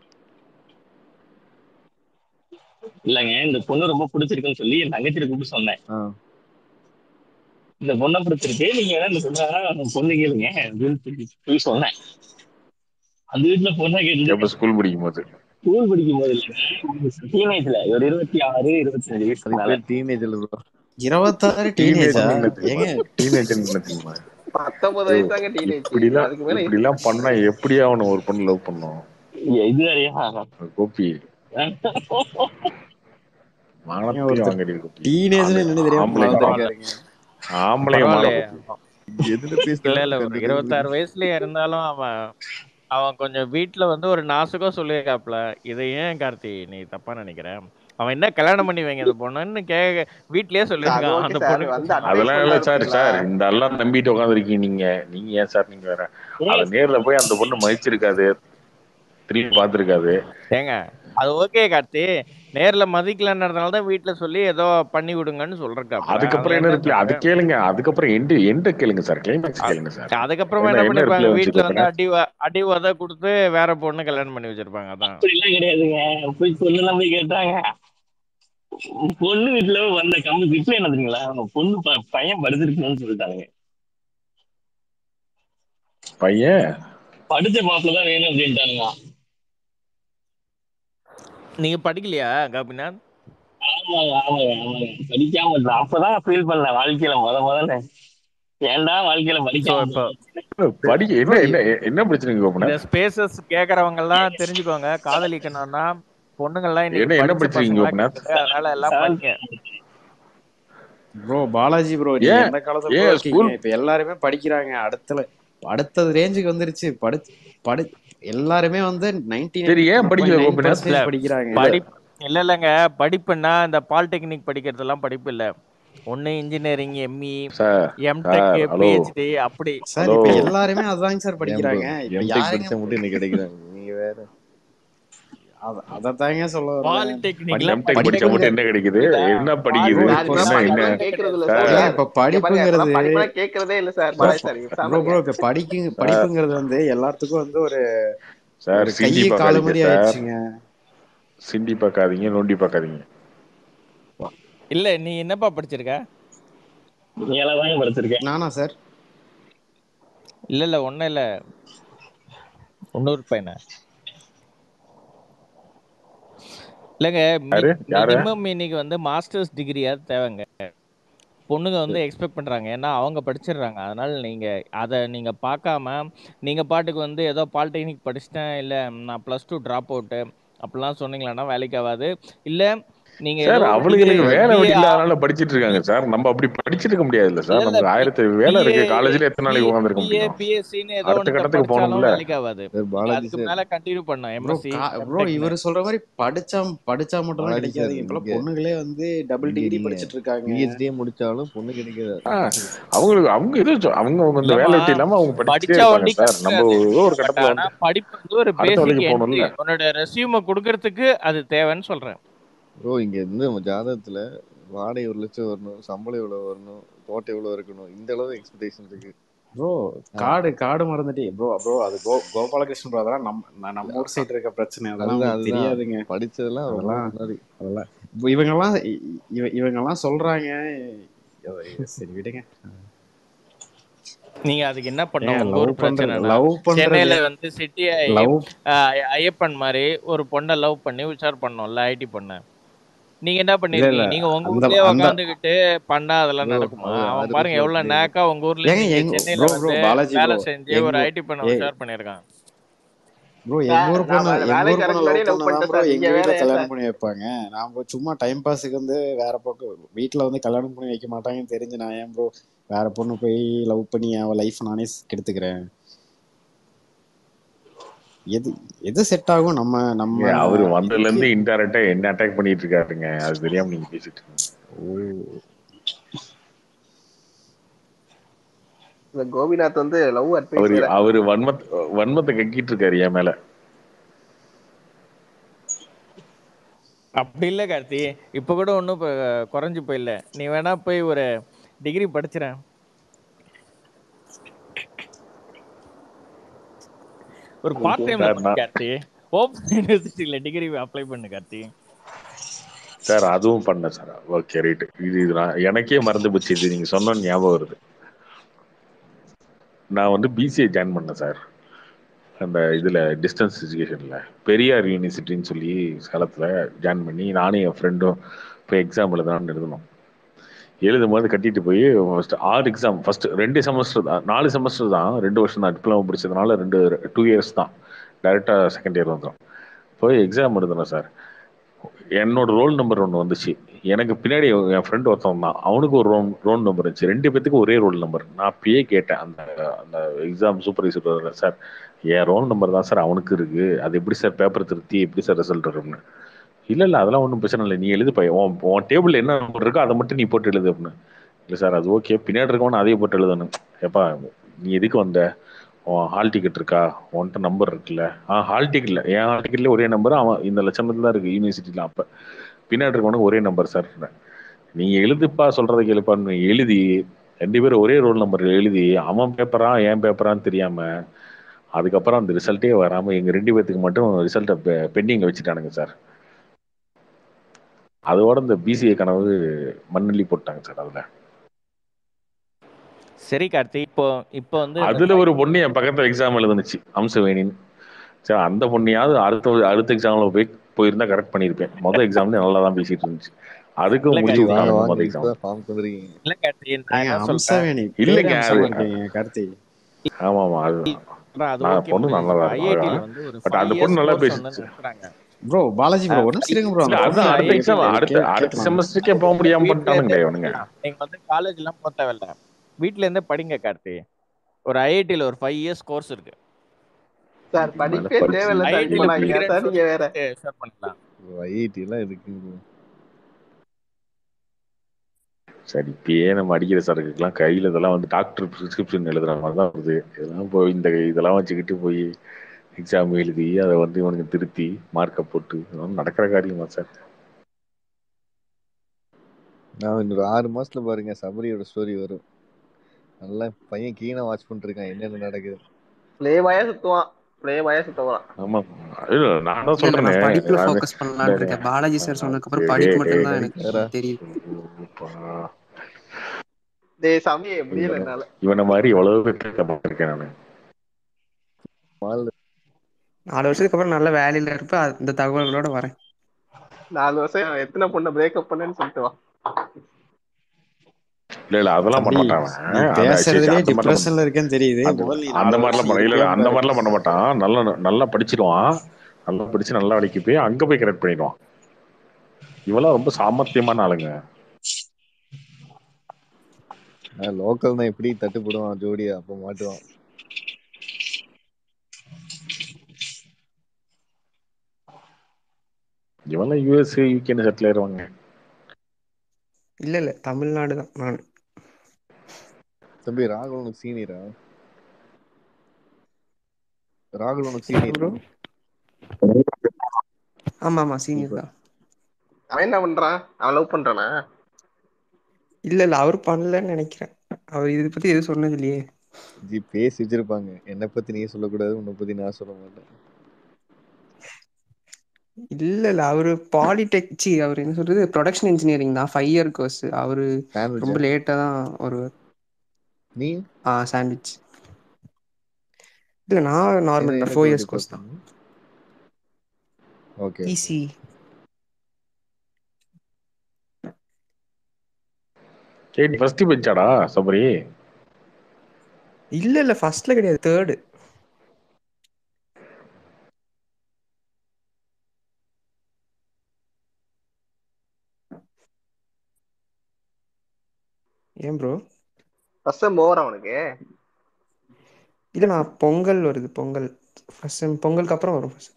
இல்லங்க இந்த பொண்ணு ரொம்ப பிடிச்சிருக்குன்னு சொல்லி என் தங்கச்சிட்டு கூப்பிட்டு சொன்னேன் ஆ இந்த பொண்ணை பிடிச்சிருக்கு நீங்க வேணா இந்த பொண்ணு வேணா பொண்ணு கேளுங்க அப்படின்னு சொல்லி சொல்லி சொன்னேன் அந்த வீட்டுல பொண்ணை கேட்டு எப்ப ஸ்கூல் படிக்கும் போது ஸ்கூல் படிக்கும் போது இல்லைங்க டீனேஜ்ல ஒரு இருபத்தி ஆறு இருபத்தஞ்சு வயசுக்கு அதுக்கு மேல பேர் டீனேஜ்ல ப்ரோ இருபத்தாறு டீனேஜா ஏங்க டீனேஜ் தெரியுமா பத்தொன்பது ஐயோ, வயசு தாங்க டீனேஜ் இப்படிலாம் அதுக்கு மேல இப்படிலாம் பண்ணா எப்படி அவனை ஒரு பொண்ணு லவ் பண்ணும் இது வரையா கோபி ஏன் மானத்தையும் ஒருத்தர் வாங்கடி கோபி டீனேஜ்னு என்னன்னு தெரியாம ஆம்பளை வளர்ந்துருக்காருங்க ஆம்பளை மான பரவாயில்லையே கோபி எதுல இல்ல பேசினாலும் இல்ல ஒரு இருபத்தாறு வயசுலயே இருந்தாலும் அவன் அவன் கொஞ்சம் வீட்டுல வந்து ஒரு நாசுக்கா சொல்லியிருக்காப்ல இதை ஏன் கார்த்தி நீ தப்பா நினைக்கிற அவன் என்ன கல்யாணம் பண்ணி வைங்க அந்த பொண்ணுன்னு கேக்க வீட்லயே அது சொல்லியிருக்கான் ஓகே அந்த சார் பொண்ணு வந்து அட்வைஸ் அதெல்லாம் இல்ல சார் பண்ணாரு சார் இந்த எல்லாம் நம்பிட்டு உட்காந்துருக்கீங்க நீங்க நீங்க ஏன் சார் நீங்க வேற அத நேர்ல போய் அந்த பொண்ணு மதிச்சிருக்காது திரும்பி பார்த்திருக்காது ஏங்க அது ஓகே கார்த்தி நேர்ல மதிக்கலன்றதுனால தான் வீட்டுல சொல்லி ஏதோ பண்ணி விடுங்கன்னு சொல்றாப்ல அதுக்கப்புறம் அதுல என்ன என்ன ரிப்ளை அது தப்பு கேளுங்க அதுக்கப்புறம் எண்டு எண்டு கேளுங்க சார் கிளைமேக்ஸ் கேளுங்க சார் அதுக்கப்புறமா என்ன என்ன என்ன பண்ணிருப்பாங்க ரிப்ளை வீட்டுல வந்து வச்சுக்கோங்க அடி வ- அடி உத கொடுத்து வேற பொண்ணு கல்யாணம் பண்ணி வச்சிருப்பாங்க அதான் அப்படிலாம் கிடையாதுங்க போய் பொண்ணுலாம் போய் கேட்டாங்க பொண்ணு வீட்டுல வந்த கம்மி ரிப்ளை என்ன தெரியுங்களா அவங்க பொண்ணு ப- பையன் படுத்திருக்கணும்னு சொல்லிட்டாங்க பையன் படிச்ச மாப்பிள்ள தான் வேணும் அப்படின்ட்டானுங்க நீங்க படிக்கலையா கோபிநாத் ஆமாங்க ஆமாங்க ஆமாங்க படிக்காம இருந்தேன் அப்பதான் ஃபீல் பண்ணேன் வாழ்க்கையில முத முதல்ல ஏன்டா வாழ்க்கையில சோ படிக்காம இப்போ படிக்க என்ன என்ன என்ன பிரச்சனைங்க இந்த கோபுநாத் ஸ்பேசஸ் கேக்குறவங்க எல்லாம் தெரிஞ்சுக்கோங்க காதலிக்கணும்னா பொண்ணுங்கள்லாம் இன்னைக்கு என்ன என்ன படிச்ச படிச்சிருக்கீங்க பசங்களா கோபுநாத் கேக்குது அதனால எல்லாம் படிங்க ப்ரோ பாலாஜி ப்ரோ நீங்க ஏன் எந்த காலத்துல ஏன் ப்ரோ இருக்கீங்க ஸ்கூல் இப்ப எல்லாருமே படிக்கிறாங்க அடுத்த அடுத்தது ரேஞ்சுக்கு வந்துருச்சு படி படி எல்லாருமே வந்து நைன்டி சரி ஏன் படிக்கல நைன் கோபிநாத் இல்ல படிக்கிறாங்க படி இல்ல இல்லங்க படிப்புன்னா இந்த பாலிடெக்னிக் படிக்கிறதெல்லாம் படிப்பு இல்ல ஒண்ணு engineering ME sir MTech sir hello PhD அப்படி சார் ஹலோ இப்ப எல்லாருமே அதுதாங்க சார் ஏன் ப்ரோ படிக்கிறாங்க இப்ப எம்டெக் யாருங்க படிச்சா மட்டும் இன்னைக்கு கிடைக்கிறாங்க நீங்க வேற அத- அதத்தாங்க சொல்ல வரேன் பாலிடெக்னிக்லாம் எம்டெக் படிச்சா படிப்புங்க மட்டும் என்ன கிடைக்குது புரியுதா என்ன படிக்குது ப்ரோ சார் இப்போ இப்பெல்லாம் என்ன என்ன படிப்பெல்லாம் கேட்கறது இல்ல சார் சார் ஏன் இப்ப இங்க பாருங்க படிப்புங்கிறது இப்பெல்லாம் படிப்பெல்லாம் கேட்கறதே இல்ல sir bro Balaji sir bro பேசாம ப்ரோ இருங்க இப்ப படிக்கு சார் படிப்புங்கிறது வந்து எல்லாத்துக்கும் வந்து ஒரு சார் ஒரு சிண்டி கையை காலு பார்க்காதீங்க மாதிரி சார் ஆயிடுச்சுங்க சிண்டி பார்க்காதீங்க நோண்டி பார்க்காதீங்க இல்ல நீ என்னப்பா படிச்சிருக்க ஏழாவது படிச்சிருக்கேன் நானா சார் இல்ல இல்ல ஒண்ணும் இல்ல இன்னொரு பையனா இல்லைங்க யாரு யாரு மினிமம் இன்னைக்கு வந்து மாஸ்டர்ஸ் டிகிரியா தேவைங்க பொண்ணுங்க வந்து எக்ஸ்பெக்ட் பண்றாங்க ஏன்னா அவங்க படிச்சிடுறாங்க அதனால நீங்க அதை நீங்க பார்க்காம நீங்க பாட்டுக்கு வந்து ஏதோ பாலிடெக்னிக் படிச்சிட்டேன் இல்ல நான் ப்ளஸ் டூ ட்ராப் அவுட்டு அப்படிலாம் சொன்னீங்கன்னா வேலைக்கு ஆகாது இல்ல நீங்க ஏதோ சார் ஒரு அவளுக்கு டிகிரி எனக்கு வேலை பிஏ வெட்டி இல்லாதனால படிச்சிட்டு இருக்காங்க சார் நம்ம அப்படி படிச்சிருக்க முடியாதுல்ல இல்ல சார் இல்ல நமக்கு ஆயிரத்தி வேலை பிஏ இருக்கு காலேஜ்ல எத்தனை நாளைக்கு உட்காந்துருக்க பிஏ முடியும் பிஎஸ்சின்னு ஏதோ அடுத்த ஒன்று கட்டத்துக்கு படிச்சாலும் போகணும்ல வேலைக்கு ஆகாது சார் நீங்க பாலாஜி அதுக்கு சார் மேல கண்டினியூ பண்ணணும் ப்ரோ எம்எஸ்சி ப்ரோ எம்டெக்னு இவர் சொல்ற மாதிரி படிச்சா படிச்சா மட்டும்லாம் பாலாஜி சார் கிடைக்காதுங்க இப்பெல்லாம் இங்க பொண்ணுங்களே வந்து டபுள் இங்க டிகிரி நீங்க படிச்சிட்டு இருக்காங்க பிஹெச்டியே முடிச்சாலும் பொண்ணு கிடைக்காது ஆ, அவங்களுக்கு அவங்க இது சொ- அவங்க அவங்க இந்த இல்லம்மா வேலை வெட்டி இல்லாம அவங்க படிச்சுட்டே படிச்சா இருப்பாங்க ஒண்டி சார் நம்ம கிடைக்காது ஏதோ ஒரு பட் கட்டத்துல ஆனா வந்து படிப்பு வந்து ஒரு அடுத்த பேசிக் வேலைக்கு என்ட்ரி போகணும்ல உன்னோட ரெஸ்யூமை கொடுக்கறதுக்கு அது தேவைன்னு சொல்றேன் ப்ரோ இங்க இருந்து நம்ம ஜாதகத்துல வாடகை ஒரு லட்சம் வரணும் சம்பளம் எவ்வளவு வரணும் தோட்டம் எவ்வளவு இருக்கணும் இந்த அளவு எக்ஸ்பெக்டேஷன் இருக்கு ப்ரோ ஆ, காடு காடு மறந்துட்டே ப்ரோ ப்ரோ அது கோ கோபாலகிருஷ்ணன் ப்ரோ அதெல்லாம் நம்ம நான் நம்ம ஊர் சைடு இருக்க பிரச்சனை அதெல்லாம் அதுதான் உங்களுக்கு அதுதான் தெரியாதுங்க படிச்சதெல்லாம் ரொம்ப அதெல்லாம் முன்னாடி அதெல்லாம் இப்போ இவங்கெல்லாம் இ- இவ- இவங்கெல்லாம் சொல்றாங்க ஐயோ, சரி விடுங்க நீங்க அதுக்கு என்ன ஏங்க பண்ணணும் உங்க லவ் ஊர் பண்றது பிரச்சனைனா லவ் பண்றது சென்னையில வந்து சிட்டி லவ் ஐயப்பன் மாதிரி ஒரு பொண்ணை லவ் பண்ணி உஷார் பண்ணோம்ல ஐடி பொண்ணை நீங்க என்ன இல்ல இல்ல பண்ணிருக்கீங்க நீங்க உங்க அந்த ஊர்லயே அந்த உட்காந்துக்கிட்டு பண்ணா அதெல்லாம் ப்ரோ நடக்குமா அவர் அவன் ஆறு பாருங்க வருஷம் எவ்வளவு கிடையாது நேக்கா உங்க ஊர்ல ஏங்க நீங்க எங்க சென்னையில ப்ரோ ப்ரோ வந்து பாலாஜி வேலை ப்ரோ செஞ்சு ஒரு எங்க ஐடி பண்ண ஏ உஷார் பண்ணிருக்கான் ப்ரோ எங்க சார் ஊர் நான் பொண்ணு வே- எங்க ஊர் வேலைக்காரருக்கு பொண்ணை முன்னாடியே லவ் லவ் பண்ணதான் பண்ணிட்டேன் ப்ரோ சார் எங்க நீங்க வேற வீட்ல ஏன் கல்யாணம் சார் பண்ணி வைப்பாங்க நாம சும்மா டைம் பாஸுக்கு வந்து வேற பக்கம் வீட்ல வந்து கல்யாணம் பண்ணி வைக்க மாட்டாங்கன்னு தெரிஞ்சு நான் ஏன் ப்ரோ வேற பொண்ணு போய் லவ் பண்ணி அவ லைஃப் நானே கெடுத்துக்கிறேன் எது எது செட் ஆகும் நம்ம நம்ம ஏங்க, அவரு வந்ததுல இதுக்கு இருந்து இன்டைரக்டா என்ன அட்டாக் பண்ணிட்டு இருக்காருங்க அது தெரியாம நீங்க பேசிட்டு இருக்கீங்க ஓ இந்த கோபிநாத் வந்து லவ் அட்வைஸ் அவரு வேற அவரு வன்மத் வன்மத்தை கக்கிட்டு இருக்காரு என் மேல அப்படி இல்ல கார்த்தி இப்ப கூட ஒன்றும் குறைஞ்சு போயில்ல நீ வேணா போய் ஒரு டிகிரி படிச்சிடறேன் ஒரு பார்ட் டைம்ல சார் பண்ணு நான் கார்த்தி ஓப்பன் யூனிவர்சிட்டியில டிகிரி அப்ளை பண்ணு கார்த்தி சார் அதுவும் பண்ணேன் சார் ஓகே ரைட் இது இது நான் எனக்கே மறந்து போச்சு இது நீங்க சொன்ன ஞாபகம் வருது நான் வந்து பிசிஏ ஜாயின் பண்ணேன் சார் அந்த இதில் டிஸ்டன்ஸ் எஜுகேஷனில் பெரியார் யூனிவர்சிட்டின்னு சொல்லி சேலத்தில் ஜாயின் பண்ணி நானும் என் ஃப்ரெண்டும் இப்போ எக்ஸாம் எழுதலாம்னு எழுதணும் எழுதும் போது கட்டிட்டு போய் ஃபர்ஸ்ட் ஆறு எக்ஸாம் ஃபர்ஸ்ட் ரெண்டு செமஸ்டர் தான் நாலு செமஸ்டர் தான் ரெண்டு வருஷம் தான் டிப்ளமோ படிச்சதுனால ரெண்டு டூ இயர்ஸ் தான் டைரெக்டாக செகண்ட் இயர் வந்துடும் போய் எக்ஸாம் எழுதணும் சார் என்னோட ரோல் நம்பர் ஒன்று வந்துச்சு எனக்கு பின்னாடி என் ஃப்ரெண்ட் ஒருத்தவன் தான் அவனுக்கு ஒரு ரோல் ரோல் நம்பர் இருந்துச்சு ரெண்டு பேத்துக்கும் ஒரே ரோல் நம்பர் நான் அப்பயே கேட்டேன் அந்த அந்த எக்ஸாம் சூப்பர்வைசர் சார் என் ரோல் நம்பர் தான் சார் அவனுக்கு இருக்கு அது எப்படி சார் பேப்பர் திருத்தி எப்படி சார் ரிசல்ட் இருக்கும்னு இல்லை இல்லை அதெல்லாம் ஒன்றும் பிரச்சனை இல்லை நீ எழுது பையன் உன் உன் டேபிள் என்ன நம்பர் இருக்கோ அதை மட்டும் நீ போட்டு எழுது அப்படின்னு இல்லை சார் அது ஓகே பின்னாடி இருக்கவன அதையே போட்டு எழுதணும் ஏப்பா நீ எதுக்கு வந்த உன் ஹால் டிக்கெட் இருக்கா உன்கிட்ட நம்பர் இருக்குல்ல ஆ ஹால் டிக்கெட்ல என் ஹால் டிக்கெட்ல ஒரே நம்பர் அவன் இந்த லட்சணத்துல தான் இருக்கு யூனிவர்சிட்டியில் அப்போ பின்னாடி இருக்கவனுக்கு ஒரே நம்பர் சார் நீங்க எழுதுப்பா சொல்றதை கேளுப்பான்னு எழுதி ரெண்டு பேரும் ஒரே ரோல் நம்பர் எழுதி அவன் பேப்பரா என் பேப்பரான்னு தெரியாம அதுக்கப்புறம் அந்த ரிசல்ட்டே வராம எங்க ரெண்டு பேத்துக்கு மட்டும் ரிசல்ட்டை பெண்டிங்ல வச்சுட்டானுங்க சார் அதோட இந்த பிசிஏ கனவு மண்ணள்ளி போட்டாங்க சார் அதுல சரி கார்த்தி இப்போ இப்போ வந்து இந்த அதுல ஒரு பொண்ணு என் பக்கத்துல எக்ஸாம் எழுதுனுச்சு அம்சவேணின்னு சரி அந்த பொண்ணையாவது அடுத்த அடுத்த எக்ஸாம்ல போய் போயிருந்தா கரெக்ட் பண்ணியிருப்பேன் மொதல் எக்ஸாம்ல நல்லா தான் பேசிட்டு இருந்துச்சு அதுக்கும் இல்ல முடிச்சு கார்த்தி விட்டாங்க வாங்க மொதல் வாங்க எக்ஸாம் இப்பதான் ஃபார்ம் வந்துருக்கீங்க இல்ல கார்த்தி நான் ஏங்க என்ன சொல்றேன் அம்சவேணி பேரே இல்லைங்க அது அம்சமா இருக்கீங்க கார்த்தி ஆமா ஆமா அது அது நான் ஓகே பொண்ணு ப்ரோ நல்லா இப்போ தான் இருக்கும் ஐஐடியில் அழகா வந்து ஒரு பட் ஃபைவ் அந்த இயர்ஸ் பொண்ணு நல்லா கோர்ஸ் ஒன்று பேசிச்சு நடத்துறாங்க ப்ரோ பாலாஜி ப்ரோ ஒரு நிமிஷம் இருங்க ப்ரோ இல்ல அந்த அதான் பொண்ணு அடுத்த எக்ஸாம் ஐஐடியில் அடுத்த கே அடுத்த கேட்கலாம் செமஸ்டருக்கே போக முடியாம வீட்ல பண்ணிட்டானுங்களே இருந்தே இவனுங்க நீங்க வந்து காலேஜ் எல்லாம் போக தேவையில்ல வீட்ல இருந்தே படிங்க கார்த்தி ஒரு ஐஐடியில் ஒரு ஃபைவ் இயர்ஸ் கோர்ஸ் இருக்கு சார் மேல படிப்பே படிச்சு தேவையில்ல சார் ஐஐடியில் இப்ப நீங்க படிக்கிறேன்னு சார் நீங்க வேற சொல்லி ஷேர் பண்ணிக்கலாம் ஐஐடி எல்லாம் இருக்கு சரி இப்பயே நம்ம அடிக்கிற சரக்குக்கெல்லாம் கையில இதெல்லாம் வந்து டாக்டர் பிரிஸ்கிரிப்ஷன் எழுதுற மாதிரி தான் வருது இதெல்லாம் போய் இந்த இதெல்லாம் வச்சுக்கிட்டு போய் எக்ஸாம் எழுதி அதை வந்து இவனுக்கு திருத்தி மார்க்கை போட்டு இதெல்லாம் நடக்கிற காரியமா சார் நான் இன்னொரு ஆறு மாசத்துல பாருங்க சபரியோட ஸ்டோரி வரும் நல்லா பையன் கீழே வாட்ச் பண்ணிட்டு இருக்கான் என்னென்ன நடக்குது பிளே பாயா சுத்துவான் பிளே பாயா சுத்துவான் ஆமா இல்ல நான் தான் இல்ல இல்ல நான் சொல்றேனே படிப்புல நான் ஃபோக்கஸ் பண்ணலாம்னு இந்த- இருக்கேன் பாலாஜி சார் சொன்னதுக்கு அப்புறம் டேய், படிப்பு டேய், மட்டும்தான் டேய், எனக்கு வேற தெரியும் டேய் சாமி முடியல இவனை என்னால இவனை மாதிரி எவ்வளவு பேர் பார்த்திருக்கேன் நானு மால் நாலு வருஷத்துக்கு அப்புறம் நல்ல வேலையில இருப்ப அந்த தகவல்களோட வரேன் நாலு வருஷம் எத்தனை பொண்ணை பிரேக்கப் பண்ணேன்னு சொல்லிட்டு வா இல்ல இல்ல அதெல்லாம் தம்பி பண்ண மாட்டான் நீ அவன். அந்த சரி, பேசுறதுலயே அந்த மாதிரிலாம் பண்ண டிப்ரெஷன்ல இருக்கேன்னு தெரியுது அந்த முதல்ல நீ அந்த நாலு மாதிரிலாம் வருஷம் பண்ண இல்ல இல்ல இருப்பியான்னு அந்த பாரு மாதிரிலாம் பண்ண மாட்டான் நல்லா நல்லா படிச்சிருவான் நல்லா படிச்சு நல்லா வேலைக்கு போய் அங்க போய் கரெக்ட் பண்ணிடுவான் இவெல்லாம் ரொம்ப சாமர்த்தியமான ஆளுங்க லோக்கல் தான் எப்படி தட்டுப்படுவான் ஜோடியா அப்ப மாட்டுவான் இவெல்லாம் யூஎஸ் யூகேன்னு செட்டில் ஆயிருவாங்க இல்ல இல்ல தமிழ்நாடு தான் நான் தம்பி ராகுல் உனக்கு சீனியரா ராகுல் உனக்கு ப்ரோ சீனியரா ஆமா ஆமா சீனியர் தான் அவன் என்ன பண்றான் அவன் லவ் பண்றானா இல்ல இல்ல அவர் பண்ணலன்னு நினைக்கிறேன் அவர் இதை பத்தி எதுவும் சொன்னது இல்லையே ஜி பேசி வச்சிருப்பாங்க என்னை பத்தி நீ சொல்லக்கூடாது உன்னை பத்தி நான் சொல்ல மாட்டேன் இல்ல இல்ல அவரு பாலிடெக் சி அவர் என்ன சொல்றது ப்ரொடக்ஷன் இன்ஜினியரிங் தான் ஃபைவ் இயர் கோர்ஸ் அவரு சாண்ட்விச்சா ரொம்ப லேட்டா தான் ஒரு நீ ஆ சாண்ட்விச் இல்ல நான் என்ன நார்மல் என்ன தான் ஃபோர் கோர் இயர்ஸ் கோர்ஸ் தான் டிபார்ட்மெண்ட் ஓகே ஓகே இசி சரி ஃபர்ஸ்ட் பெஞ்சாடா சபரி இல்ல இல்ல ஃபர்ஸ்ட்ல கிடையாது தேர்டு ஏன் ப்ரோ ஃபர்ஸ்ட் டைம் ஓவர் அவனுக்கு இல்ல நான் பொங்கல் வருது பொங்கல் ஃபர்ஸ்ட் டைம் பொங்கலுக்கு அப்புறம் வரும் first.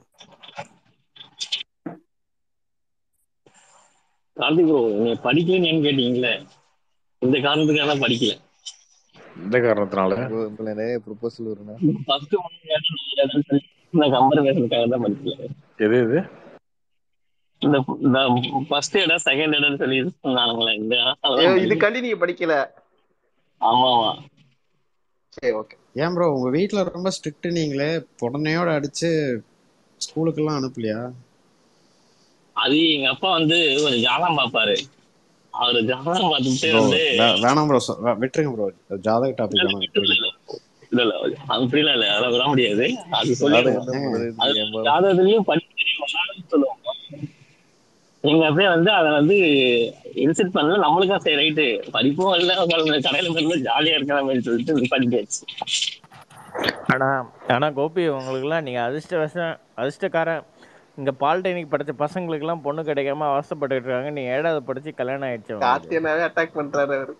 கார்த்திக் ப்ரோ நீங்க படிக்கலன்னு கேட்டீங்களே இந்த காரணத்துக்காக தான் படிக்கல இந்த காரணத்தினால உங்க உங்களை நிறைய ப்ரொபோசல் வரும்னா ஃபர்ஸ்ட் ஒன் நான் கம்பேர் பேசுறதுக்காக தான் படிக்கல எது எது இந்த இந்த ஃபர்ஸ்ட் இடம் செகண்ட் இடம்னு சொல்லி சொன்னானுங்களே இந்த ஐயோ அதெல்லாம் இதுக்காண்டி நீங்க படிக்கல ஆமா ஆமா சரி ஓகே ஏன் ப்ரோ உங்க வீட்ல ரொம்ப ஸ்ட்ரிக்ட் நீங்களே உடனேயோட அடிச்சு ஸ்கூலுக்கெல்லாம் அனுப்பலையா அது எங்க அப்பா வந்து கொஞ்சம் ஜாதகம் பார்ப்பாரு அவரு ஜாதகம் பார்த்துட்டு ப்ரோ வந்து வேணாம் ப்ரோ விட்டுருங்க ப்ரோ ஜாதக டாபிக் வேணாம் விட்டுருங்க இல்ல இல்ல அப்படிலாம் இல்ல அதெல்லாம் விட முடியாது அது ஜாதகம் சொல்லிடுவோம் தான் முதல்ல அது இருக்கீங்க ஜாதகத்துலயும் படிச்சு சொல்லுவோம் எங்க அப்படியே வந்து அதை வந்து இன்சிட் பண்ணல நம்மளுக்கும் சரி ரைட்டு படிப்பும் இல்ல உட்கார்ந்து கடையில போய் ஜாலியா இருக்கிற மாதிரி சொல்லிட்டு படிக்காச்சு ஆனா ஆனா கோபி உங்களுக்குலாம் நீங்க அதிர்ஷ்டவசம் அதிர்ஷ்டக்காரன் இங்க பாலிடெக்னிக் படிச்ச பசங்களுக்குலாம் பொண்ணு கிடைக்காம அவஸ்தைப்பட்டுட்டு இருக்காங்க நீ ஏழாவது படிச்சு கல்யாணம் ஆயிடுச்சு உங்களுக்கு கார்த்தியனாவே அட்டாக் பண்றாரு அவரு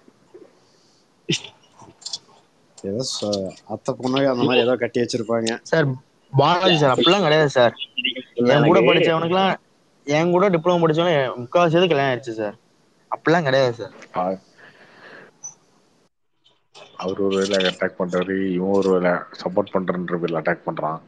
ஏதோ சொ- அத்தை பொண்ணு அந்த மாதிரி ஏதோ கட்டி வச்சிருப்பாங்க சார் பாலாஜி சார் அப்படிலாம் கிடையாது சார் என் கூட எனக்கு படிச்சவனுக்குலாம் என் கூட டிப்ளமோ படிச்சவனும் முக்காவாசி பேருக்கு கல்யாணம் ஆயிடுச்சு சார் அப்படிலாம் கிடையாது சார் ஆ- அவர் ஒரு வேலை அட்டாக் பண்றாரு இவன் ஒரு வேலை சப்போர்ட் பண்றன்ற பேர்ல அட்டாக் பண்றான்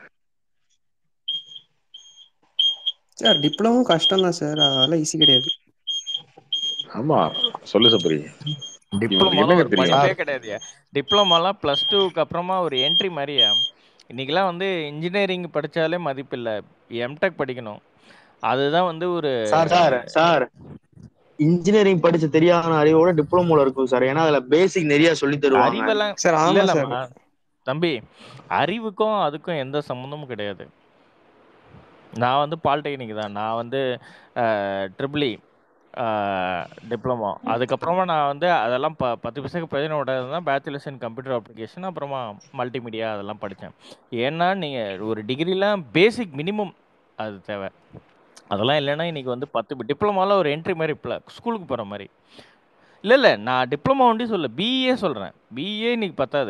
சார் டிப்ளமோ கஷ்டம் தான் சார் அதெல்லாம் ஈஸி கிடையாது ஆமா சொல்லு சபரி இவனுக்கு டிப்ளமோலாம் என்னங்க ஒரு தெரியும் படிப்பே கிடையாது டிப்ளமோலாம் ப்ளஸ் டூக்கு அப்புறமா ஒரு என்ட்ரி மாதிரியா இன்னைக்கெல்லாம் வந்து இன்ஜினியரிங் படிச்சாலே மதிப்பு இல்லை எம்டெக் படிக்கணும் அதுதான் வந்து ஒரு சார் சார் சார் இன்ஜினியரிங் படிச்ச தெரியாத அறிவோட டிப்ளமோல இருக்கும் சார் ஏன்னா அதுல பேசிக் நிறைய சொல்லி தருவாங்க அறிவெல்லாம் சார் இல்ல ஆமா சார் இல்லம்மா தம்பி அறிவுக்கும் அதுக்கும் எந்த சம்மந்தமும் கிடையாது நான் வந்து பாலிடெக்னிக் தான் நான் வந்து ட்ரிபிளி டிப்ளமோ அதுக்கப்புறமா நான் வந்து அதெல்லாம் ப பத்து பைசாக்கு பிரயோஜனம் விடாது தான் பேச்சுலர்ஸ் இன் கம்ப்யூட்டர் அப்ளிகேஷன் அப்புறமா மல்டிமீடியா அதெல்லாம் படித்தேன் ஏன்னா நீங்கள் ஒரு டிகிரிலாம் பேசிக் மினிமம் அது தேவை அதெல்லாம் இல்லைன்னா இன்னைக்கு வந்து பத்து டிப்ளமாவில் ஒரு என்ட்ரி மாதிரி இப்போ ஸ்கூலுக்கு போகிற மாதிரி இல்லை இல்லை நான் டிப்ளமோ ஒண்டி சொல்ல பிஏ சொல்கிறேன் பிஏ இன்னைக்கு பத்தாது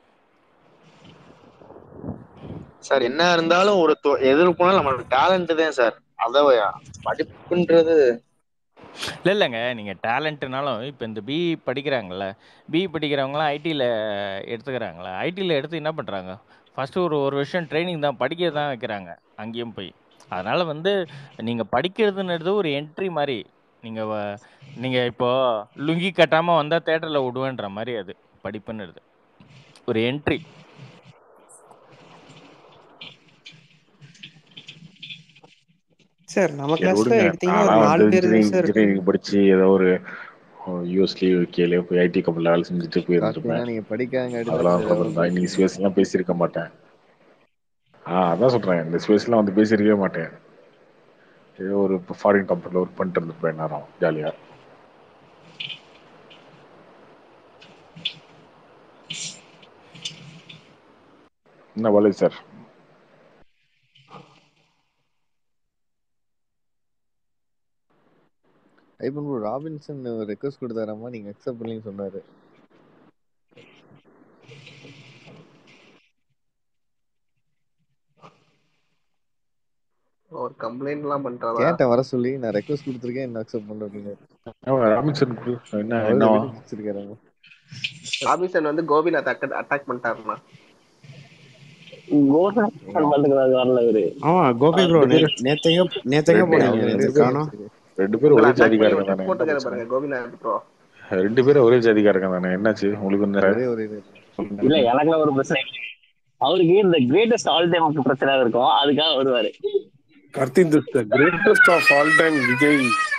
சார் என்ன இருந்தாலும் ஒரு தொ- எதில் போனாலும் நம்மளோட டேலண்ட் தான் சார் அத படிப்புன்றது இல்லை இல்லைங்க நீங்கள் டேலண்ட்டுனாலும் இப்போ இந்த பிஇ படிக்கிறாங்கல்ல பிஇ படிக்கிறவங்களாம் ஐடியில் எடுத்துக்கிறாங்களா ஐடியில் எடுத்து என்ன பண்ணுறாங்க ஃபஸ்ட்டு ஒரு ஒரு வருஷம் ட்ரைனிங் தான் படிக்க தான் வைக்கிறாங்க அங்கேயும் போய் அதனால் வந்து நீங்கள் படிக்கிறதுன்றது ஒரு என்ட்ரி மாதிரி நீங்கள் நீங்கள் இப்போது லுங்கி கட்டாமல் வந்தால் தேட்டரில் விடுவேன்ற மாதிரி அது படிப்புன்றது ஒரு என்ட்ரி சார் நம்ம சரி கிளாஸ்ல விடுங்க எடுத்தீங்கன்னா நானா ஒரு நாலு வந்து பேர் தான் இன்ஜினியரிங் சார் இருக்காங்க இன்ஜினியரிங் படிச்சு ஏதோ ஒரு யூஎஸ்லயோ யூகேலயோ போய் ஐடி கம்பெனில வேலை செஞ்சுட்டு கார்த்தினா போயிருந்துருப்பேன் நீங்க படிக்காதங்காட்டி தான் அதெல்லாம் சார் நடந்திருந்தா எவ்வளவு இன்னைக்கு பேசுறீங்க ஸ்பேஸ் எல்லாம் பேசியிருக்க மாட்டேன் ஆ அதான் சொல்றேன் இந்த ஸ்பேஸ்லாம் வந்து பேசியிருக்கவே மாட்டேன் ஏதோ ஒரு ஃபாரின் கம்பெனில ஒர்க் பண்ணிட்டு இருந்திருப்பேன் நேரம் ஜாலியா என்ன பாலாஜி சார் ஐபன் ப்ரோ ராபின்சன் ரெக்வஸ்ட் கொடுத்தாராமா நீங்க அக்செப்ட் பண்ணலன்னு சொன்னாரு ஒரு கம்ப்ளைண்ட் எல்லாம் பண்றாரா கேட்டேன் வர சொல்லி நான் ரெக்வஸ்ட் கொடுத்துருக்கேன் என்ன அக்செப்ட் பண்ண அப்படின்னு ராபின்சன் குரு என்ன அவரு என்னவா வீட்டுக்கு வச்சிருக்காரு ராபின்சன் வந்து கோபிநாத் அட்டாக் பண்ணிட்டாருமா கோசன் பண்றதுக்கு வரல இவரு ஆமா கோபி ப்ரோ ரெண்டு பேரும் நேத்தங்க நேத்தங்க ரெண்டு போனீங்க அவரு நேத்து ரெண்டு பேரும் காணோம் வச்சிருக்காரு ரெண்டு பேரும் உங்களை ஒரே அட்டாக் பண்ணி ஜாதிக்காரங்க ஒரு தானே டெஸ்ட் என்ன போட்டுக்காரு பிரச்சனை பாருங்க கோபிநாத் ப்ரோ ரெண்டு பேரும் ஒரே ஜாதிக்காரங்க தானே என்னாச்சு உங்களுக்கு என்ன ஒரே ஒரு இது இல்ல எனக்குலாம் ஒரு பிரச்சனை இல்லை அவருக்கு இந்த கிரேட்டஸ்ட் ஆல் டைம் பிரச்சனை இருக்கும் அதுக்காக வருவாரு Karthi this the greatest of all time Vijay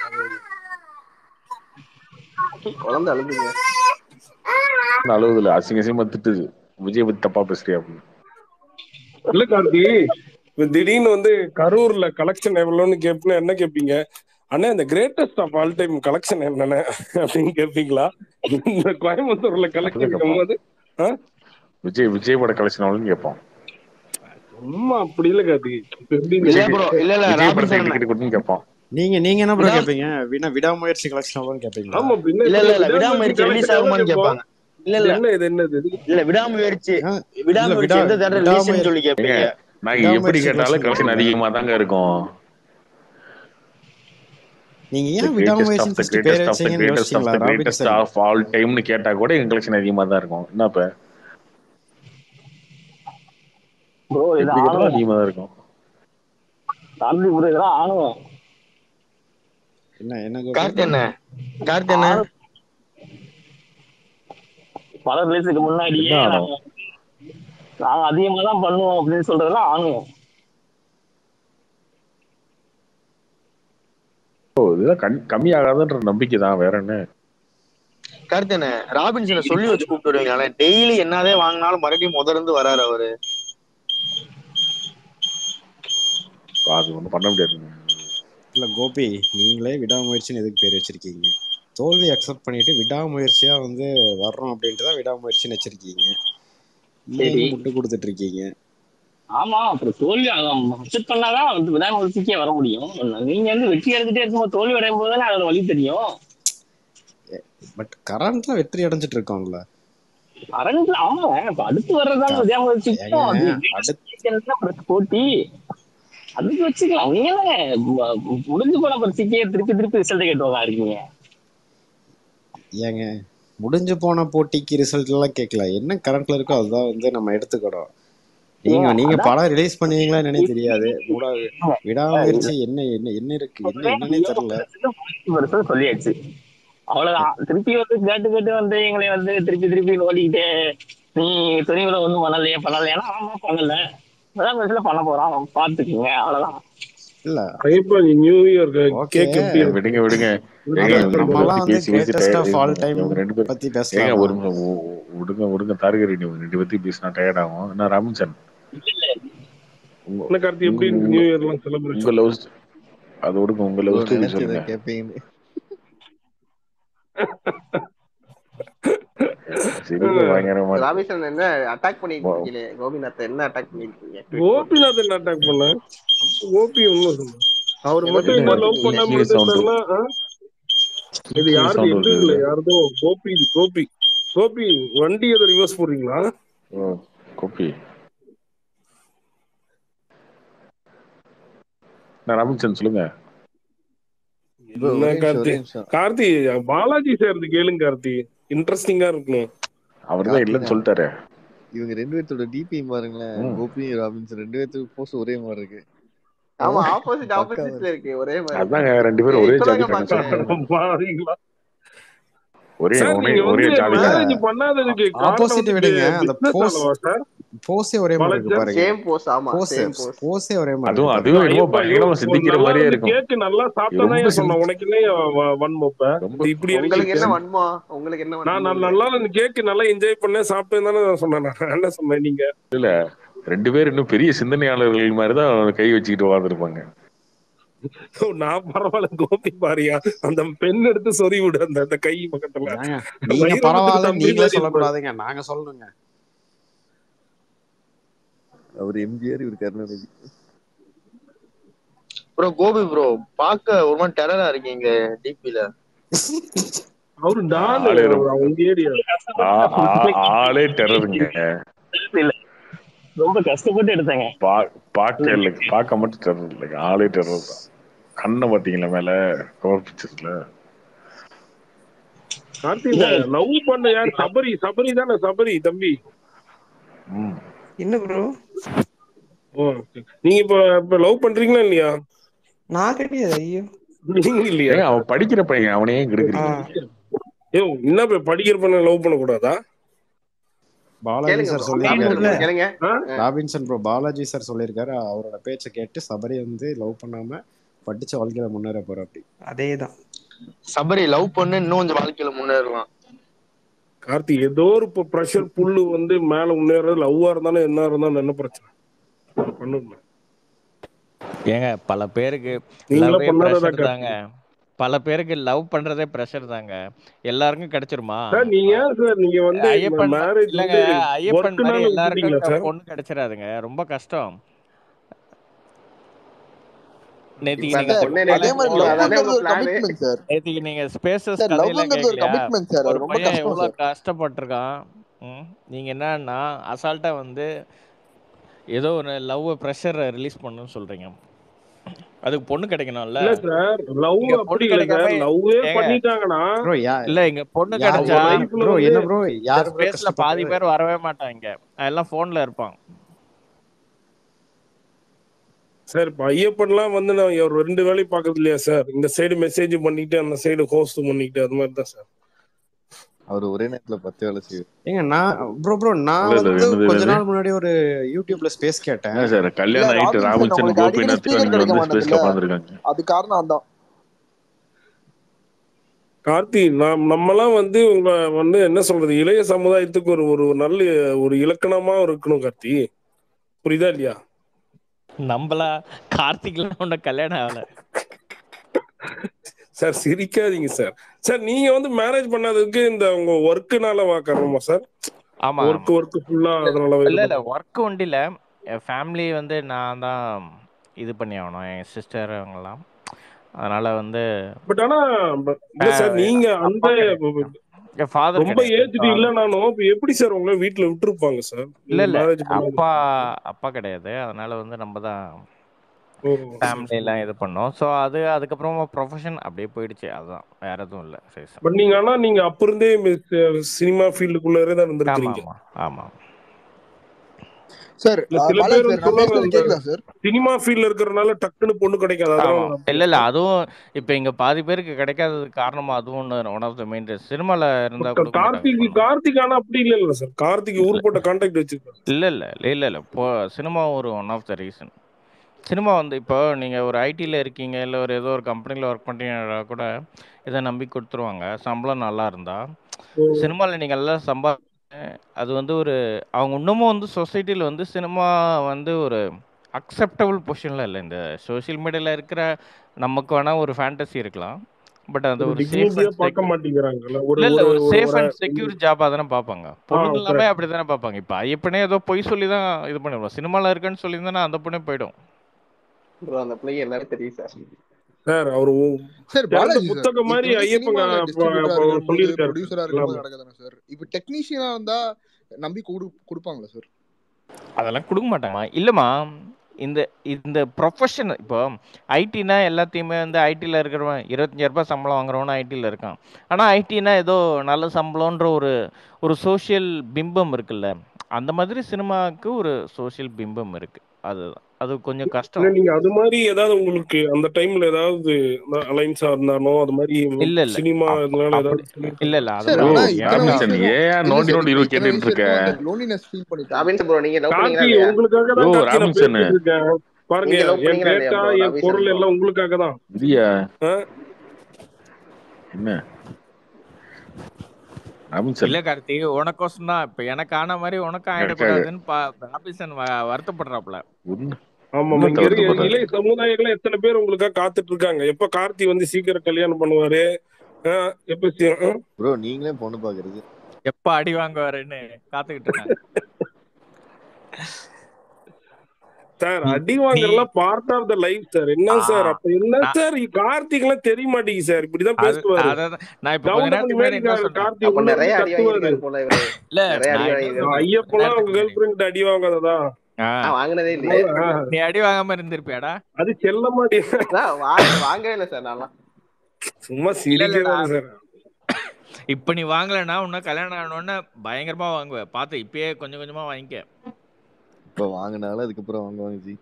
குழந்தை அழுதுங்க அழுவுதுல அசிங்க அசிங்கமா திட்டுது விஜய் பத்தி தப்பா பேசுறியா அப்படின்னு இல்ல கார்த்தி இப்ப திடீர்னு வந்து கரூர்ல கலெக்ஷன் எவ்வளவுன்னு கேட்பீங்க என்ன கேட்பீங்க அண்ணா இந்த greatest of all time collection என்னண்ணே அப்படின்னு கேட்பீங்களா இந்த கோயம்புத்தூர்ல அப்படிதான் கலெக்ஷன் கேட்போம் போது விஜய் விஜய் பட கலெக்ஷன் எவ்வளோன்னு கேட்போம் சும்மா அப்படி இல்ல கார்த்தி இப்ப எப்படி இல்ல விஜய் ப்ரோ இல்ல இல்ல விஜய் படத்துக்கு ராபின்சன் டிக்கெட் கொடுன்னு கேட்போம் நீங்க நீங்க என்ன ப்ரோ விடா கேப்பீங்க வினா விடாமுயற்சி கலெக்ஷன் எவ்வளோன்னு கேப்பீங்களா ஆமா பின்ன இல்ல இப்படி இல்ல இல்ல விடாமுயற்சி விடாமுயற்சி ரிலீஸ் கலெக்ஷன் எவ்வளவு ஆகுமான்னு கேட்போம் கேட்பாங்க இல்ல இது இல்ல என்ன இது என்னது இது இல்ல விடாமுயற்சி ஆ, இல்ல விடாமுயற்சி விடா எந்த தேட்டர் ரிலீஸ்னு விடாமுயற்சி சொல்லி ஏங்க கேட்பீங்க நாங்க எப்படி விடாமுயற்சி கேட்டாலும் கலெக்ஷன் கலெக்ஷன் கேப்பீங்களா அதிகமா தாங்க இருக்கும் நீங்க த ஏன் கிரேட்டஸ்ட் ஆஃப் விடாமுயற்சின்னு த ஃபர்ஸ்ட் பேர் கிரேட்டஸ்ட் ஆஃப் த வச்சீங்கன்னு கிரேட்டஸ்ட் ஆஃப் யோசிச்சீங்களா the greatest Robinson of all டைம்னு கேட்டா கூட எங்க கலெக்ஷன் அதிகமா தான் இருக்கும் என்ன இப்ப ப்ரோ இது எப்படி கேட்டாலும் ஆணவம் அதிகமா தான் இருக்கும் கார்த்தி ப்ரோ இதெல்லாம் ஆணவம் என்ன என்ன கார்த்தி கோபி என்ன கார்த்தி என்ன ஆறு படம் ரிலீஸுக்கு முன்னாடியே என்ன ஆனோ நாங்க நாங்க அதிகமா தான் பண்ணுவோம் அப்படின்னு சொல்றதெல்லாம் ஆணுவோம் ஓ இதெல்லாம் கண்- கம்மியாகாதுன்ற நம்பிக்கை தான் வேற என்ன கார்த்தி என்ன ராபின்சனை சொல்லி வச்சு கூப்பிட்டு வருவீங்களா டெய்லி என்னதே வாங்கினாலும் மறுபடியும் முதல்ல இருந்து வராரு அவரு அது ஒன்றும் பண்ண முடியாதுங்க இல்ல கோபி நீங்களே விடாமுயற்சின்னு எதுக்கு பேர் வச்சிருக்கீங்க தோல்வி அக்செப்ட் பண்ணிட்டு விடாமுயற்சியா வந்து வர்றோம் அப்படின்ட்டு தான் விடாமுயற்சின்னு வச்சிருக்கீங்க இங்க சரி வந்து முட்டு கொடுத்துட்டு இருக்கீங்க ஆமா அப்புறம் தோல்வி அக்செப்ட் பண்ணாதான் வந்து விடாமுயற்சிக்கே வர முடியும் நீங்க வந்து வெற்றி எடுத்துட்டே இருக்கும்போது தோல்வி அடையும் போது தானே அதோட வழி தெரியும் பட் கரண்ட்ல வெற்றி அடைஞ்சிட்டு இருக்கோம்ல கரண்ட்ல ஆமா இப்ப அடுத்து வர்றதான விடாமுயற்சிக்கும் அது ஏங்க அடுத்து போட்டி அதுக்கு வச்சுக்கலாம் நீங்க என்ன முடிஞ்சு போன பரீட்சைக்கே திருப்பி திருப்பி ரிசல்ட் கேட்டுவதா இருக்கீங்க ஏங்க முடிஞ்சு போன போட்டிக்கு ரிசல்ட் எல்லாம் கேட்கல என்ன கரண்ட்ல இருக்கோ அதுதான் வந்து நம்ம எடுத்துக்கணும் நீங்க ஏன் நீங்க அதான் படம் ரிலீஸ் பண்ணுவீங்களா என்னன்னே தெரியாது மூடா விடாமுயற்சி என்ன என்ன என்ன இருக்கு என்ன என்னன்னே தெரியல வருஷம் சொல்லியாச்சு அவ்வளவுதான் திருப்பி வந்து கேட்டு கேட்டு வந்து எங்களை வந்து திருப்பி திருப்பி ஓடிக்கிட்டே நீ துணிவுல ஒண்ணும் பண்ணலையே பண்ணலையா ஆமா பண்ணல அதான் வருஷத்துல பண்ண போறோம் பாத்துக்குங்க அவ்வளவுதான் இல்ல இப்ப நியூ இயர் ஓகே கேக் எப்படி இருக்கு? விடுங்க விடுங்க நம்ம ஏங்க இவங்க ரெண்டு நம்மலாம் பேர்த்தி வந்து பேசி பேசி greatest tired of all time இவங்க ரெண்டு பேர் பத்தி ஏங்க பேசலாமா ஒரு நிமிஷம் உ- உ- விடுங்க விடுங்க தாரகரி நீங்க ரெண்டு பேர்த்தி பேசினா டயர்ட் ஆகும் என்ன ராமச்சன் உங்க என்ன கார்த்தி எப்படி உங்க இருக்கு உங்க நியூ இயர்லாம் உங்க செலிப்ரேஷன் லவ் அது விடுங்க உங்க லவ் ப்ரோ ஸ்டோரி நினைச்சதை சொல்லுங்க கேட்பீங்கன்னு சிரிப்பு பயங்கரமா இருக்கு ராமேஸ்வரன் என்ன அட்டாக் பண்ணிட்டு வா- இருக்கீங்களே கோபிநாத் என்ன அட்டாக் பண்ணிருக்கீங்க கோபிநாத் என்ன அட்டாக் பண்ண நம்ம கோபி ஒண்ணும் சொல்ல அவர் எதை மட்டும் பத்தி இந்த லவ் அடிக்கிறீங்க பண்ணாம கிளிக்கிய சவுண்ட் இருந்துட்டாருன்னா ஆ? இது கிளிக்கிய யாருது சவுண்ட் எந்த வருது இல்ல இதுல யாருதோ கோபி இது கோபி கோபி வண்டி எதை ரிவர்ஸ் போடுறீங்களா ஓ கோபி நான் ராமச்சன் சொல்லுங்க ப்ரோ என்ன ஒரே நிமிஷம் கார்த்தி ஒரே நிமிஷம் கார்த்தி பாலாஜி சார் கேளுங்க கார்த்தி இன்ட்ரெஸ்டிங்கா இருக்கணும் அவர் தான் கார்த்தி இல்லைன்னு நான் சொல்லிட்டாரு இவங்க ரெண்டு பேர்த்தோட டிபி பாருங்களேன் ம். கோபி ராபின்ஸ் ரெண்டு பேர்த்துக்கு போஸ் ஒரே மாதிரி இருக்கு ஆமா ஆ, ஆப்போசிட் பக்காவா ஆப்போசிட்ல இருக்கு இருக்கு ஒரே மாதிரி அதாங்க ரெண்டு பேரும் ஏய் ஒரே இப்பதாங்க ஜாதி தானே பாக்குறேன் சொல்லுங்க பாருங்களா ஒரே சார் ஒரே நீங்க ஒரே வந்து ஜாதி தானே மேரேஜ் பண்ணாததுக்கு காரணம் ஆப்போசிட் வந்து விடுங்க அந்த பிசினஸ் போஸ் ஆலவா சார் போஸே ஒரே மாதிரி பாலாஜி இருக்கு சார் பாருங்க சேம் போஸ் ஆமா போஸ் சேம் போஸ் போஸே ஒரே மாதிரி அதுவும் இருக்கு பாருங்க அதுவும் என்னமோ ஐயப்பா ஐயோ பயங்கரமா சிந்திக்கிற நல்லா மாதிரியே இருந்து இருக்கும் கேக்கு நல்லா சாப்பிட்டா ரொம்ப தான் சொன்னேன் சிந்தி உனக்கு என்ன வ- வன்மப்ப ரொம்ப இது இப்படி உங்களுக்கு இறங்கிருக்கு என்ன சிந்தி வன்மோ உங்களுக்கு என்ன நான் வன்மம் நான் இல்ல நல்லா இருந்து கேக்கு நல்லா என்ஜாய் பண்ணேன் சாப்பிட்டேன் தானே நான் சொன்னேன் நான் என்ன சொன்னேன் நீங்க இல்ல ரெண்டு பேரும் இன்னும் பெரிய சிந்தனையாளர்கள் மாதிரி தான் கை வச்சுக்கிட்டு உட்காந்துருப்பாங்க ஓ, நான் பரவாயில்ல கோபி பாரியா அந்த பெண் எடுத்து சொறி விடு அந்த அந்த கை பக்கத்துல ஏங்க நீங்க வைரமுத்துக்கு பரவாயில்ல தம்பி நீங்களே மாதிரி இருப்பாரு சொல்லக்கூடாதுங்க நாங்க சொல்லணுங்க அவர் எம்ஜிஆர் இவர் கருணாநிதி ப்ரோ கோபி ப்ரோ பார்க்க ஒரு மாதிரி டெரரா இருக்கீங்க டிபில அவரு டாலு ஆளே அவர் ரொம்ப அவங்க ஏரியா ஆ- ஆ- ஆளே டெரருங்க இல்ல ரொம்ப கஷ்டப்பட்டு எடுத்தேங்க பா பார்க்க இல்லை பார்க்க மட்டும் டெரர் இல்லைங்க ஆளே டெரர் தான் கண்ணை பார்த்தீங்களா மேல கவர் பிக்சர்ஸ்ல கார்த்தி இந்த லவ் பண்ண யார் சபரி சபரி தானே சபரி தம்பி ம் என்ன ப்ரோ ஓ okay. நீங்க இப்ப இப்ப லவ் பண்றீங்களா இல்லையா நான் கிடையாது ஐயோ நீங்க இல்லையா ஏங்க அவன் படிக்கிற பையன் அவனையே ஆ கெடுக்குறீங்க ஏ என்ன இப்ப படிக்கிற பண்ண லவ் பண்ண கூடாதா பாலாஜி கேளுங்க சார் ப்ரோ சொல்லியிருக்காரு ராமேஸ்வரன் bro. ப்ரோ கேளுங்க ஆ? ஆ. ராபின்சன் ப்ரோ பாலாஜி சார் சொல்லியிருக்காரு அவரோட பேச்சை கேட்டு சபரி வந்து லவ் பண்ணாம படிச்ச வாழ்க்கையில முன்னேற போற அப்படி அதேதான் சபரி லவ் பண்ணு இன்னும் கொஞ்சம் வாழ்க்கையில முன்னேறலாம் கார்த்தி ஏதோ ஒரு இப்ப ப்ரெஷர் புல்லு வந்து மேல முன்னேறது லவ்வா இருந்தாலும் என்ன இருந்தாலும் என்ன பிரச்சனை பண்ணுங்க ஏங்க பல பேருக்கு நீங்களா லவ்வே பண்ணாததா ப்ரெஷர் தாங்க கார்த்தி பல பேருக்கு லவ் பண்றதே ப்ரெஷர் தாங்க எல்லாருக்கும் கிடைச்சிருமா சார் நீங்க ஏன் சார் நீங்க வந்து ஐயப்பன் மேரேஜ் இல்லைங்க வந்து ஐயப்பன் மாதிரி ஒர்க்குனால எல்லாருக்கும் விட்டுட்டீங்களா க- சார் பொண்ணு கிடைச்சிடாதுங்க ரொம்ப கஷ்டம் நேத்திக்கு இப்ப நீங்க அந்த அந்த பொண்ணே அதே கதையெல்லாம் மாதிரி நேரத்துக்கு கேட்கலையா அதானே உங்க லவ்ங்கிறது ஒரு பிளானு கமிட்மெண்ட் சார் நேத்திக்கு நீங்க ஸ்பேசஸ் சார் கதையெல்லாம் லவ்ங்கிறது ஒரு கேட்கலையா கமிட்மெண்ட் சார் ஒரு அது ரொம்ப பையன் கஷ்டம் எவ்வளோ சார் கஷ்டப்பட்டிருக்கான் ம் நீங்க என்னன்னா அசால்ட்டா வந்து ஏதோ ஒரு லவ் ப்ரெஷர் ரிலீஸ் பண்ணுன்னு சொல்றீங்க அதுக்கு பொண்ணு கிடைக்கணும்ல இல்ல சார் லவ் இங்க அப்படி பொண்ணு இல்ல சார் கிடைக்காம லவ்வே ஏங்க பண்ணிட்டாங்கன்னா ப்ரோ யா இல்ல இங்க பொண்ணு யார் அவங்க கிடைச்சா லைஃப்ல ப்ரோ வந்து என்ன ப்ரோ இந்த யார் ப்ரோ ஸ்பேஸ்ல பாதி கஷ்டப்பட்டது பேர் வரவே மாட்டாங்க எல்லாம் போன்ல இருப்பான் சார் இப்ப ஐயப்பன்லாம் வந்து நான் ஒரு ரெண்டு வேலையும் பாக்குறது இல்லையா சார் இந்த சைடு மெசேஜ் பண்ணிட்டு அந்த சைடு ஹோஸ்ட் பண்ணிட்டு அது மாதிரி தான் சார் அவர் ஒரே நேரத்துல பத்து வேலை செய்வார் ஏங்க நான் ப்ரோ ப்ரோ நான் இல்ல, இல்ல, வந்து என்னது கொஞ்ச இது? நாள் முன்னாடி ஒரு யூடியூப்ல ஸ்பேஸ் கேட்டேன் என்ன சார் கல்யாணம் இல்ல ஆயிட்டு ராபின்சன் ராபின்சன் உங்களுக்கு கோபி அடிக்கடி நேரத்துக்கு ஸ்பீக்கர் நீங்க கிடைக்க வந்து மாட்டேங்குது ஸ்பேஸ்ல உட்காந்துருக்காங்க அது காரணம் அதான் கார்த்தி நாம் நம்மலாம் வந்து உங்க வந்து என்ன சொல்றது இளைய சமுதாயத்துக்கு ஒரு ஒரு நல்ல ஒரு இலக்கணமா இருக்கணும் கார்த்தி புரியுதா இல்லையா நம்மளா கார்த்திக்லாம் உன்ன கல்யாணம் ஆகல சார் சிரிக்காதீங்க சார் சார் நீங்க வந்து மேரேஜ் பண்ணாததுக்கு இந்த உங்க ஒர்க்குனால காரணமா சார் ஆமா ஒர்க் ஒர்க் ஃபுல்லா அதனால இல்ல இல்ல ஒர்க் ஒண்டி இல்ல என் ஃபேமிலி வந்து நான் தான் இது பண்ணி ஆகணும் என் சிஸ்டர் அவங்கெல்லாம் அதனால வந்து பட் ஆனா ப- இல்ல சார் நீங்க அந்த என் ஃபாதர் ரொம்ப ஏஜ்டு இல்லனாலும் இப்ப எப்படி சார் உங்களை வீட்டுல விட்டுருப்பாங்க சார் இல்ல இல்ல மேரேஜ் அப்பா அப்பா கிடையாது அதனால வந்து நம்ம தான் ஃபேமிலி எல்லாம் இது பண்ணோம் ஸோ அது அதுக்கப்புறமா ப்ரொஃபஷன் அப்படியே போயிடுச்சு அதுதான் வேற எதுவும் இல்லை ரீசன் பட் நீங்க ஆனா நீங்க அப்ப இருந்தே சினிமா ஃபீல்டுக்குள்ளே தான் ஆமா இருந்திருக்கீங்க ஆமா ஆமா சார் இல்ல சில பாலாஜி பேர் சார் நான் சொல்லுவாங்க பேசுறது இந்த கேக்குதா சார் சினிமா ஃபீல்ட்ல இருக்கிறனால டக்குன்னு பொண்ணு கிடைக்காது ஆமா அதெல்லாம் இல்ல இல்ல அதுவும் இப்ப இங்க பாதி பேருக்கு கிடைக்காததுக்கு காரணமா அதுவும் ஒன் ஆஃப் த மெயின் சினிமால இருந்தா கொடுக்க மாட்டாங்க கார்த்திக் கார்த்திக் ஆனா அப்படி இல்ல இல்ல சார் கார்த்திக் ஊர்பட்ட கான்டாக்ட் வச்சிருக்காரு இல்ல இல்ல இல்ல இல்ல இப்போ சினிமா ஒரு one of the reason cinema வந்து இப்போ நீங்க ஒரு ஐடில இருக்கீங்க இல்ல ஒரு ஏதோ ஒரு கம்பெனில ஒர்க் பண்றீங்கன்னா கூட இதை நம்பி கொடுத்துருவாங்க சம்பளம் நல்லா இருந்தா சினிமாவில் நீங்கள் எல்லாம் சம்பா அது வந்து ஒரு அவங்க இன்னமும் வந்து சொசைட்டியில் வந்து சினிமா வந்து ஒரு அக்செப்டபுள் பொசிஷனில் இல்லை இந்த சோஷியல் மீடியாவில் இருக்கிற நமக்கு வேணால் ஒரு ஃபேண்டசி இருக்கலாம் பட் அது ஒரு ஒரு சேஃப் டிக்னிட்டியா அண்ட் பார்க்க செக்யூர் மாட்டேங்கிறாங்கல்ல ஒரு இல்ல இல்ல ஒரு ஒரு ஒரு சேஃப் ஒரு அண்ட் செக்யூர் ஜாபா தானே பார்ப்பாங்க பொண்ணுங்க எல்லாமே correct. அப்படி தானே பார்ப்பாங்க இப்போ ஐயப்பனே ஏதோ பொய் சொல்லி தான் இது பண்ணிடுவோம் சினிமாவில் இருக்குன்னு சொல்லியிருந்தா அந்த பொண்ணே போயிடும் ப்ரோ அந்த பிள்ளைங்க எல்லாரும் தெரியும் சார் சார் அவர் சார் திறந்த பாலாஜி சார் புத்தகம் இப்போ மாதிரி வந்து ஐயப்பங்க சினிமால டிஸ்ட்ரிபியூட்டரா இருக்கும்போது சொல்லியிருக்காரு ப்ரொடியூசரா இருக்கும்போது நடக்குதானே சார் இப்போ டெக்னீஷியனா இருந்தா நம்பி கொடு கொடுப்பாங்களா சார் அதெல்லாம் கொடுக்க மாட்டாங்கம்மா இல்லைம்மா இந்த இந்த ப்ரொஃபஷன் இப்போ ஐடினா எல்லாத்தையுமே வந்து ஐடியில் இருக்கிறவன் இருபத்தஞ்சாயிரம் ரூபாய் சம்பளம் வாங்குறவனும் ஐடியில் இருக்கான் ஆனால் ஐடினா ஏதோ நல்ல சம்பளம்ன்ற ஒரு ஒரு சோஷியல் பிம்பம் இருக்குல்ல அந்த மாதிரி சினிமாவுக்கு ஒரு சோஷியல் பிம்பம் இருக்கு அது அது கொஞ்சம் இல்ல கஷ்டம் நீங்க அது மாதிரி ஏதாவது உங்களுக்கு அந்த டைம்ல ஏதாவது அலைன்ஸா இருந்தாலும் அது மாதிரி இல்ல இல்ல சினிமா அப்- இதனால அப்படி ஏதாவது இல்ல இல்ல அது சார் ப்ரோ ஆனா மாதிரி இத்தனை எனக்கு ராபின்சன் வயசுக்கும் ஏன் இல்ல நோண்டி சார் நோண்டி இப்போ இரு இத்தனை கேட்டுட்டு வயசு இருக்க வரைக்கும் அந்த லோன்லினஸ் ஃபீல் பண்ணிட்டு ராபின்சன் ப்ரோ நீங்க லவ் பண்ணீங்களா கார்த்தி இல்லையா உங்களுக்காக ப்ரோ தான் கார்த்தி நான் ராபின்சன் பேசிட்டு இருக்கேன் பாருங்க நீங்க லவ் என் பண்ணீங்களா இல்லையா டேட்டா ப்ரோ என் ராபின்சன் பொருள் ப்ரோ எல்லாம் உங்களுக்காக தான் இல்லையா ஆ? என்ன ராபின்சன் இல்ல கார்த்தி உனக்கோசம் தான் இப்ப எனக்கு ஆன மாதிரி உனக்கும் எனக்கு ஆயிடக்கூடாதுன்னு பா ராபின்சன் வ- வருத்தப்படுறாப்புல உண்மை ஆமா உண்மை இங்க இருக்க தவிர்க்கப்படுறாரு இளைய சமுதாயங்கள் எத்தனை பேர் உங்களுக்காக காத்துட்டு இருக்காங்க எப்ப கார்த்தி வந்து சீக்கிரம் கல்யாணம் பண்ணுவாரு ஆ, எப்ப சி- ஆ? ப்ரோ நீங்களே பொண்ணு பாக்குறது எப்ப அடி வாங்குவாருன்னு காத்துக்கிட்டு இருக்காங்க சார் நீ அடி நீ வாங்குறதுலாம் part of the life sir என்ன ஆ சார் அப்ப என்ன நான் சார் கார்த்திக் எல்லாம் தெரிய மாட்டேங்குது சார் இப்படிதான் அது பேசுவாரு அதான் நான் இப்ப கொஞ்ச டவுன் நேரத்துக்கு பண்ணி முன்னாடி என்ன சொன்னேன் கார்த்தி அப்ப உள்ள இருந்து நிறைய அடி கத்துவாரு வாங்கியிருக்காரு போல இவரு இல்ல நிறைய அடி நான் என்ன வாங்கியிருக்காரு சொன்னேன் கொஞ்ச ஐயப்பெல்லாம் அவங்க நேரத்துக்கு கேர்ள் முன்னாடி ஃபிரெண்ட் அடி வாங்காததா ஆ நான் வாங்கினதே இல்லையே ஆ, நீ அடி வாங்காம இருந்திருப்பியாடா அது செல்ல மாட்டே நான் வாங்க வாங்கவே இல்லை சார் நான்லாம் சும்மா இல்ல இல்லடா சிரிக்கிறாரு சார் இப்ப நீ வாங்கலைன்னா உன்ன கல்யாணம் ஆனோடனே பயங்கரமா வாங்குவ பார்த்து இப்பயே கொஞ்சம் கொஞ்சமா வாங்கிக்க இப்ப வாங்கினாலும் அதுக்கப்புறம் வாங்குவாங்க ஜி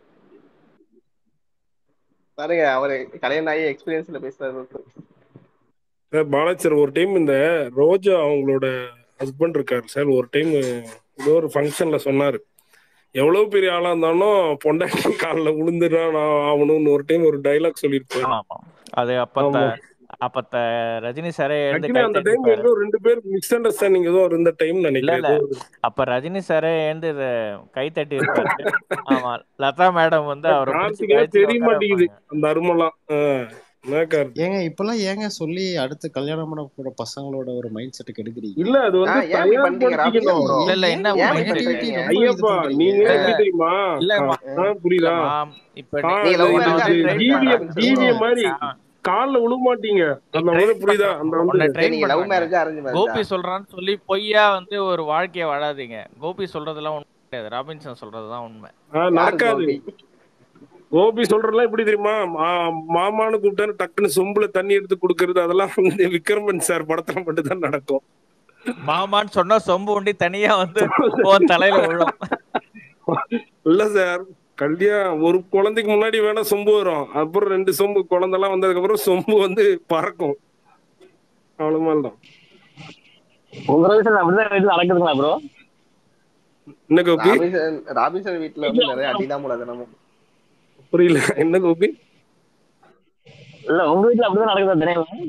பாருங்க அவரு கல்யாணம் ஆகி எக்ஸ்பீரியன்ஸ்ல பேசுறாரு சார் பாலாஜி சார் ஒரு டைம் இந்த ரோஜா அவங்களோட ஹஸ்பண்ட் இருக்காரு சார் ஒரு டைம் ஏதோ ஒரு ஃபங்க்ஷன்ல சொன்னாரு எவ்வளவு பெரிய ஆளா இருந்தாலும் பொண்டாட்டி காலில் விழுந்துடான் ஆகணும்னு ஒரு டைம் ஒரு டைலாக் சொல்லியிருப்பாரு ஆமா ஆமா அது அப்பத்த ஆமா அப்பத்த ரஜினி சாரே எழுந்து ஆக்சுவலி கை அந்த டைம் தட்டிருப்பாரு ஏதோ ரெண்டு பேர் மிஸ் அண்டர்ஸ்டாண்டிங் ஏதோ இருந்த டைம் இல்ல நினைக்கிறேன் இல்ல ஏதோ ஒரு- அப்ப ரஜினி சாரே எழுந்து இத கை தட்டி இருப்பாரு ஆமா லதா மேடம் வந்து அவரை பிடிச்சி கார்த்திகே கழிச்சு தெரிய உட்கார மாட்டேங்குது வைப்பாங்க அந்த அருமெல்லாம் ஆ, என்ன கார்த்தி ஏங்க இப்பெல்லாம் ஏங்க சொல்லி அடுத்து கல்யாணம் பண்ண போற பசங்களோட ஒரு மைண்ட் செட்டுக்கு எடுக்கிறீங்க இல்ல அது ஆ, வந்து ஏன் இப்படி பண்றீங்க ராபின்சன் தயார்படுத்திக்கணும் ப்ரோ இல்ல இல்ல என்ன ஏன் மைண்ட் இப்படி செட் நெகட்டிவிட்டி பண்றீங்க ரொம்ப இது ஐயப்பா பண்றீங்க நீங்க இல்ல எப்படி இல்ல தெரியுமா இல்லம்மா ஆ, புரியுதா இல்லம்மா இப்ப கா- நீ நீங்க லவ் இது உன்னை மேரேஜா வந்து இது ட்ரெயின் அரேஞ்ச் ஜீவிய பண்றேன் ராபின்சன் ப்ரோ ஜீவிய மாதிரி ஆ, கால்ல விழ மாட்டீங்க நீ அந்த ட்ரெயின் மாதிரி புரியுதா பண்றான் அந்த உன்னை வந்து சரி ட்ரெயின் நீங்க லவ் பண்றாங்க மேரேஜா அரேஞ்ச் மேரேஜா கோபி சொல்றான்னு சொல்லி பொய்யா வந்து ஒரு வாழ்க்கைய வாழாதீங்க கோபி சொல்றதெல்லாம் உண்மை கிடையாது ராபின்சன் சொல்றதுதான் உண்மை ஆ, யாரு நடக்காது கோபி கோபி சொல்றதெல்லாம் எப்படி தெரியுமா மா- மாமான்னு கூப்பிட்டாரு டக்குன்னு சொம்புல தண்ணி எடுத்து கொடுக்கறது அதெல்லாம் வந்து விக்ரமன் சார் படத்துல மட்டும் தான் நடக்கும் மாமான்னு சொன்னா சொம்பு உண்டி தனியா வந்து உன் தலையில விழும் இல்ல சார் கல்யாணம் ஒரு குழந்தைக்கு முன்னாடி வேணா சொம்பு வரும் அப்புறம் ரெண்டு சொம்பு குழந்தைலாம் வந்ததுக்கு அப்புறம் சொம்பு வந்து பறக்கும் அவ்வளவு மாதிரி தான் உங்க ரிலேஷன் அப்படிதான் வீட்டுல நடக்குதுங்களா ப்ரோ என்ன கோபி ராபின்சன் ராபின்சன் வீட்டுல வந்து நிறைய அடிதான் போல தினமும் புரியல என்ன கோபி இல்ல உங்க வீட்டுல அப்படிதான் நடக்குதா தினம்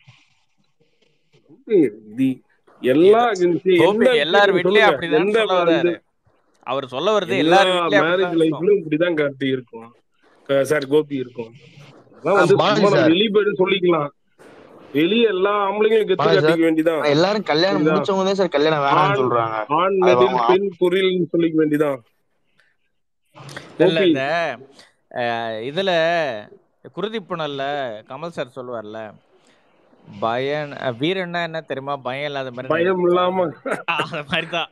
இது எல்லா கோபி எந்த எல்லார் வீட்லயும் சொல்லுங்க அப்படிதான் எந்த சொல்ல வர்றாரு வந்து அவர் சொல்ல வருது எல்லா எல்லார் வீட்லயும் மேரேஜ் அப்படிதான் இருக்கும் லைஃப்லயும் இப்படிதான் கார்த்தி இருக்கும் சாரி கோபி இருக்கும் அதான் வந்து பாலாஜி சும்மா நம்ம சார். வெளியே போயிட்டு சொல்லிக்கலாம் வெளியே எல்லா ஆம்பளைங்களும் கெத்து பாலாஜி சார். காட்டிக்க வேண்டியதான் எல்லாரும் கல்யாணம் புரியுதா? முடிச்சவங்க தான் சார் கல்யாணம் வேணாம்னு ஆண் சொல்றாங்க ஆண் அது நெடில் அவங்க பெண் குறில்னு சொல்லிக்க வேண்டியதான் இல்ல கோபி இந்த அஹ், இதுல குருதி புனல்ல கமல் சார் சொல்லுவார்ல பயம் அஹ், வீரன்னா என்ன தெரியுமா பயம் இல்லாத மாதிரி பயம் இல்லாம அந்த மாதிரி தான்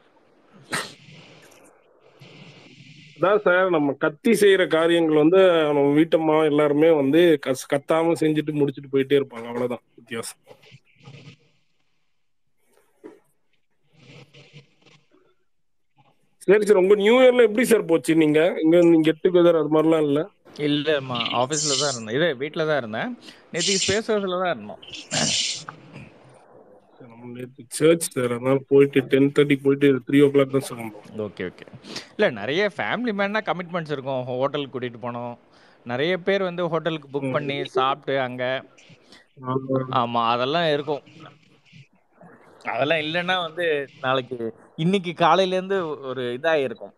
அதான் சார் நம்ம கத்தி செய்யற காரியங்கள் வந்து நம்ம வீட்டம்மா எல்லாருமே வந்து கஸ் கத்தாம செஞ்சுட்டு முடிச்சுட்டு போயிட்டே இருப்பாங்க அவ்வளவுதான் வித்தியாசம் சரி சார் உங்க நியூ இயர்ல எப்படி சார் போச்சு நீங்க இங்க கெட் டுகெதர் அது மாதிரிலாம் இல்ல இல்லம்மா ஆஃபீஸில் தான் இருந்தேன் இது வீட்டில் தான் இருந்தேன் நேற்றுக்கு ஸ்பேஸ் ஹவுஸில் தான் இருந்தோம் நம்ம நேற்று சர்ச் சார் அதனால போயிட்டு டென் தேர்ட்டி போயிட்டு த்ரீ ஓ கிளாக் தான் சார் வந்தோம் ஓகே ஓகே இல்லை நிறைய ஃபேமிலி மேன்னா கமிட்மெண்ட்ஸ் இருக்கும் ஹோட்டலுக்கு கூட்டிகிட்டு போனோம் நிறைய பேர் வந்து ஹோட்டலுக்கு புக் பண்ணி சாப்பிட்டு அங்கே ஆமாம் அதெல்லாம் இருக்கும் அதெல்லாம் இல்லைன்னா வந்து நாளைக்கு இன்னைக்கு காலையிலேருந்து ஒரு இதாக இருக்கும்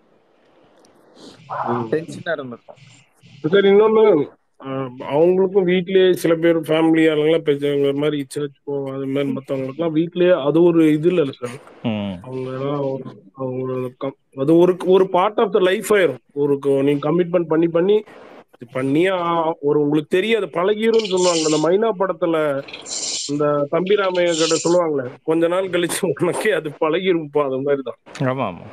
டென்ஷனாக இருந்திருக்கும் சார் இன்னொன்னு ஆஹ் அவங்களுக்கும் வீட்லயே சில பேர் ஃபேமிலி ஆளுங்களாம் பேசுவாங்க ஒரு மாதிரி சர்ச் போவோம் அது மாதிரி மற்றவங்களுக்குலாம் வீட்லயே அது ஒரு இது இல்லை சார் அவங்க எல்லாம் ஒரு- அவங்க கம்- அது ஒரு ஒரு பார்ட் ஆஃப் த லைஃப் ஆயிரும் ஒரு க- நீங்க கமிட்மெண்ட் பண்ணி பண்ணி இது பண்ணியே ஆ- ஒரு உங்களுக்கு தெரியும் அது பழகிரும்னு சொல்லுவாங்க அந்த மைனா படத்துல இந்த தம்பிராமைய கிட்ட சொல்லுவாங்களே கொஞ்ச நாள் கழிச்சு உனக்கே அது பழகிரும்பா அது மாதிரி தான் ஆமாம் ஆமாம்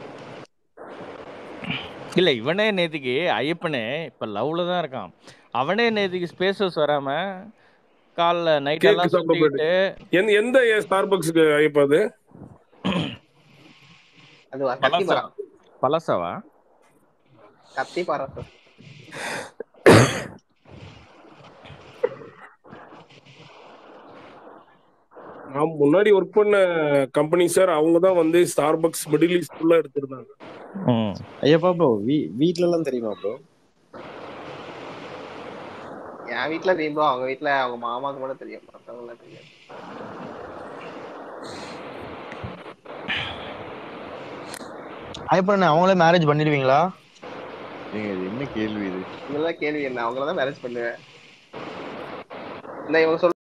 இல்லை இவனே நேத்திக்கு ஐயப்பனே இப்போ லவ்ல தான் இருக்கான் அவனே நேத்திக்கு ஸ்பேஸ் ஹவுஸ் வராம காலைல நைட் கேக் எல்லாம் சாப்பிட போயிட்டு சுத்திக்கிட்டு எந்த எந்த ஸ்டார் பக்ஸுக்கு ஐயப்பா அது அது கத்தி பலசா மரம் பலசாவா கத்தி பாரம் சார் நான் முன்னாடி ஒர்க் பண்ண கம்பெனி சார் அவங்க தான் வந்து ஸ்டார் பக்ஸ் மிடில் ஈஸ்ட் ஃபுல்லா எடுத்திருந்தாங்க ஐயப்பா ப்ரோ வீ வீட்ல எல்லாம் தெரியுமா ப்ரோ என் வீட்ல தெரியும் bro அவங்க வீட்ல அவங்க மாமாக்கு மட்டும் தெரியும் மத்தவங்க எல்லாம் தெரியாது ஐயப்பா அவங்களே மேரேஜ் பண்ணிடுவீங்களா ஏங்க இது என்ன கேள்வி இது இதெல்லாம் கேள்வி என்ன அவங்கள தான் மேரேஜ் பண்ணுவேன் இந்த இவங்க சொல்ற